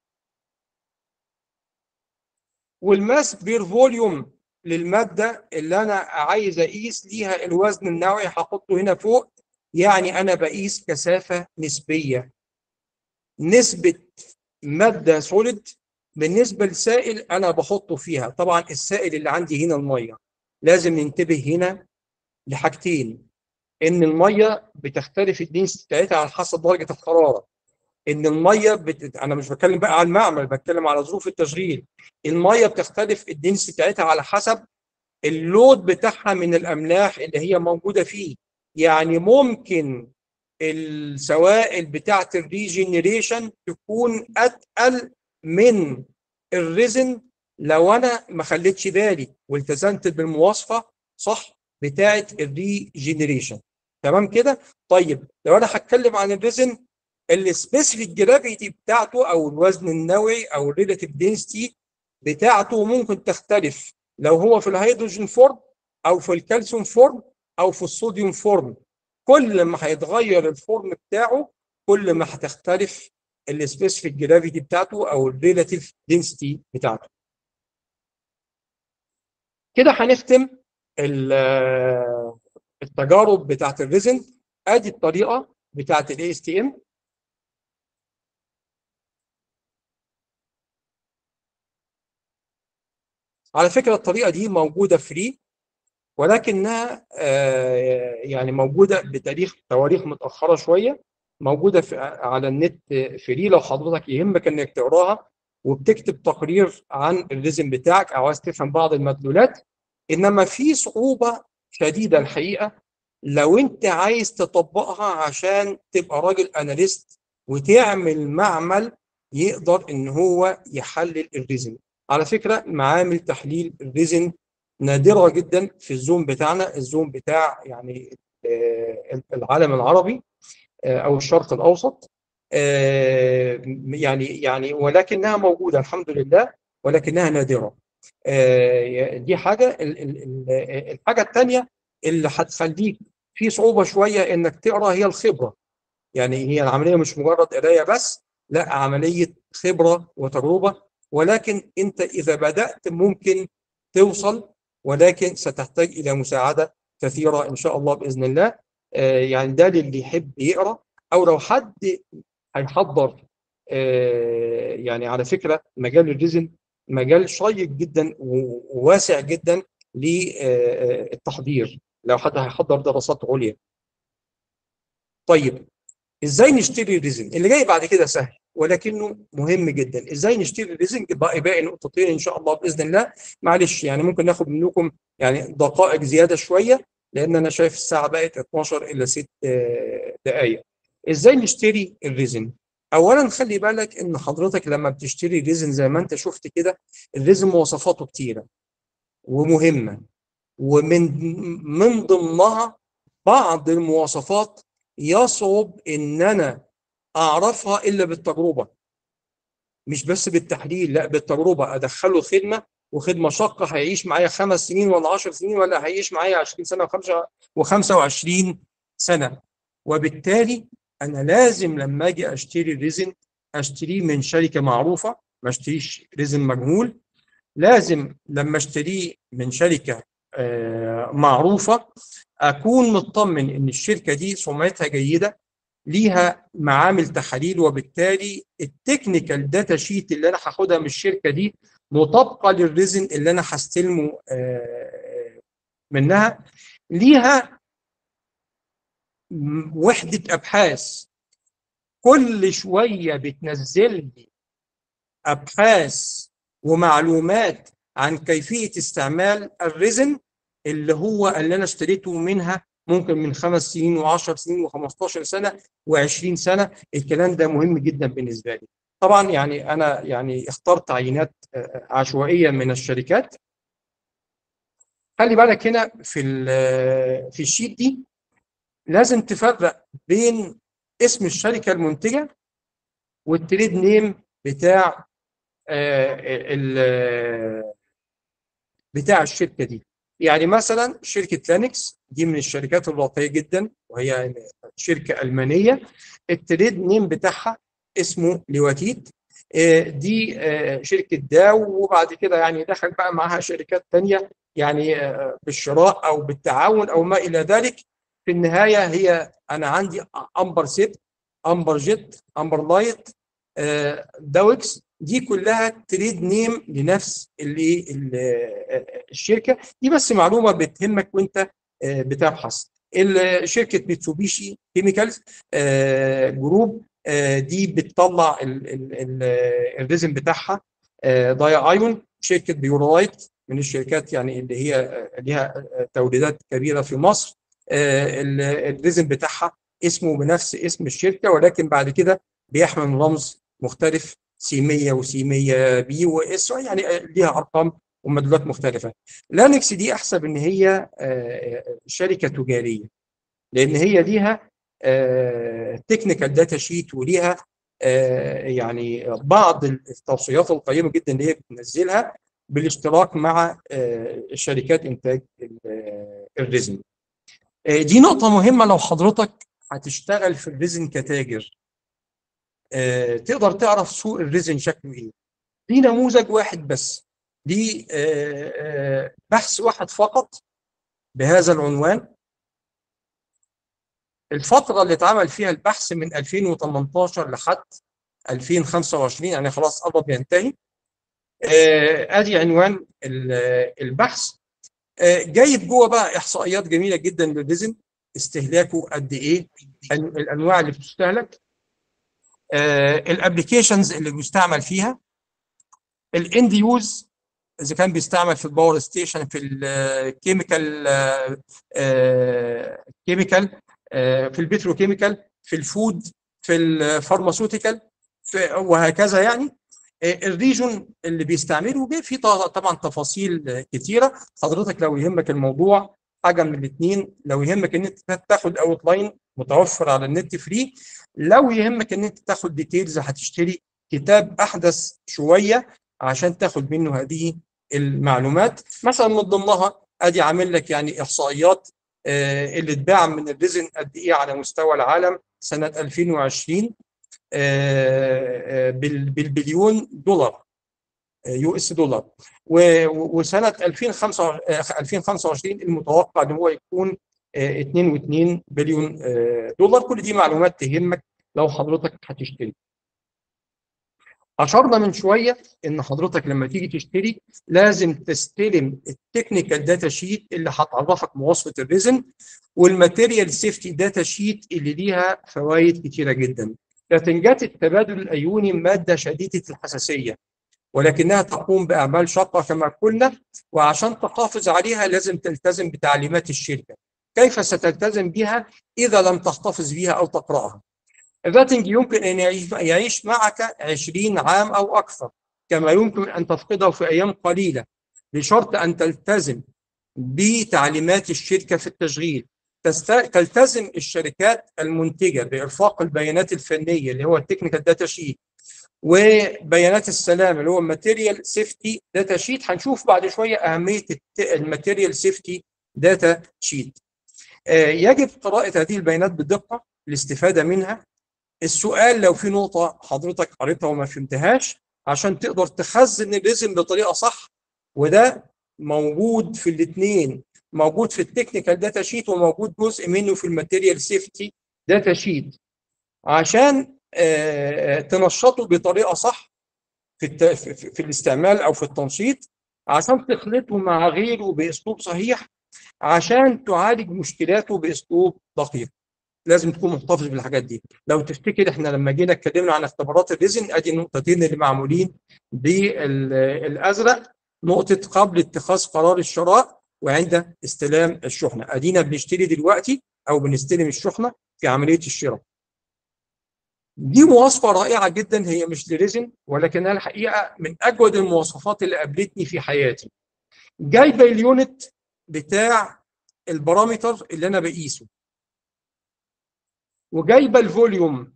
والماس بير فوليوم للماده اللي انا عايز اقيس ليها الوزن النوعي هحطه هنا فوق يعني انا بقيس كثافه نسبيه نسبه ماده سوليد بالنسبه لسائل انا بحطه فيها طبعا السائل اللي عندي هنا الميه لازم ننتبه هنا لحاجتين ان الميه بتختلف الدنسيتي بتاعتها على حسب درجه الحراره ان الميه بت... انا مش بتكلم بقى على المعمل بتكلم على ظروف التشغيل الميه بتختلف الدنسيتي بتاعتها على حسب اللود بتاعها من الاملاح اللي هي موجوده فيه يعني ممكن السوائل بتاعه الريجنريشن تكون اتقل من الريزن لو انا ما خليتش بالي والتزمت بالمواصفه صح بتاعه الريجنريشن تمام كده طيب لو انا هتكلم عن الريزن السبيسيفيك جرافيتي بتاعته او الوزن النوعي او الريلاتيف دينستي بتاعته ممكن تختلف لو هو في الهيدروجين فورم او في الكالسيوم فورم او في الصوديوم فورم كل ما هيتغير الفورم بتاعه كل ما هتختلف السبيسيفيك جرافيتي بتاعته او الريلاتيف دينستي بتاعته كده هنختم ال- التجارب بتاعت الريزن ادي الطريقه بتاعت الاي اس تي ام على فكره الطريقه دي موجوده فري ولكنها آه، يعني موجوده بتاريخ تواريخ متاخره شويه موجوده في على النت فري لو حضرتك يهمك انك تقراها وبتكتب تقرير عن الريزم بتاعك او عايز تفهم بعض المدلولات انما في صعوبه شديده الحقيقه لو انت عايز تطبقها عشان تبقى راجل اناليست وتعمل معمل يقدر ان هو يحلل الريزن على فكره معامل تحليل الريزن نادره جدا في الزوم بتاعنا الزوم بتاع يعني آه، العالم العربي آه، او الشرق الاوسط آه، يعني يعني ولكنها موجوده الحمد لله ولكنها نادره آه، دي حاجه ال- ال- ال- الحاجه الثانيه اللي هتخليك في صعوبه شويه انك تقرا هي الخبره يعني هي العمليه مش مجرد قرايه بس لا عمليه خبره وتجربه ولكن انت اذا بدات ممكن توصل ولكن ستحتاج الى مساعده كثيره ان شاء الله باذن الله آه، يعني ده للي يحب يقرا او لو حد هيحضر آه، يعني على فكره مجال الريزن مجال شيق جدا و- وواسع جدا للتحضير لو حد هيحضر دراسات عليا طيب ازاي نشتري الريزن اللي جاي بعد كده سهل ولكنه مهم جدا ازاي نشتري الريزن باقي باقي نقطتين ان شاء الله باذن الله معلش يعني ممكن ناخد منكم يعني دقائق زياده شويه لان انا شايف الساعه بقت 12 الا 6 دقائق ازاي نشتري الريزن اولا خلي بالك ان حضرتك لما بتشتري ريزن زي ما انت شفت كده الريزن مواصفاته كتيره ومهمه ومن من ضمنها بعض المواصفات يصعب ان انا اعرفها الا بالتجربه مش بس بالتحليل لا بالتجربه ادخله خدمه وخدمه شاقه هيعيش معايا خمس سنين ولا 10 سنين ولا هيعيش معايا 20 سنه و25 سنه وبالتالي انا لازم لما اجي اشتري ريزن اشتريه من شركه معروفه ما اشتريش ريزن مجهول لازم لما اشتريه من شركه آه، معروفه اكون مطمن ان الشركه دي سمعتها جيده ليها معامل تحاليل وبالتالي التكنيكال داتا شيت اللي انا هاخدها من الشركه دي مطابقه للريزن اللي انا هستلمه آه، منها ليها وحده ابحاث كل شويه بتنزل لي ابحاث ومعلومات عن كيفيه استعمال الريزن اللي هو اللي انا اشتريته منها ممكن من خمس سنين و10 سنين و15 سنه و20 سنه الكلام ده مهم جدا بالنسبه لي طبعا يعني انا يعني اخترت عينات عشوائيه من الشركات خلي بالك هنا في في الشيت دي لازم تفرق بين اسم الشركه المنتجه والتريد نيم بتاع بتاع الشركه دي يعني مثلا شركه لانكس دي من الشركات الراقيه جدا وهي شركه المانيه التريد نيم بتاعها اسمه لواتيت دي شركه داو وبعد كده يعني دخل بقى معاها شركات ثانيه يعني بالشراء او بالتعاون او ما الى ذلك في النهايه هي انا عندي امبر سيت امبر جيت امبر لايت داوكس دي كلها تريد نيم لنفس اللي الشركه دي بس معلومه بتهمك وانت بتبحث شركه ميتسوبيشي كيميكالز جروب دي بتطلع الريزم بتاعها دايا ايون شركه بيورولايت من الشركات يعني اللي هي ليها توريدات كبيره في مصر الريزم بتاعها اسمه بنفس اسم الشركه ولكن بعد كده بيحمل رمز مختلف سي 100 وسي 100 بي واس يعني ليها ارقام ومدلولات مختلفه. لانكس دي احسب ان هي شركه تجاريه لان هي ليها تكنيكال داتا شيت وليها يعني بعض التوصيات القيمه جدا اللي هي بتنزلها بالاشتراك مع شركات انتاج الريزن. دي نقطه مهمه لو حضرتك هتشتغل في الريزن كتاجر آه، تقدر تعرف سوق الريزن شكله ايه دي نموذج واحد بس دي آه، آه، بحث واحد فقط بهذا العنوان الفترة اللي اتعمل فيها البحث من 2018 لحد 2025 يعني خلاص قرب ينتهي ادي عنوان البحث جايب جوه بقى احصائيات جميله جدا للريزن استهلاكه قد ايه الانواع اللي بتستهلك الابلكيشنز اللي بيستعمل فيها الاند يوز اذا كان بيستعمل في الباور ستيشن في الكيميكال كيميكال في البتروكيميكال في الفود في الفارماسيوتيكال وهكذا يعني الريجون اللي بيستعمله في طبعا تفاصيل كتيره حضرتك لو يهمك الموضوع حاجه من الاثنين لو يهمك ان انت تاخد اوت لاين متوفر على النت فري لو يهمك ان انت تاخد ديتيلز هتشتري كتاب احدث شويه عشان تاخد منه هذه المعلومات مثلا من ضمنها ادي عامل لك يعني احصائيات آه اللي اتباع من الريزن قد ايه على مستوى العالم سنه 2020 آه بالبليون دولار يو اس دولار وسنه 2025 المتوقع ان هو يكون 2.2 بليون دولار كل دي معلومات تهمك لو حضرتك هتشتري اشرنا من شويه ان حضرتك لما تيجي تشتري لازم تستلم التكنيكال داتا شيت اللي هتعرفك مواصفه الريزن والماتيريال سيفتي داتا شيت اللي ليها فوائد كتيره جدا لاتنجات التبادل الايوني ماده شديده الحساسيه ولكنها تقوم باعمال شاقه كما قلنا وعشان تحافظ عليها لازم تلتزم بتعليمات الشركه كيف ستلتزم بها اذا لم تحتفظ بها او تقراها الراتنج يمكن ان يعيش- يعيش معك 20 عام او اكثر كما يمكن ان تفقده في ايام قليله بشرط ان تلتزم بتعليمات الشركه في التشغيل تست- تلتزم الشركات المنتجه بارفاق البيانات الفنيه اللي هو التكنيكال داتا شيت وبيانات السلام اللي هو الماتيريال سيفتي داتا شيت هنشوف بعد شويه اهميه الماتيريال سيفتي داتا شيت يجب قراءه هذه البيانات بدقه الاستفاده منها السؤال لو في نقطه حضرتك قريتها وما فهمتهاش عشان تقدر تخزن الريزم بطريقه صح وده موجود في الاثنين موجود في التكنيكال داتا شيت وموجود جزء منه في الماتيريال سيفتي داتا شيت عشان آه، تنشطه بطريقه صح في الت... في في الاستعمال او في التنشيط عشان تخلطه مع غيره باسلوب صحيح عشان تعالج مشكلاته باسلوب دقيق لازم تكون محتفظ بالحاجات دي لو تفتكر احنا لما جينا اتكلمنا عن اختبارات الريزن ادي النقطتين اللي معمولين بالازرق نقطه قبل اتخاذ قرار الشراء وعند استلام الشحنه ادينا بنشتري دلوقتي او بنستلم الشحنه في عمليه الشراء دي مواصفه رائعه جدا هي مش لريزن ولكنها الحقيقه من اجود المواصفات اللي قابلتني في حياتي جايبه اليونت بتاع البارامتر اللي انا بقيسه وجايبه الفوليوم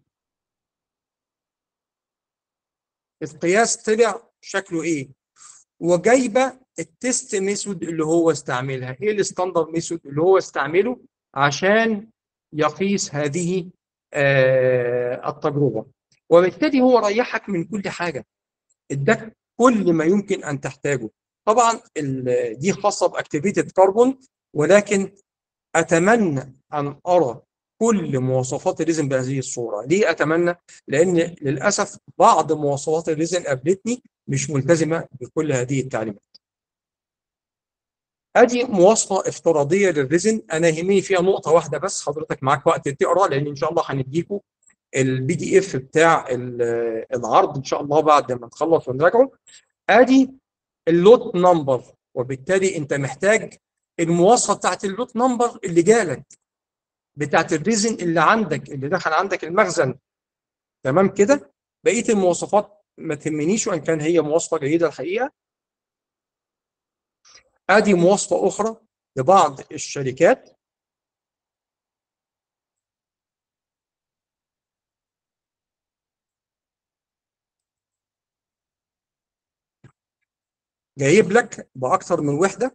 القياس طلع شكله ايه وجايبه التست ميثود اللي هو استعملها ايه الستاندرد ميثود اللي هو استعمله عشان يقيس هذه آه التجربه وبالتالي هو ريحك من كل حاجه اداك كل ما يمكن ان تحتاجه طبعا دي خاصه باكتيفيتد كربون ولكن اتمنى ان ارى كل مواصفات الريزن بهذه الصوره ليه اتمنى لان للاسف بعض مواصفات الريزن قابلتني مش ملتزمه بكل هذه التعليمات ادي مواصفه افتراضيه للريزن انا يهمني فيها نقطه واحده بس حضرتك معاك وقت تقرا لان ان شاء الله هنديكم البي دي اف بتاع العرض ان شاء الله بعد ما نخلص ونراجعه ادي اللوت نمبر وبالتالي انت محتاج المواصفه بتاعت اللوت نمبر اللي جالك بتاعت الريزن اللي عندك اللي دخل عندك المخزن تمام كده بقيه المواصفات ما تهمنيش وان كان هي مواصفه جيده الحقيقه ادي مواصفه اخرى لبعض الشركات جايب لك باكثر من وحده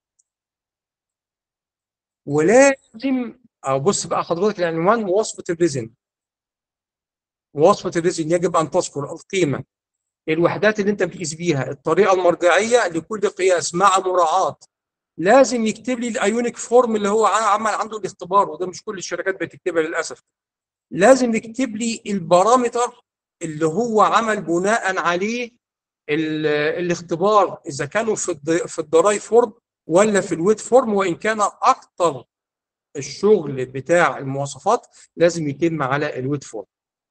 ولازم او بص بقى حضرتك العنوان مواصفه الريزن مواصفه الريزن يجب ان تذكر القيمه الوحدات اللي انت بتقيس بيها الطريقه المرجعيه لكل قياس مع مراعاه لازم يكتب لي الايونيك فورم اللي هو عمل عنده الاختبار وده مش كل الشركات بتكتبها للاسف لازم يكتب لي البارامتر اللي هو عمل بناء عليه الاختبار اذا كانوا في في الدراي فورم ولا في الويت فورم وان كان اكتر الشغل بتاع المواصفات لازم يتم على الويت فورم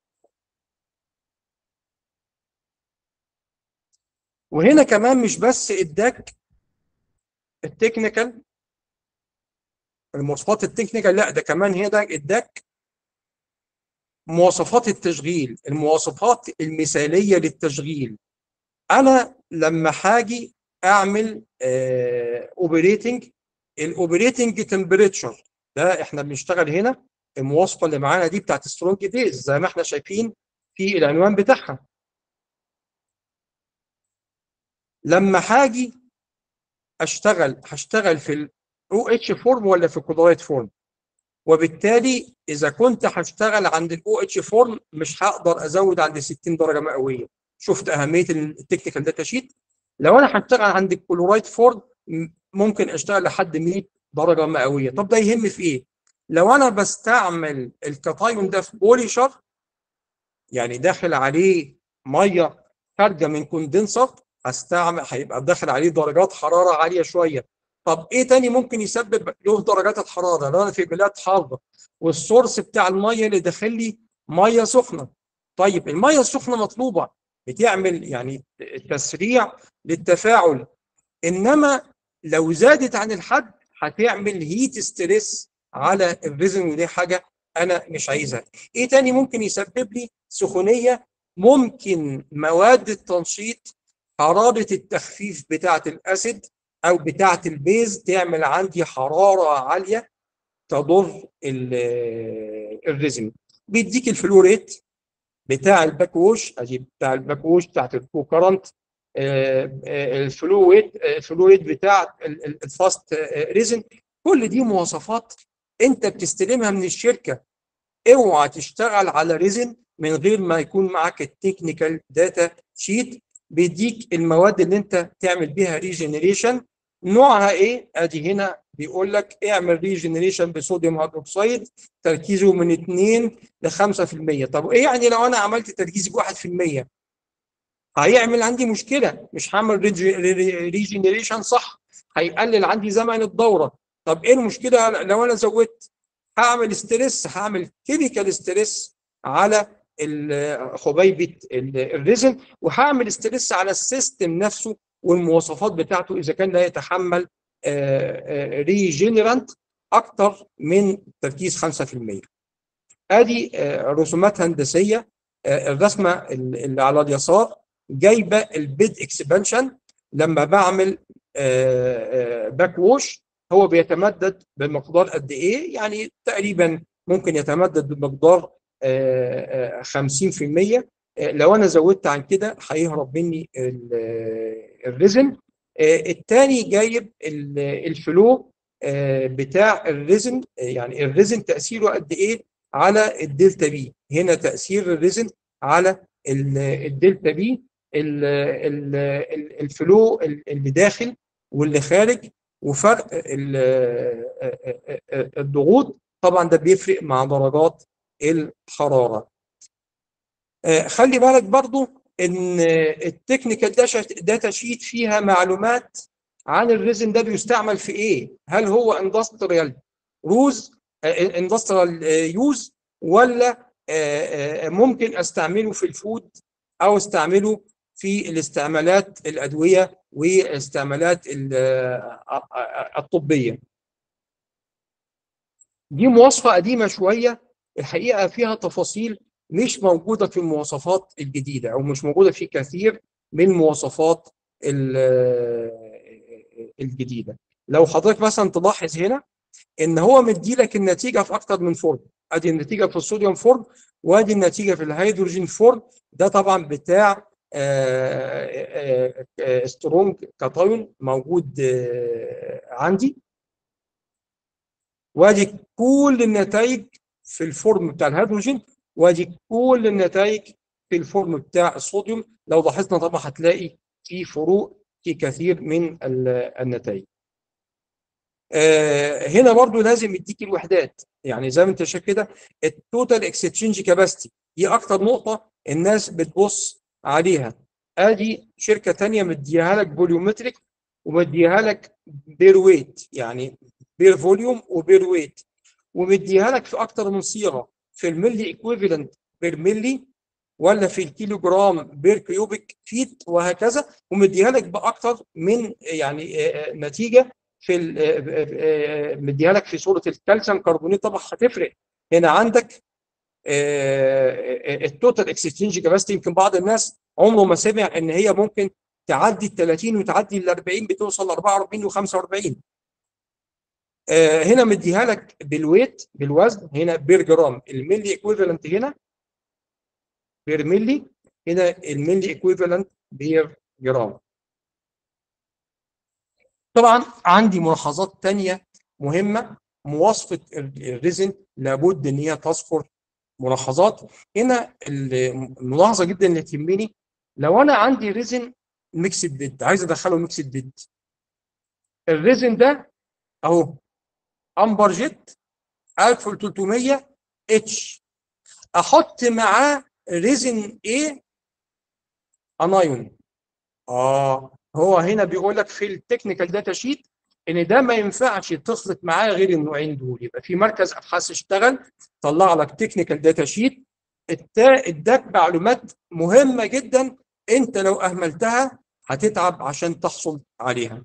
وهنا كمان مش بس اداك التكنيكال المواصفات التكنيكال لا ده كمان هنا اداك مواصفات التشغيل المواصفات المثاليه للتشغيل انا لما هاجي اعمل اوبريتنج الاوبريتنج تمبريتشر ده احنا بنشتغل هنا المواصفه اللي معانا دي بتاعت سترونج دايز زي ما احنا شايفين في العنوان بتاعها لما هاجي اشتغل هشتغل في الاو اتش فورم ولا في الكلورايد فورم وبالتالي اذا كنت هشتغل عند الاو اتش فورم مش هقدر ازود عند 60 درجه مئويه شفت اهميه التكنيكال داتا شيت لو انا هشتغل عند الكلورايد فورم ممكن اشتغل لحد 100 درجه مئويه طب ده يهم في ايه لو انا بستعمل الكاتايون ده في بوليشر يعني داخل عليه ميه خارجه من كوندنسر هستعمل هيبقى داخل عليه درجات حراره عاليه شويه طب ايه تاني ممكن يسبب له درجات الحراره لو انا في بلاد حاره والسورس بتاع الميه اللي داخل لي ميه سخنه طيب الميه السخنه مطلوبه بتعمل يعني تسريع للتفاعل انما لو زادت عن الحد هتعمل هيت ستريس على الريزن ودي حاجه انا مش عايزها ايه تاني ممكن يسبب لي سخونيه ممكن مواد التنشيط حراره التخفيف بتاعه الاسيد او بتاعه البيز تعمل عندي حراره عاليه تضر الريزن بيديك الفلوريت بتاع الباك ووش ادي بتاع الباك ووش بتاعت الكوكرنت الفلويد الفلويد بتاع الفاست ريزن كل دي مواصفات انت بتستلمها من الشركه اوعى تشتغل على ريزن من غير ما يكون معاك التكنيكال داتا شيت بيديك المواد اللي انت تعمل بيها ريجنريشن نوعها ايه ادي هنا بيقول لك اعمل ريجنريشن بصوديوم هيدروكسيد تركيزه من 2 ل 5% طب ايه يعني لو انا عملت تركيز ب 1% هيعمل عندي مشكله مش هعمل ريجنريشن صح هيقلل عندي زمن الدوره طب ايه المشكله لو انا زودت هعمل ستريس هعمل كيميكال ستريس على حبيبه الريزن وهعمل ستريس على السيستم نفسه والمواصفات بتاعته اذا كان لا يتحمل ريجنرانت اكتر من تركيز 5% ادي رسومات هندسيه الرسمه اللي على اليسار جايبه البيد اكسبانشن لما بعمل باك ووش هو بيتمدد بمقدار قد ايه يعني تقريبا ممكن يتمدد بمقدار 50% لو انا زودت عن كده هيهرب مني الريزن الثاني جايب الفلو بتاع الريزن يعني الريزن تاثيره قد ايه على الدلتا بي هنا تاثير الريزن على الدلتا بي الفلو اللي داخل واللي خارج وفرق الضغوط طبعا ده بيفرق مع درجات الحراره خلي بالك برضو ان التكنيكال داتا شيت فيها معلومات عن الريزن ده بيستعمل في ايه هل هو اندستريال روز اندستريال يوز ولا ممكن استعمله في الفود او استعمله في الاستعمالات الادويه والاستعمالات الطبيه دي مواصفه قديمه شويه الحقيقه فيها تفاصيل مش موجوده في المواصفات الجديده او مش موجوده في كثير من مواصفات الجديده لو حضرتك مثلا تلاحظ هنا ان هو مدي لك النتيجه في اكتر من فورم ادي النتيجه في الصوديوم فورم وادي النتيجه في الهيدروجين فورم ده طبعا بتاع سترونج كاتايون موجود عندي وادي كل النتائج في الفورم بتاع الهيدروجين وادي كل النتائج في الفورم بتاع الصوديوم لو لاحظنا طبعا هتلاقي في فروق في كثير من النتائج آه هنا برضو لازم يديك الوحدات يعني زي ما انت شايف كده التوتال اكستشينج كاباسيتي دي اكتر نقطه الناس بتبص عليها ادي شركه ثانيه مديها لك فوليومتريك ومديها لك بير ويت يعني بير فوليوم وبير ويت ومديها لك في اكتر من صيغه في الملي ايكويفالنت بير ملي ولا في الكيلو جرام بير كيوبيك فيت وهكذا ومديها لك باكتر من يعني نتيجه في مديها لك في صوره الكالسيوم كربونيت طبعا هتفرق هنا عندك التوتال اكستشينج كاباسيتي يمكن بعض الناس عمره ما سمع ان هي ممكن تعدي ال 30 وتعدي ال 40 بتوصل ل 44 و45 هنا مديها لك بالويت بالوزن هنا بير جرام الملي ايكويفالنت هنا بير ملي هنا الملي ايكويفالنت بير جرام طبعا عندي ملاحظات تانية مهمة مواصفة الريزن لابد ان هي تذكر ملاحظات هنا الملاحظة جدا اللي تهمني لو انا عندي ريزن ميكسد بيد عايز ادخله ميكسد بيد الريزن ده اهو امبر جيت 1300 اتش احط معاه ريزن ايه انايون اه هو هنا بيقول لك في التكنيكال داتا شيت ان ده ما ينفعش تخلط معاه غير النوعين دول يبقى في مركز ابحاث اشتغل طلع لك تكنيكال داتا شيت اداك معلومات مهمه جدا انت لو اهملتها هتتعب عشان تحصل عليها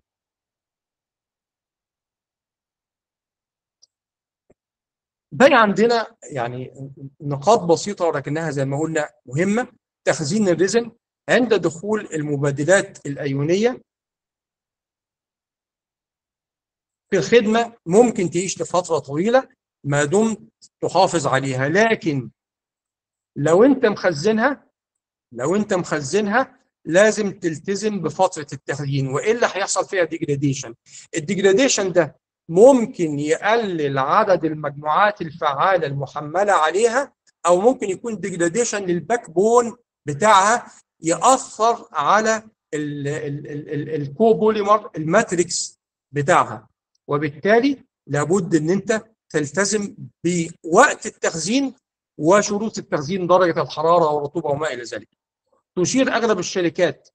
باقي عندنا يعني نقاط بسيطه ولكنها زي ما قلنا مهمه تخزين الريزن عند دخول المبادلات الايونيه في الخدمه ممكن تعيش لفتره طويله ما دمت تحافظ عليها لكن لو انت مخزنها لو انت مخزنها لازم تلتزم بفتره التخزين والا هيحصل فيها ديجراديشن الديجراديشن ده ممكن يقلل عدد المجموعات الفعاله المحمله عليها او ممكن يكون ديجراديشن للباك بون بتاعها ياثر على الكوبوليمر الماتريكس بتاعها وبالتالي لابد ان انت تلتزم بوقت التخزين وشروط التخزين درجه الحراره والرطوبه وما الى ذلك تشير اغلب الشركات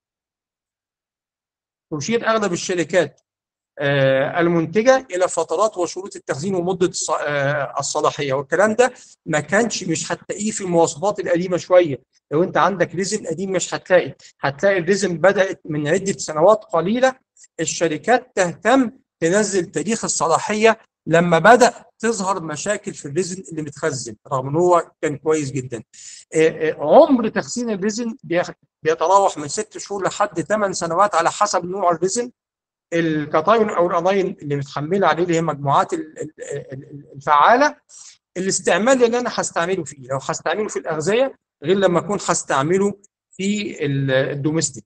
تشير اغلب الشركات آه، المنتجه الى فترات وشروط التخزين ومده الص- آه، الصلاحيه والكلام ده ما كانش مش هتلاقيه في المواصفات القديمه شويه لو انت عندك ريزن قديم مش هتلاقي هتلاقي الريزن بدات من عده سنوات قليله الشركات تهتم تنزل تاريخ الصلاحيه لما بدا تظهر مشاكل في الريزن اللي متخزن رغم ان هو كان كويس جدا آه، آه، عمر تخزين الريزن بيخ- بيتراوح من ست شهور لحد ثمان سنوات على حسب نوع الريزن الكاتايون او الاناين اللي متحمله عليه اللي هي مجموعات ال- ال- ال- الفعاله الاستعمال اللي انا هستعمله فيه لو هستعمله في الاغذيه غير لما اكون هستعمله في ال- الدوميستيك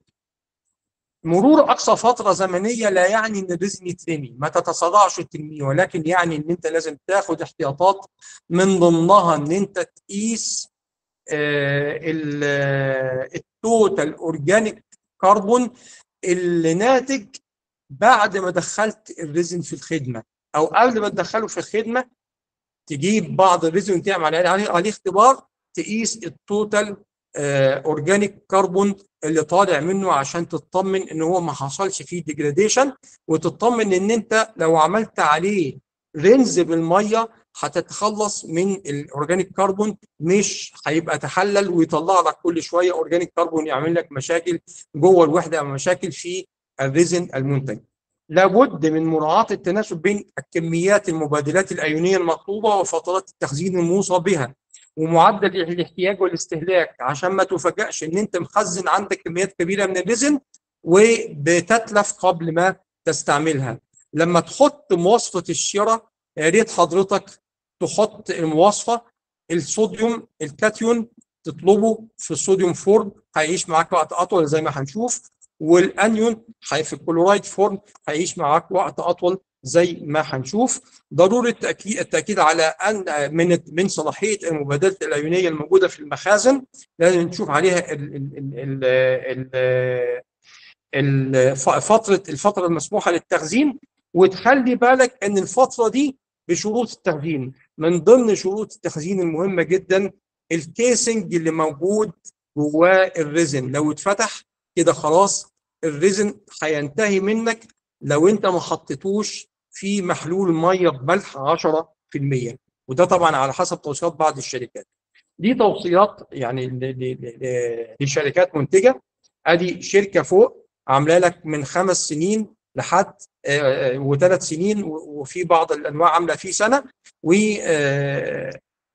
مرور اقصى فتره زمنيه لا يعني ان الرزق يترمي ما تتصدعش ترميه ولكن يعني ان انت لازم تاخد احتياطات من ضمنها ان انت تقيس آه، ال- آه، التوتال اورجانيك كربون اللي ناتج بعد ما دخلت الريزن في الخدمه او قبل ما تدخله في الخدمه تجيب بعض الريزن وتعمل عليه عليه اختبار تقيس التوتال اورجانيك كربون اللي طالع منه عشان تطمن ان هو ما حصلش فيه ديجراديشن وتطمن ان انت لو عملت عليه رنز بالميه هتتخلص من الاورجانيك كربون مش هيبقى تحلل ويطلع لك كل شويه اورجانيك كربون يعمل لك مشاكل جوه الوحده او مشاكل في الريزن المنتج. لابد من مراعاه التناسب بين الكميات المبادلات الايونيه المطلوبه وفترات التخزين الموصى بها ومعدل الاحتياج والاستهلاك عشان ما تفاجئش ان انت مخزن عندك كميات كبيره من الريزن وبتتلف قبل ما تستعملها. لما تحط مواصفه الشراء يا ريت حضرتك تحط المواصفه الصوديوم الكاتيون تطلبه في الصوديوم فورم هيعيش معاك وقت اطول زي ما هنشوف والانيون هي في الكلورايد فورم هيعيش معاك وقت اطول زي ما هنشوف ضروره التاكيد التاكيد على ان من من صلاحيه المبادلات الايونيه الموجوده في المخازن لازم نشوف عليها ال ال ال ال ال فتره الفتره المسموحه للتخزين وتخلي بالك ان الفتره دي بشروط التخزين من ضمن شروط التخزين المهمه جدا الكيسنج اللي موجود جواه الريزن لو اتفتح كده خلاص الريزن هينتهي منك لو انت ما حطيتوش في محلول ميه بملح 10% وده طبعا على حسب توصيات بعض الشركات دي توصيات يعني ل- ل- ل- لشركات منتجه ادي شركه فوق عامله لك من خمس سنين لحد وثلاث سنين و- وفي بعض الانواع عامله فيه سنه و آه،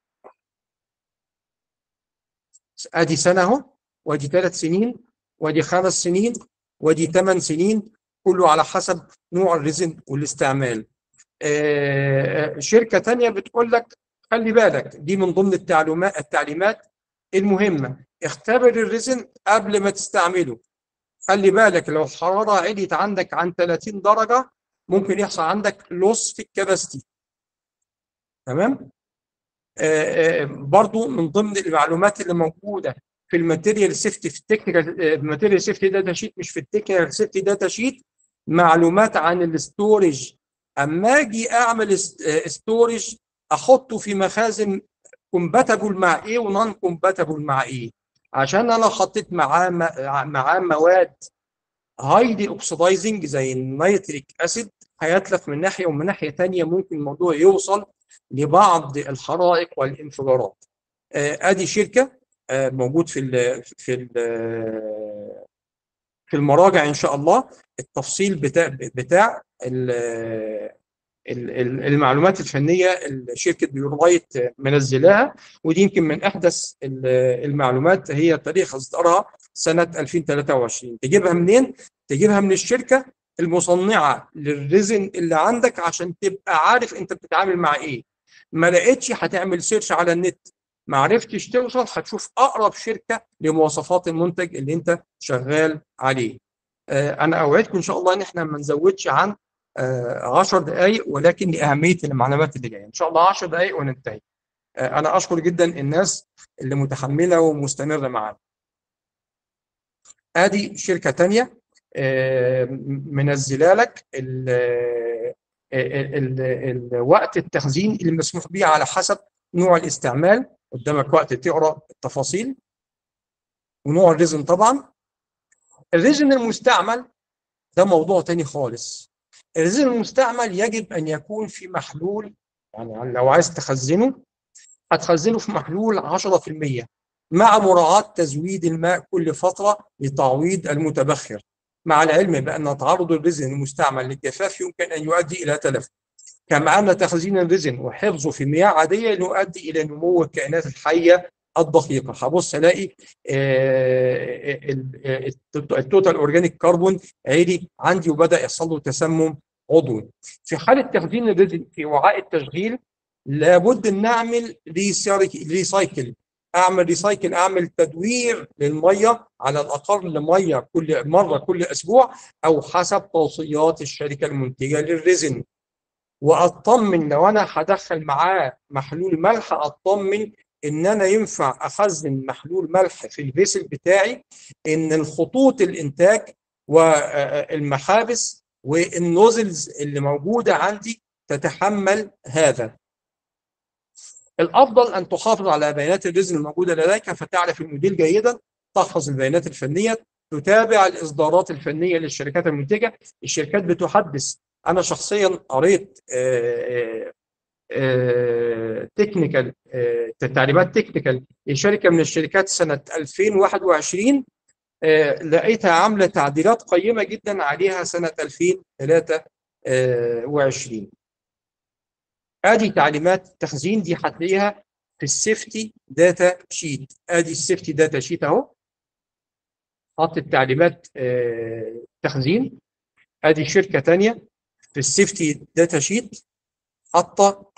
ادي سنه اهو وادي ثلاث سنين وادي خمس سنين وادي ثمان سنين كله على حسب نوع الريزن والاستعمال آه، شركه تانية بتقول لك خلي بالك دي من ضمن التعليمات التعليمات المهمه اختبر الريزن قبل ما تستعمله خلي بالك لو الحراره عليت عندك عن 30 درجه ممكن يحصل عندك لوس في الكباستي تمام آه، آه، برضو من ضمن المعلومات اللي موجوده في الماتيريال سيفتي في التكنيكال الماتيريال سيفتي داتا شيت مش في التكنيكال سيفتي داتا شيت معلومات عن الاستورج اما اجي اعمل ستورج احطه في مخازن كومباتبل مع ايه ونون كومباتبل مع ايه عشان انا حطيت معاه معاه مواد هايلي اوكسيدايزنج زي النيتريك اسيد هيتلف من ناحيه ومن ناحيه ثانيه ممكن الموضوع يوصل لبعض الحرائق والانفجارات آه، ادي شركه آه، موجود في ال في ال في المراجع ان شاء الله التفصيل بتاع بتاع ال- ال- ال- المعلومات الفنيه اللي شركه بيورولايت منزلاها ودي يمكن من احدث ال- المعلومات هي تاريخ اصدارها سنه 2023 تجيبها منين؟ تجيبها من الشركه المصنعه للريزن اللي عندك عشان تبقى عارف انت بتتعامل مع ايه ما لقيتش هتعمل سيرش على النت ما عرفتش توصل هتشوف اقرب شركه لمواصفات المنتج اللي انت شغال عليه آه، انا اوعدكم ان شاء الله ان احنا ما نزودش عن 10 دقائق ولكن لاهميه المعلومات اللي جايه ان شاء الله 10 دقائق وننتهي آه، انا اشكر جدا الناس اللي متحمله ومستمره معانا ادي شركه تانية آه، منزله لك ال ال ال وقت التخزين المسموح به على حسب نوع الاستعمال قدامك وقت تقرا التفاصيل ونوع الريزن طبعا الريزن المستعمل ده موضوع تاني خالص الريزن المستعمل يجب ان يكون في محلول يعني لو عايز تخزنه هتخزنه في محلول 10% مع مراعاة تزويد الماء كل فترة لتعويض المتبخر مع العلم بأن تعرض الريزن المستعمل للجفاف يمكن أن يؤدي إلى تلف كما أن تخزين الريزن وحفظه في مياه عادية يؤدي إلى نمو الكائنات الحية الدقيقة هبص ألاقي آه، ال- آه، التوتال أورجانيك كربون عالي عندي وبدأ يحصل له تسمم عضوي في حالة تخزين الريزن في وعاء التشغيل لابد ان نعمل ريسايك- ريسايكل اعمل ريسايكل اعمل تدوير للميه على الاقل ميه كل مره كل اسبوع او حسب توصيات الشركه المنتجه للريزن واطمن لو انا هدخل معاه محلول ملح اطمن ان انا ينفع اخزن محلول ملح في الفيسل بتاعي ان الخطوط الانتاج والمحابس والنوزلز اللي موجوده عندي تتحمل هذا الافضل ان تحافظ على بيانات الريزن الموجوده لديك فتعرف الموديل جيدا تحفظ البيانات الفنيه تتابع الاصدارات الفنيه للشركات المنتجه الشركات بتحدث انا شخصيا قريت تكنيكال تعليمات تكنيكال لشركه من الشركات سنه 2021 آه، لقيتها عامله تعديلات قيمه جدا عليها سنه 2023 ادي تعليمات التخزين دي هتلاقيها في السيفتي داتا شيت ادي السيفتي داتا شيت اهو حط التعليمات آه، تخزين ادي شركه ثانيه في السيفتي داتا شيت حاطه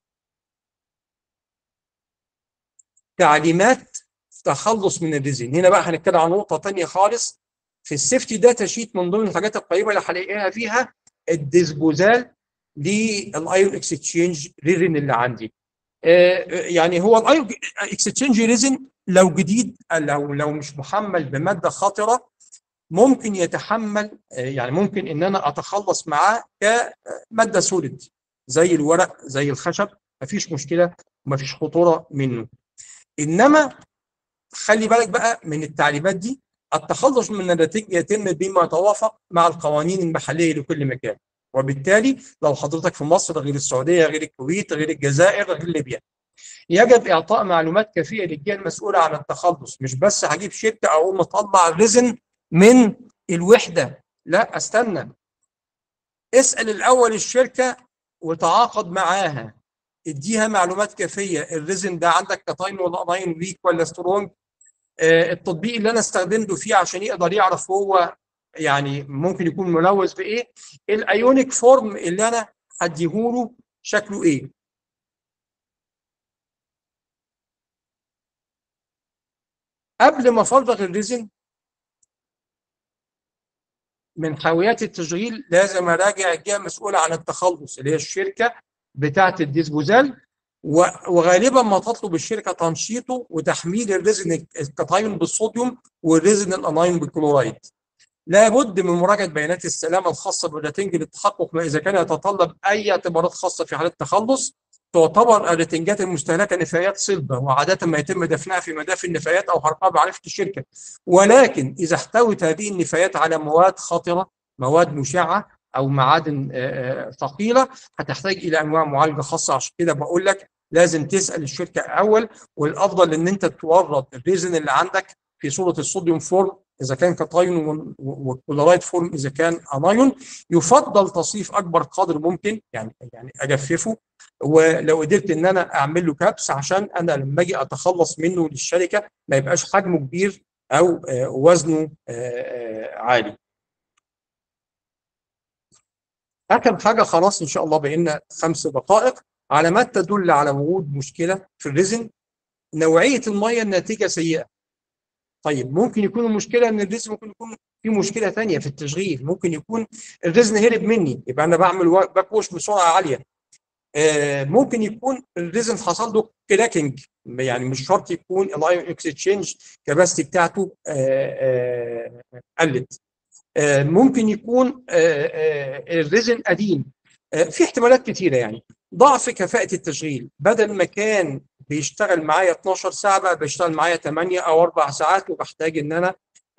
تعليمات تخلص من الريزين هنا بقى هنتكلم عن نقطه ثانيه خالص في السيفتي داتا شيت من ضمن الحاجات القريبه اللي هلاقيها فيها الديسبوزال للايون اكستشينج ريزن اللي عندي آه، يعني هو الايون اكستشينج ريزن لو جديد لو لو مش محمل بماده خطره ممكن يتحمل آه، يعني ممكن ان انا اتخلص معاه كماده سوليد زي الورق زي الخشب مفيش مشكله ومفيش خطوره منه انما خلي بالك بقى من التعليمات دي التخلص من النتيجه يتم بما يتوافق مع القوانين المحليه لكل مكان وبالتالي لو حضرتك في مصر غير السعوديه غير الكويت غير الجزائر غير ليبيا يجب اعطاء معلومات كافيه للجهه المسؤوله عن التخلص مش بس هجيب شركه اقوم مطلع الريزن من الوحده لا استنى اسال الاول الشركه وتعاقد معاها اديها معلومات كافيه الريزن ده عندك كتاين ولا اناين ويك ولا سترونج آه، التطبيق اللي انا استخدمته فيه عشان يقدر يعرف هو يعني ممكن يكون ملوث بايه الايونيك فورم اللي انا هديهوله شكله ايه قبل ما افرغ الريزن من حاويات التشغيل لازم اراجع الجهه المسؤوله عن التخلص اللي هي الشركه بتاعه الديسبوزال و- وغالبا ما تطلب الشركه تنشيطه وتحميل الريزن الكتايون بالصوديوم والريزن الانايون بالكلورايد لابد من مراجعه بيانات السلامه الخاصه بالريتنج للتحقق ما اذا كان يتطلب اي اعتبارات خاصه في حاله التخلص تعتبر الريتنجات المستهلكه نفايات صلبه وعاده ما يتم دفنها في مدافن النفايات او حرقها بعرفه الشركه ولكن اذا احتوت هذه النفايات على مواد خطره مواد مشعه او معادن آه، آه، ثقيله هتحتاج الى انواع معالجه خاصه عشان كده بقول لك لازم تسال الشركه اول والافضل ان انت تورد الريزن اللي عندك في صوره الصوديوم فورم اذا كان كتايون والكلورايد فورم اذا كان انايون يفضل تصريف اكبر قدر ممكن يعني يعني اجففه ولو قدرت ان انا اعمل له كابس عشان انا لما اجي اتخلص منه للشركه ما يبقاش حجمه كبير او وزنه عالي. اخر حاجه خلاص ان شاء الله بقينا خمس دقائق علامات تدل على وجود مشكله في الريزن نوعيه الميه الناتجه سيئه طيب ممكن يكون المشكله ان الريزن ممكن يكون في مشكله ثانيه في التشغيل ممكن يكون الريزن هرب مني يبقى انا بعمل باك ووش بسرعه عاليه آه ممكن يكون الريزن حصل له كراكنج يعني مش شرط يكون الايون اكسشينج كاباسيتي بتاعته آه آه قلت ممكن يكون الريزن قديم في احتمالات كتيره يعني ضعف كفاءه التشغيل بدل ما كان بيشتغل معايا 12 ساعه بقى بيشتغل معايا 8 او 4 ساعات وبحتاج ان انا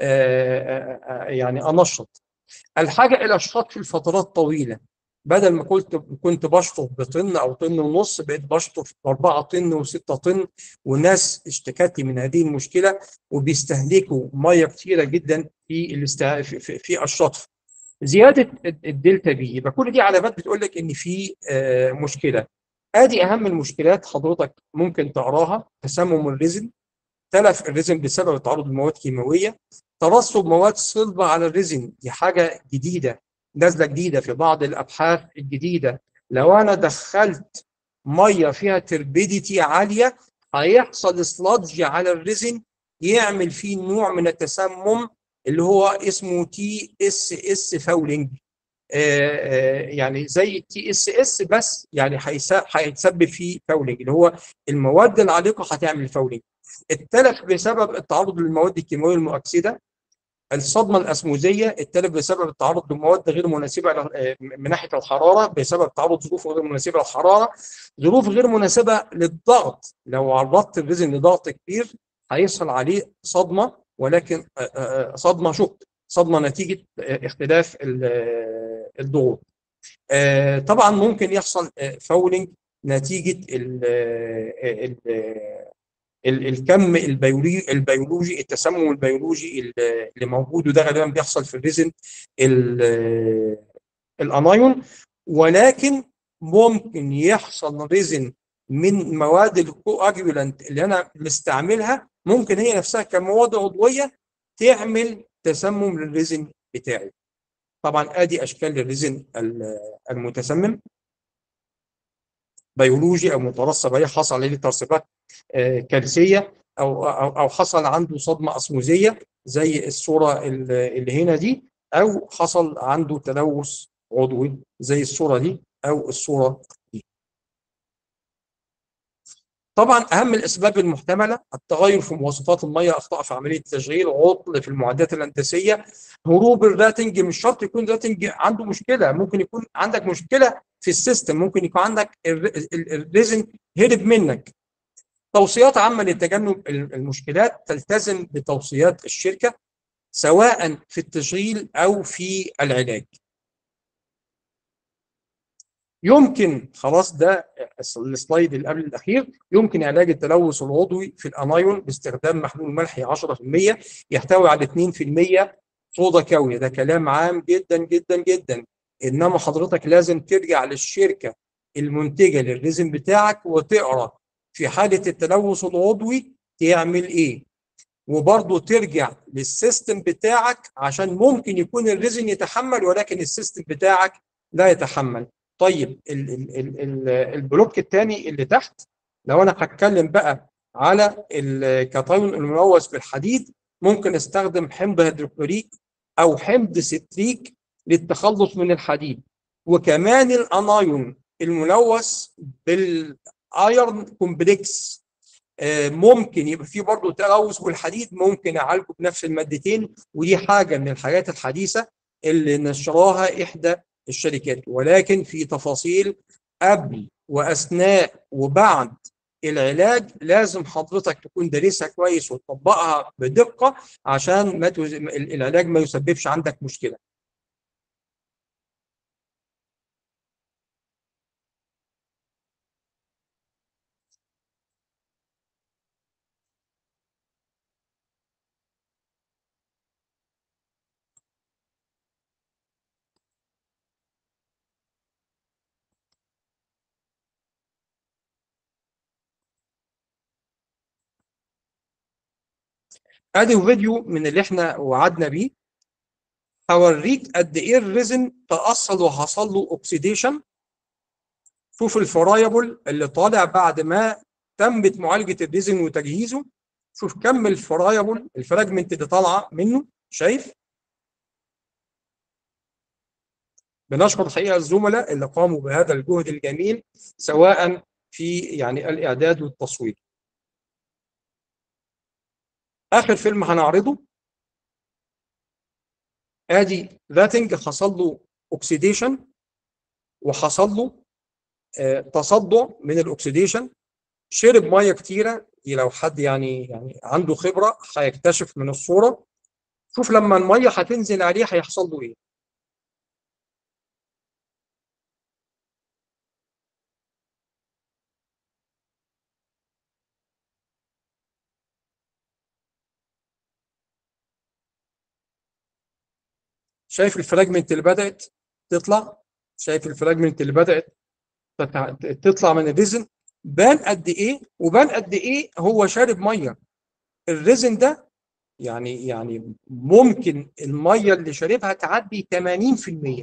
يعني انشط الحاجه الى الشط في فترات طويله بدل ما كنت كنت بشطف بطن او طن ونص بقيت بشطف باربعه طن وسته طن والناس اشتكت لي من هذه المشكله وبيستهلكوا ميه كثيره جدا في الاست... في, في, في الشطف. زياده الدلتا بي يبقى كل دي علامات بتقول لك ان في آه مشكله. ادي اهم المشكلات حضرتك ممكن تقراها تسمم الريزن تلف الريزن بسبب تعرض لمواد كيماويه ترسب مواد صلبه على الريزن دي حاجه جديده نازله جديده في بعض الابحاث الجديده لو انا دخلت ميه فيها تربيديتي عاليه هيحصل سلادج على الريزن يعمل فيه نوع من التسمم اللي هو اسمه تي اس اس فاولنج يعني زي التي اس اس بس يعني هيتسبب فيه فاولنج اللي هو المواد العالقه هتعمل فاولنج التلف بسبب التعرض للمواد الكيماويه المؤكسده الصدمه الاسموزيه التلف بسبب التعرض لمواد غير مناسبه من ناحيه الحراره بسبب تعرض ظروف غير مناسبه للحراره ظروف غير مناسبه للضغط لو عرضت الريزن لضغط كبير هيحصل عليه صدمه ولكن صدمه شوك صدمه نتيجه اختلاف الضغوط طبعا ممكن يحصل فاولنج نتيجه ال ال الكم البيولوجي البيولوجي التسمم البيولوجي اللي موجود وده غالبا بيحصل في الريزن الانايون ولكن ممكن يحصل ريزن من مواد الكواجولانت اللي انا مستعملها ممكن هي نفسها كمواد عضويه تعمل تسمم للريزن بتاعي طبعا ادي اشكال الريزن المتسمم بيولوجي او مترسب عليه حصل عليه ترسبات كالسيه او او او حصل عنده صدمه اسموزيه زي الصوره اللي هنا دي او حصل عنده تلوث عضوي زي الصوره دي او الصوره دي. طبعا اهم الاسباب المحتمله التغير في مواصفات الميه اخطاء في عمليه التشغيل عطل في المعدات الهندسيه هروب الراتنج مش شرط يكون الراتنج عنده مشكله ممكن يكون عندك مشكله في السيستم ممكن يكون عندك الريزن هرب منك توصيات عامه لتجنب المشكلات تلتزم بتوصيات الشركه سواء في التشغيل او في العلاج يمكن خلاص ده السلايد اللي قبل الاخير يمكن علاج التلوث العضوي في الانايون باستخدام محلول ملحي 10% يحتوي على 2% صودا كاويه ده كلام عام جدا جدا جدا انما حضرتك لازم ترجع للشركه المنتجه للريزن بتاعك وتقرا في حاله التلوث العضوي تعمل ايه وبرضه ترجع للسيستم بتاعك عشان ممكن يكون الريزن يتحمل ولكن السيستم بتاعك لا يتحمل طيب ال ال ال ال البلوك الثاني اللي تحت لو انا هتكلم بقى على الكاتايون الملوث بالحديد ممكن استخدم حمض هيدروكلوريك او حمض ستريك للتخلص من الحديد وكمان الانايون الملوث بالايرن كومبلكس ممكن يبقى فيه برضه تلوث بالحديد ممكن اعالجه بنفس المادتين ودي حاجه من الحاجات الحديثه اللي نشراها احدى الشركات ولكن في تفاصيل قبل واثناء وبعد العلاج لازم حضرتك تكون دارسها كويس وتطبقها بدقه عشان ما تز... العلاج ما يسببش عندك مشكله. ادي فيديو من اللي احنا وعدنا بيه هوريك قد ايه الريزن تاصل وحصل له اوكسيديشن شوف الفرايبل اللي طالع بعد ما تمت معالجه الريزن وتجهيزه شوف كم الفرايبل الفراجمنت اللي طالعه منه شايف بنشكر الحقيقه الزملاء اللي قاموا بهذا الجهد الجميل سواء في يعني الاعداد والتصوير اخر فيلم هنعرضه ادي ذاتنج حصل له اوكسيديشن وحصل له آه، تصدع من الاكسيديشن شرب ميه كتيره دي لو حد يعني يعني عنده خبره هيكتشف من الصوره شوف لما الميه هتنزل عليه هيحصل له ايه شايف الفراجمنت اللي بدات تطلع شايف الفراجمنت اللي بدات تتع- تطلع من الريزن بان قد ايه وبان قد ايه هو شارب ميه الريزن ده يعني يعني ممكن الميه اللي شاربها تعدي 80%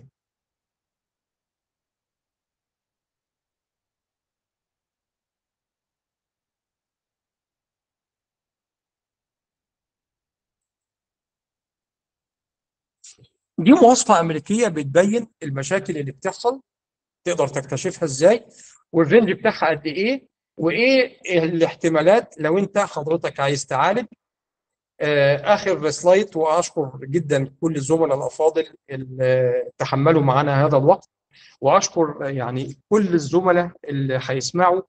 دي مواصفة أمريكية بتبين المشاكل اللي بتحصل تقدر تكتشفها ازاي والرينج بتاعها قد ايه وايه الاحتمالات لو انت حضرتك عايز تعالج آه، اخر سلايد واشكر جدا كل الزملاء الافاضل اللي تحملوا معنا هذا الوقت واشكر يعني كل الزملاء اللي هيسمعوا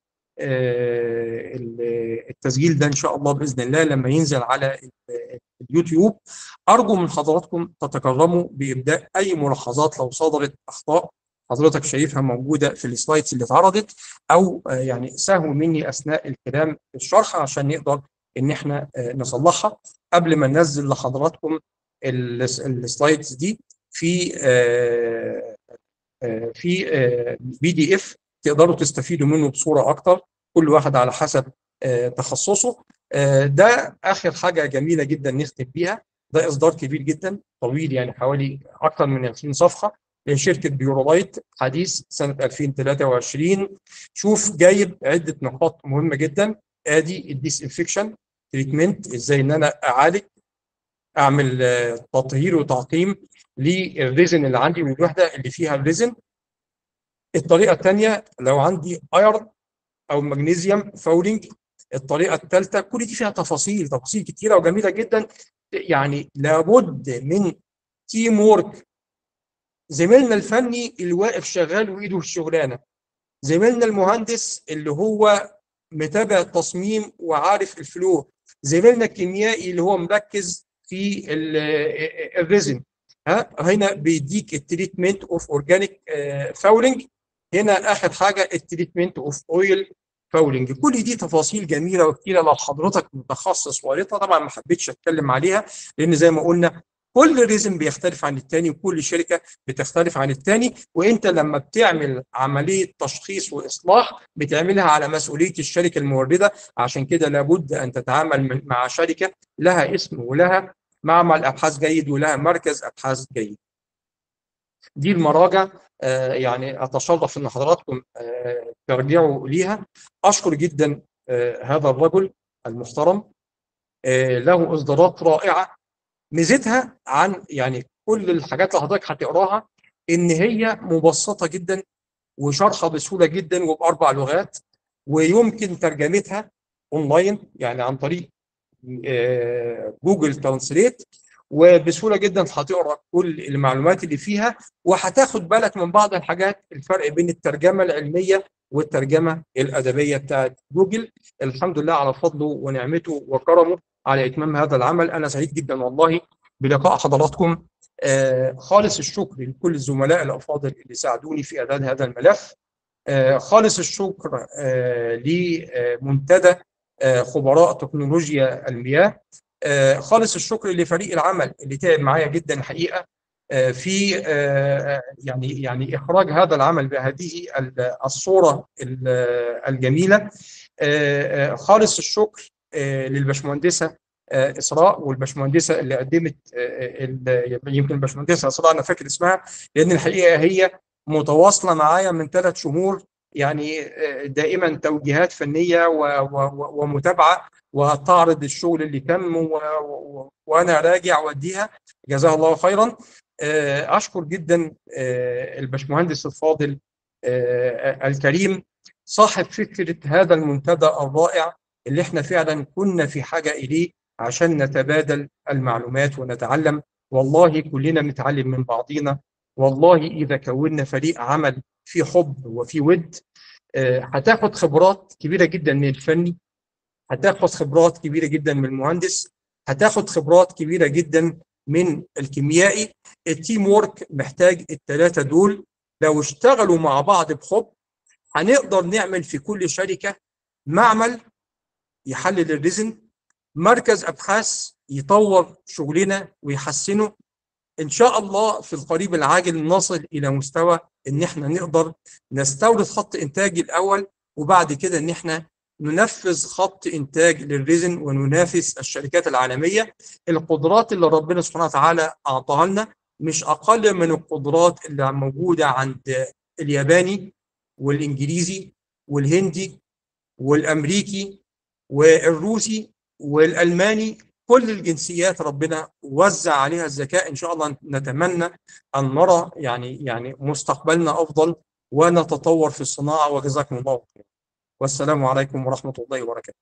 آه، التسجيل ده ان شاء الله باذن الله لما ينزل على اليوتيوب ارجو من حضراتكم تتكرموا بابداء اي ملاحظات لو صدرت اخطاء حضرتك شايفها موجوده في السلايدز اللي اتعرضت او آه، يعني سهو مني اثناء الكلام في الشرح عشان نقدر ان احنا آه، نصلحها قبل ما ننزل لحضراتكم ال- السلايدز دي في آه، آه، في بي دي اف تقدروا تستفيدوا منه بصوره اكتر كل واحد على حسب آه، تخصصه آه، ده اخر حاجه جميله جدا نختم بيها ده اصدار كبير جدا طويل يعني حوالي اكثر من 20 صفحه لشركه بيورولايت حديث سنه 2023 شوف جايب عده نقاط مهمه جدا ادي الديس انفكشن تريتمنت ازاي ان انا اعالج اعمل آه، تطهير وتعقيم للريزن اللي عندي والوحده اللي فيها الريزن الطريقه الثانيه لو عندي ايرن او مغنيسيوم فولينج الطريقه الثالثه كل دي فيها تفاصيل تفاصيل كتيره وجميله جدا يعني لابد من تيم وورك زميلنا الفني اللي واقف شغال وايده في الشغلانه زميلنا المهندس اللي هو متابع التصميم وعارف الفلو زميلنا الكيميائي اللي هو مركز في ال- الريزن ها هنا بيديك التريتمنت اوف اورجانيك فاولنج هنا اخر حاجه التريتمنت اوف اويل فاولنج كل دي تفاصيل جميله وكتيره لو حضرتك متخصص وقريتها طبعا ما حبيتش اتكلم عليها لان زي ما قلنا كل ريزم بيختلف عن التاني وكل شركه بتختلف عن التاني وانت لما بتعمل عمليه تشخيص واصلاح بتعملها على مسؤوليه الشركه المورده عشان كده لابد ان تتعامل من- مع شركه لها اسم ولها معمل ابحاث جيد ولها مركز ابحاث جيد. دي المراجع آه، يعني اتشرف ان حضراتكم آه، ترجعوا ليها اشكر جدا آه، هذا الرجل المحترم آه، له اصدارات رائعه ميزتها عن يعني كل الحاجات اللي حضرتك هتقراها ان هي مبسطه جدا وشرحها بسهوله جدا وباربع لغات ويمكن ترجمتها اونلاين يعني عن طريق آه، جوجل ترانسليت وبسهوله جدا هتقرا كل المعلومات اللي فيها وهتاخد بالك من بعض الحاجات الفرق بين الترجمه العلميه والترجمه الادبيه بتاعت جوجل الحمد لله على فضله ونعمته وكرمه على اتمام هذا العمل انا سعيد جدا والله بلقاء حضراتكم آه، خالص الشكر لكل الزملاء الافاضل اللي ساعدوني في اعداد هذا الملف آه، خالص الشكر آه، لمنتدى آه، خبراء تكنولوجيا المياه آه، خالص الشكر لفريق العمل اللي تعب معايا جدا الحقيقه آه، في آه، يعني يعني اخراج هذا العمل بهذه ال- الصوره ال- الجميله آه، آه، خالص الشكر آه، للبشمهندسه آه، اسراء والبشمهندسه اللي قدمت آه، ال- يمكن البشمهندسه اسراء انا فاكر اسمها لان الحقيقه هي متواصله معايا من ثلاث شهور يعني آه، دائما توجيهات فنيه و- و- و- ومتابعه وتعرض الشغل اللي تم و- و- وانا راجع واديها جزاها الله خيرا آه، اشكر جدا آه، البشمهندس الفاضل آه، الكريم صاحب فكره هذا المنتدى الرائع اللي احنا فعلا كنا في حاجه اليه عشان نتبادل المعلومات ونتعلم والله كلنا بنتعلم من بعضينا والله اذا كونا فريق عمل في حب وفي ود آه، هتاخد خبرات كبيره جدا من الفني هتاخد خبرات كبيره جدا من المهندس هتاخد خبرات كبيره جدا من الكيميائي التيم وورك محتاج الثلاثه دول لو اشتغلوا مع بعض بحب هنقدر نعمل في كل شركه معمل يحلل الريزن مركز ابحاث يطور شغلنا ويحسنه ان شاء الله في القريب العاجل نصل الى مستوى ان احنا نقدر نستورد خط انتاج الاول وبعد كده ان احنا ننفذ خط انتاج للريزن وننافس الشركات العالميه القدرات اللي ربنا سبحانه وتعالى اعطاها لنا مش اقل من القدرات اللي موجوده عند الياباني والانجليزي والهندي والامريكي والروسي والالماني كل الجنسيات ربنا وزع عليها الذكاء ان شاء الله نتمنى ان نرى يعني يعني مستقبلنا افضل ونتطور في الصناعه وجزاكم الله خير والسلام عليكم ورحمه الله وبركاته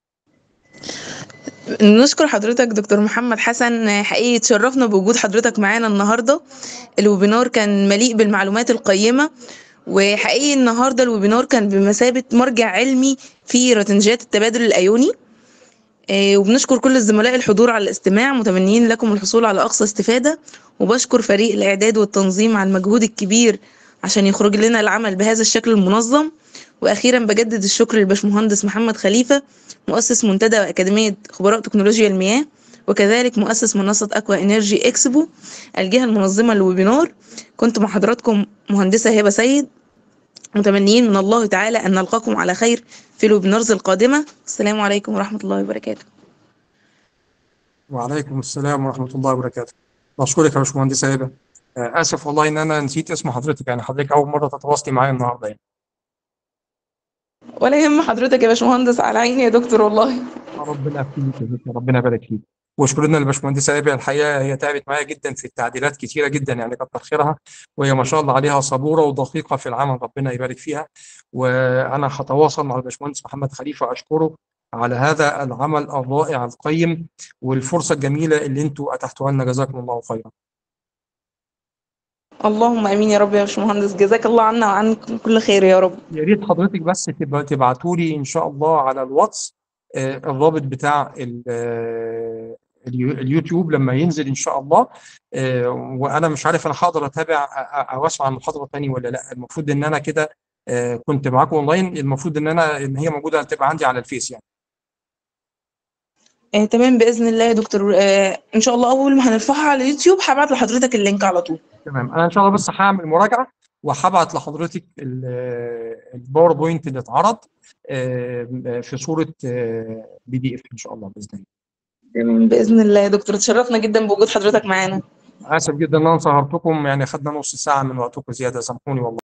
نشكر حضرتك دكتور محمد حسن حقيقي تشرفنا بوجود حضرتك معانا النهارده الويبينار كان مليء بالمعلومات القيمه وحقيقي النهارده الويبينار كان بمثابه مرجع علمي في رتنجات التبادل الايوني آه، وبنشكر كل الزملاء الحضور على الاستماع متمنين لكم الحصول على اقصى استفاده وبشكر فريق الاعداد والتنظيم على المجهود الكبير عشان يخرج لنا العمل بهذا الشكل المنظم واخيرا بجدد الشكر للباشمهندس محمد خليفه مؤسس منتدى واكاديميه خبراء تكنولوجيا المياه وكذلك مؤسس منصه اكوا انرجي اكسبو الجهه المنظمه للويبينار كنت مع حضراتكم مهندسه هبه سيد متمنين من الله تعالى ان نلقاكم على خير في الويبينارز القادمه السلام عليكم ورحمه الله وبركاته وعليكم السلام ورحمه الله وبركاته بشكرك يا باشمهندسه هبه آه، اسف والله ان انا نسيت اسم حضرتك يعني حضرتك اول مره تتواصلي معايا النهارده يعني ولا يهم حضرتك يا باشمهندس على عيني يا دكتور والله ربنا يخليك يا دكتور، ربنا يبارك فيك وشكرنا للباشمهندسه هبه الحقيقه هي تعبت معايا جدا في التعديلات كتيره جدا يعني كتر خيرها وهي ما شاء الله عليها صبوره ودقيقه في العمل ربنا يبارك فيها وانا هتواصل مع الباشمهندس محمد خليفه اشكره على هذا العمل الرائع القيم والفرصه الجميله اللي انتوا اتحتوها لنا جزاكم الله خيرا اللهم امين يا رب يا باشمهندس جزاك الله عنا وعنكم كل خير يا رب يا ريت حضرتك بس تبعتوا لي ان شاء الله على الواتس آه، الرابط بتاع ال- آه، اليو- اليوتيوب لما ينزل ان شاء الله آه، وانا مش عارف انا هقدر اتابع أ- أ- او اسمع المحاضره تاني ولا لا المفروض ان انا كده آه، كنت معاكم اونلاين المفروض ان انا ان هي موجوده تبقى عندي على الفيس يعني آه تمام باذن الله يا دكتور آه ان شاء الله اول ما هنرفعها على اليوتيوب هبعت لحضرتك اللينك على طول تمام انا ان شاء الله بس هعمل مراجعه وهبعت لحضرتك ال- الباوربوينت اللي اتعرض آه، في صوره بي دي اف ان شاء الله باذن الله تمام باذن الله يا دكتور تشرفنا جدا بوجود حضرتك معانا اسف جدا ان انا سهرتكم يعني خدنا نص ساعه من وقتكم زياده سامحوني والله